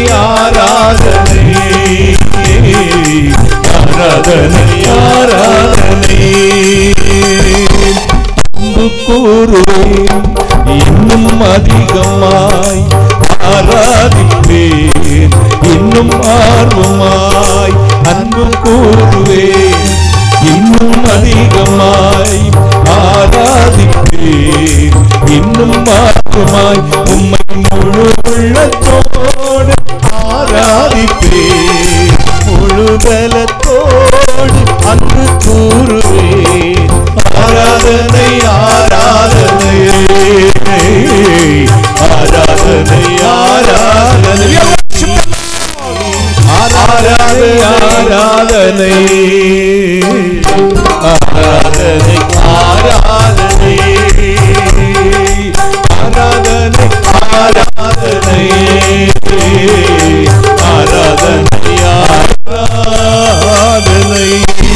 ஆராதனை ஆராதனை ஆராதனை அன்பு கூறுவேன் இன்னும் அதிகமாய் ஆராதிப்பேன் இன்னும் ஆர்வமாய் அன்பு கூறுவேன் இன்னும் அதிகமாய் ஆராதிப்பேன் இன்னும் ஆர்வமாய் உம்மை முழு உள்ளத்தோடு ஆராதிப்பேன் முழுதலத்தோடு அன்பு கூறுவேன் ஆராதனை ஆராதனை ஆராதனை ஆராதனை ஆராதனை ஆராதனை ஆராதனை ஆராதனை ஆராதனை ஆராதனை ஆராதனை ஆராதனை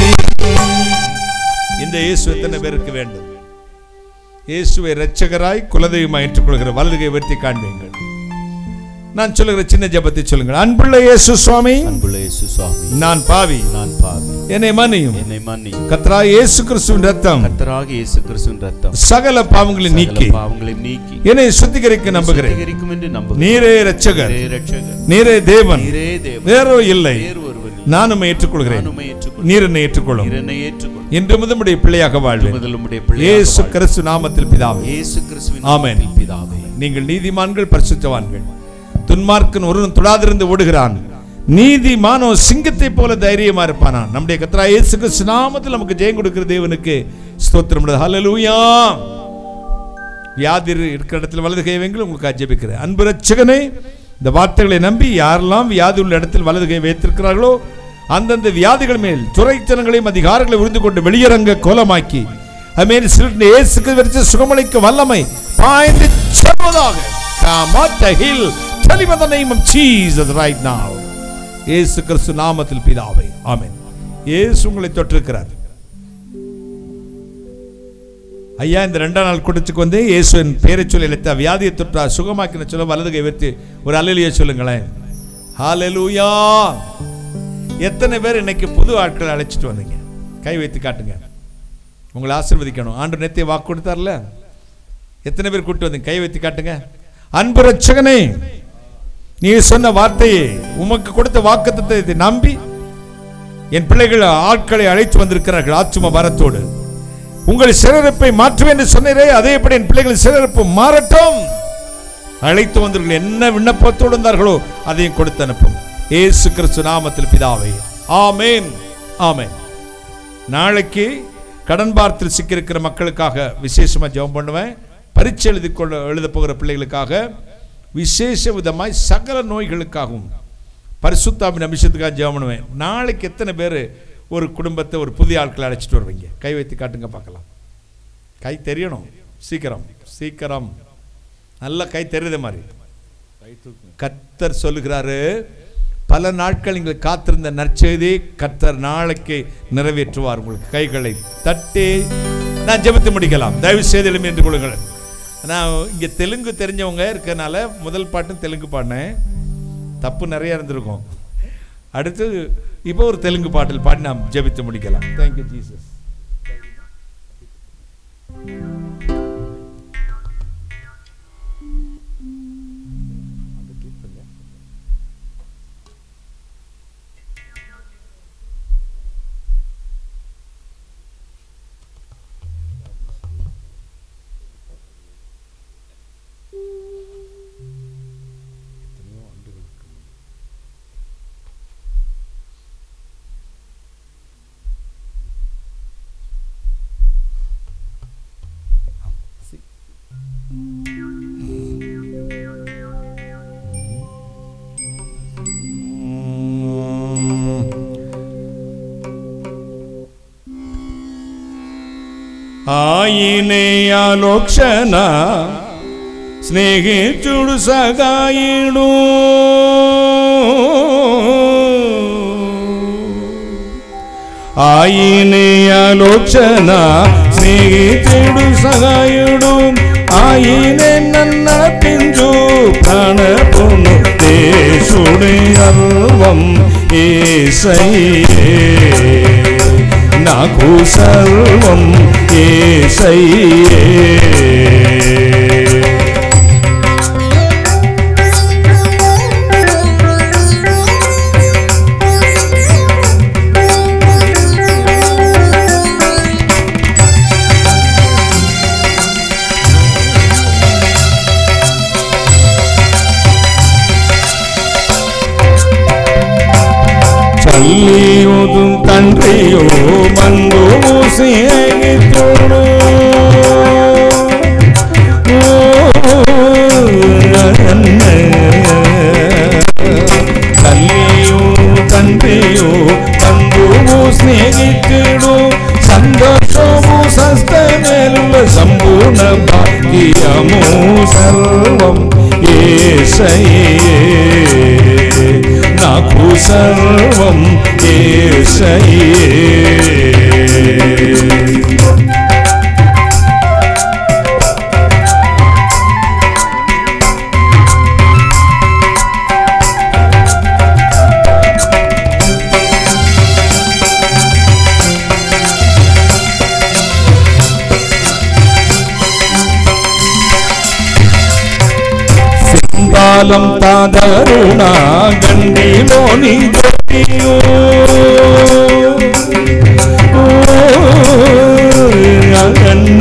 இந்த இயேசு எத்தனை பேருக்கு வேண்டும் இயேசுவை இரட்சகராய் குலதெய்வமாய் ஏற்றுக்கொள்கிற வலதுகை உயர்த்தி காண்பீங்கள் நான் சொல்லுகிற சின்ன ஜெபத்தை சொல்லுங்கள் அன்புள்ள இயேசு சுவாமி அன்புள்ள இயேசு சுவாமி நான் பாவி நான் பாவி என்னை மன்னியும் என்னை மன்னியும் கத்ரா இயேசு கிறிஸ்துவின் ரத்தம் கர்த்தராக இயேசு கிறிஸ்துவின் ரத்தம் சகல பாவங்களை சகல நீக்கி பாவங்களை நீக்கி என்னை சுத்திகரிக்க நம்புகிறேன் சுத்திகரிக்கும் என்று நம்புகிறேன் நீரே இரட்சகர் நீரே இரட்சகர் நீரே தேவன் நீரே தேவன் வேறோ இல்லை வேறு ஒருவர் இல்லை. நான் உம்மை ஏற்றுக்கொள்கிறேன் நான் உம்மை ஏற்றுக்கொள்கிறேன். நீர் என்னை ஏற்றுக்கொள்ளும் நீர் என்னை ஏற்றுக்கொள் இன்று முதல் உம்முடைய பிள்ளையாக வாழ்வேன் முதல் உம்முடைய பிள்ளையாக இயேசு வாழ். கிறிஸ்து நாமத்தில் பிதாவே இயேசு கிறிஸ்துவின் ஆமென். நாமத்தில் பிதாவே நீங்கள் நீதிமான்கள் பரிசுத்தவான்கள் துன்மார்க்கன் ஒருவன் தொடாதிருந்து ஓடுகிறான் நீதிமானோ சிங்கத்தை போல தைரியமா இருப்பானா நம்முடைய கத்ரா இயேசு கிறிஸ்து நாமத்தில் நமக்கு ஜெயம் கொடுக்கிற தேவனுக்கு ஸ்தோத்திரம் ஹalleluya வியாதி இருக்கிற இடத்துல வலது கை வைங்கள் உங்களுக்கு அஜபிக்கிறேன் அன்பு ரட்சகனே இந்த வார்த்தைகளை நம்பி யாரெல்லாம் வியாதி உள்ள இடத்தில் வலது கை வைத்திருக்கிறார்களோ அந்தந்த வியாதிகள் மேல் துறைத்தனங்களையும் அதிகாரங்களை உறிந்து கொண்டு வெளியரங்க கோலமாக்கி அமேன் சிறுட்டு இயேசுக்கு வரிச்சு சுகமளிக்க வல்லமை பாய்ந்து செல்வதாக Come out the hill. Tell him in the name of Jesus right now. இயேசு கிறிஸ்து நாமத்தில் பிதாவே ஆமென் இயேசு உங்களை தொட்டிருக்கிறார் ஐயா இந்த ரெண்டாம் நாள் கூட்டத்துக்கு வந்து இயேசுவின் பேரை சொல்லி அழைத்த வியாதியை தொற்றா சுகமாக்கின சொல்ல வலது கை வைத்து ஒரு அலையிலேயே சொல்லுங்களேன் ஹalleluya எத்தனை பேர் இன்னைக்கு புது ஆட்களை அழைச்சிட்டு வந்தீங்க கை வைத்து காட்டுங்க உங்களை ஆசீர்வதிக்கணும் ஆண்டு நேத்திய வாக்கு கொடுத்தார்ல எத்தனை பேர் கூட்டு வந்தீங்க கை வைத்து காட்டுங்க அன்பு ரட்சகனே நீ சொன்ன வார்த்தையை உமக்கு கொடுத்த வாக்குத்தத்தை நம்பி என் பிள்ளைகள் ஆட்களை அழைத்து வந்திருக்கிறார்கள் ஆத்தும வரத்தோடு உங்கள் சிறப்பை மாற்றுவேன் என்று சொன்னீரே அதேபடி என் பிள்ளைகள் சிறப்பு மாறட்டும் அழைத்து வந்தவர்கள் என்ன விண்ணப்பத்தோடு வந்தார்களோ அதையும் கொடுத்து அனுப்பும் ஏசு கிறிஸ்து நாமத்தில் பிதாவே ஆமேன் ஆமேன் நாளைக்கு கடன் பார்த்து சிக்கியிருக்கிற மக்களுக்காக விசேஷமாக ஜெபம் பண்ணுவேன் பரீட்சை எழுதி கொள்ள எழுத போகிற பிள்ளைகளுக்காக விசேஷ விதமாய் சகல நோய்களுக்காகவும் பரிசுத்தாவின் அபிஷேகத்துக்காக ஜெபம் பண்ணுவேன் நாளைக்கு எத்தனை பேர் ஒரு குடும்பத்தை ஒரு புதிய ஆட்களை அழைச்சிட்டு வருவீங்க கை வைத்து காட்டுங்க பார்க்கலாம் கை தெரியணும் சீக்கிரம் சீக்கிரம் நல்ல கை தெரியுது மாதிரி கத்தர் சொல்லுகிறாரு பல நாட்கள் நீங்கள் காத்திருந்த நற்செய்தி கத்தர் நாளைக்கு நிறைவேற்றுவார் உங்களுக்கு கைகளை தட்டி நான் ஜெபத்து முடிக்கலாம் தயவு செய்து எழுமி என்று கொள்ளுங்கள் நான் இங்கே தெலுங்கு தெரிஞ்சவங்க இருக்கனால முதல் பாட்டும் தெலுங்கு பாடினேன் தப்பு நிறைய இருந்திருக்கும் அடுத்து இப்போ ஒரு தெலுங்கு பாட்டில் பாடி நாம் ஜெபித்து முடிக்கலாம் தேங்க்யூ ஜீசஸ் ఆయనే ఆలోచన స్నేహితుడు సగాయుడు ఆయనే ఆలోచన స్నేహితుడు సహాయుడు ఆయనే నన్న పింజు ప్రాణపును దే ஏசுடே சர்வம் ஏசையே నాకు సర్వం ఏసయ్యే చల్లియుదు తండ్రియో బంధువు స్నేహితుడు తల్లియు తండ్రియు బంధువు స్నేహితుడు సంతోషము సస్తమెల్ల సంపూర్ణ భాగ్యము సర్వం ఏసయ్యే నాకు సర్వం ఏసయ్యే సింబాలం తాదరుణ గండిలోని జ్యోతియు అన్న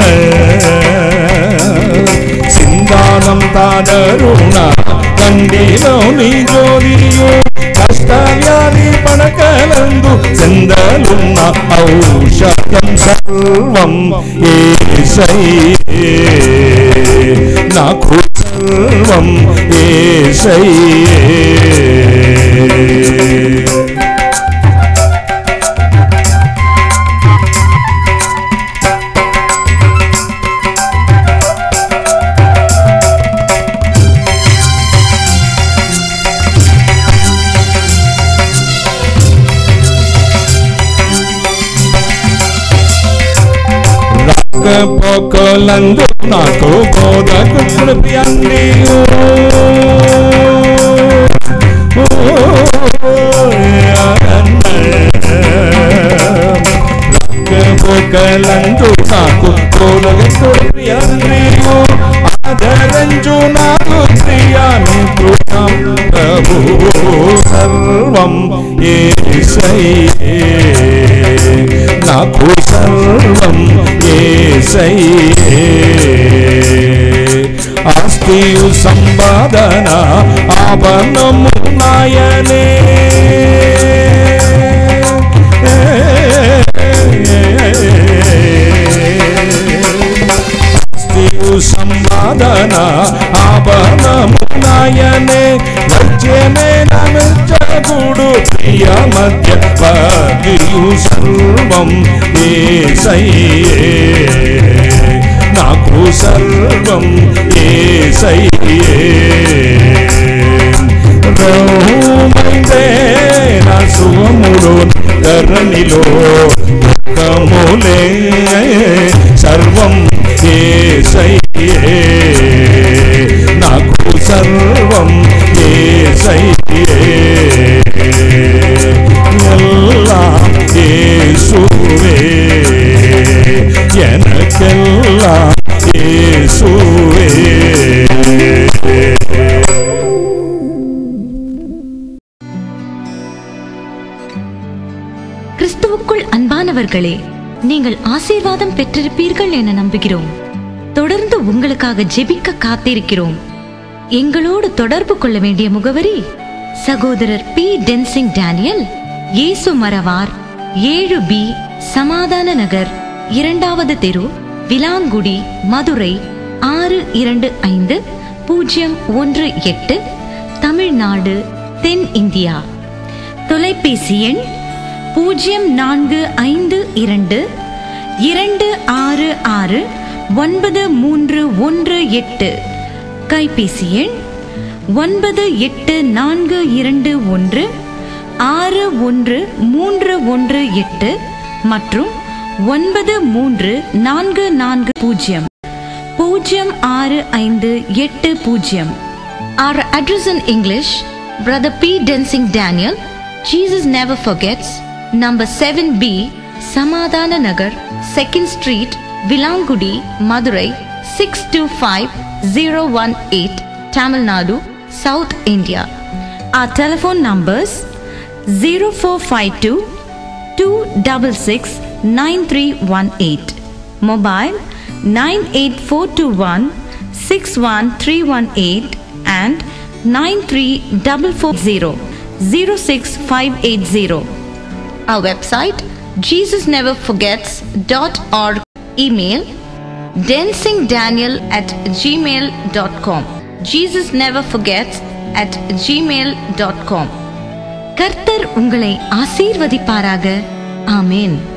సింగాలం తాదరుణ గండిలోని జ్యోతియు కష్టవ్యాధి పడకలందు చెందలున్న ఔషధం సర్వం ఏసయ్యే నాకు సర్వం ఏసయ్యే పోకలందు నాకు బోధకు కృపయండి పోకలందు నాకు బోధకు కృపయండి ఆదరంజు నాకు క్రియాని కృతం ప్రభు సర్వం ఏసయ్యే నాకు సర్వం ఏసయ్యే ఆస్తియు సంపాదన ఆభరణము నాయనే ఆస్తియు సంపాదన ఆభరణము నాయనే వచ్చేనే నమించకుడు ప్రియ మధ్య వాదియు సర్వం ఏసయ్యే నాకు సర్వం ఏసయ్యే రౌమైందే నా సుఖముడు ధరణిలో దుఃఖములే సర్వం ఏసయ్యే నాకు సర్వం ఏసయ్యే எல்லாம் இயேசுவே எனக்கெல்லாம் இயேசுவே கிறிஸ்துவுக்குள் அன்பானவர்களே நீங்கள் ஆசீர்வாதம் பெற்றிருப்பீர்கள் என நம்புகிறோம் தொடர்ந்து உங்களுக்காக ஜெபிக்க காத்திருக்கிறோம் எங்களோடு தொடர்பு கொள்ள வேண்டிய முகவரி சகோதரர் பி டென்சிங் டேனியல் இயேசு மரவார் ஏழு பி சமாதான நகர் இரண்டாவது தெரு விலாங்குடி மதுரை ஆறு இரண்டு ஐந்து பூஜ்ஜியம் ஒன்று எட்டு தமிழ்நாடு தென் இந்தியா தொலைபேசி எண் பூஜ்ஜியம் நான்கு ஐந்து இரண்டு இரண்டு ஆறு ஆறு ஒன்பது மூன்று ஒன்று எட்டு கைபேசி எண் ஒன்பது எட்டு நான்கு இரண்டு ஒன்று ஆறு ஒன்று மூன்று ஒன்று எட்டு மற்றும் ஒன்பது மூன்று நான்கு நான்கு பூஜ்ஜியம் பூஜ்ஜியம் ஆறு ஐந்து எட்டு பூஜ்ஜியம் Our address in English Brother P. Densing Daniel, Jesus Never Forgets, number 7B, Samadhana Nagar, 2nd Street, Vilangudi, Madurai, 625018, Tamil Nadu, South India. Our telephone numbers 0452 266 9318. Mobile 98421 61318 and 93440 06580. Our website jesusneverforgets.org. Email dancingdaniel at gmail.com. Jesus never forgets at gmail.com. கர்த்தர் உங்களை ஆசீர்வதிப்பாராக ஆமேன்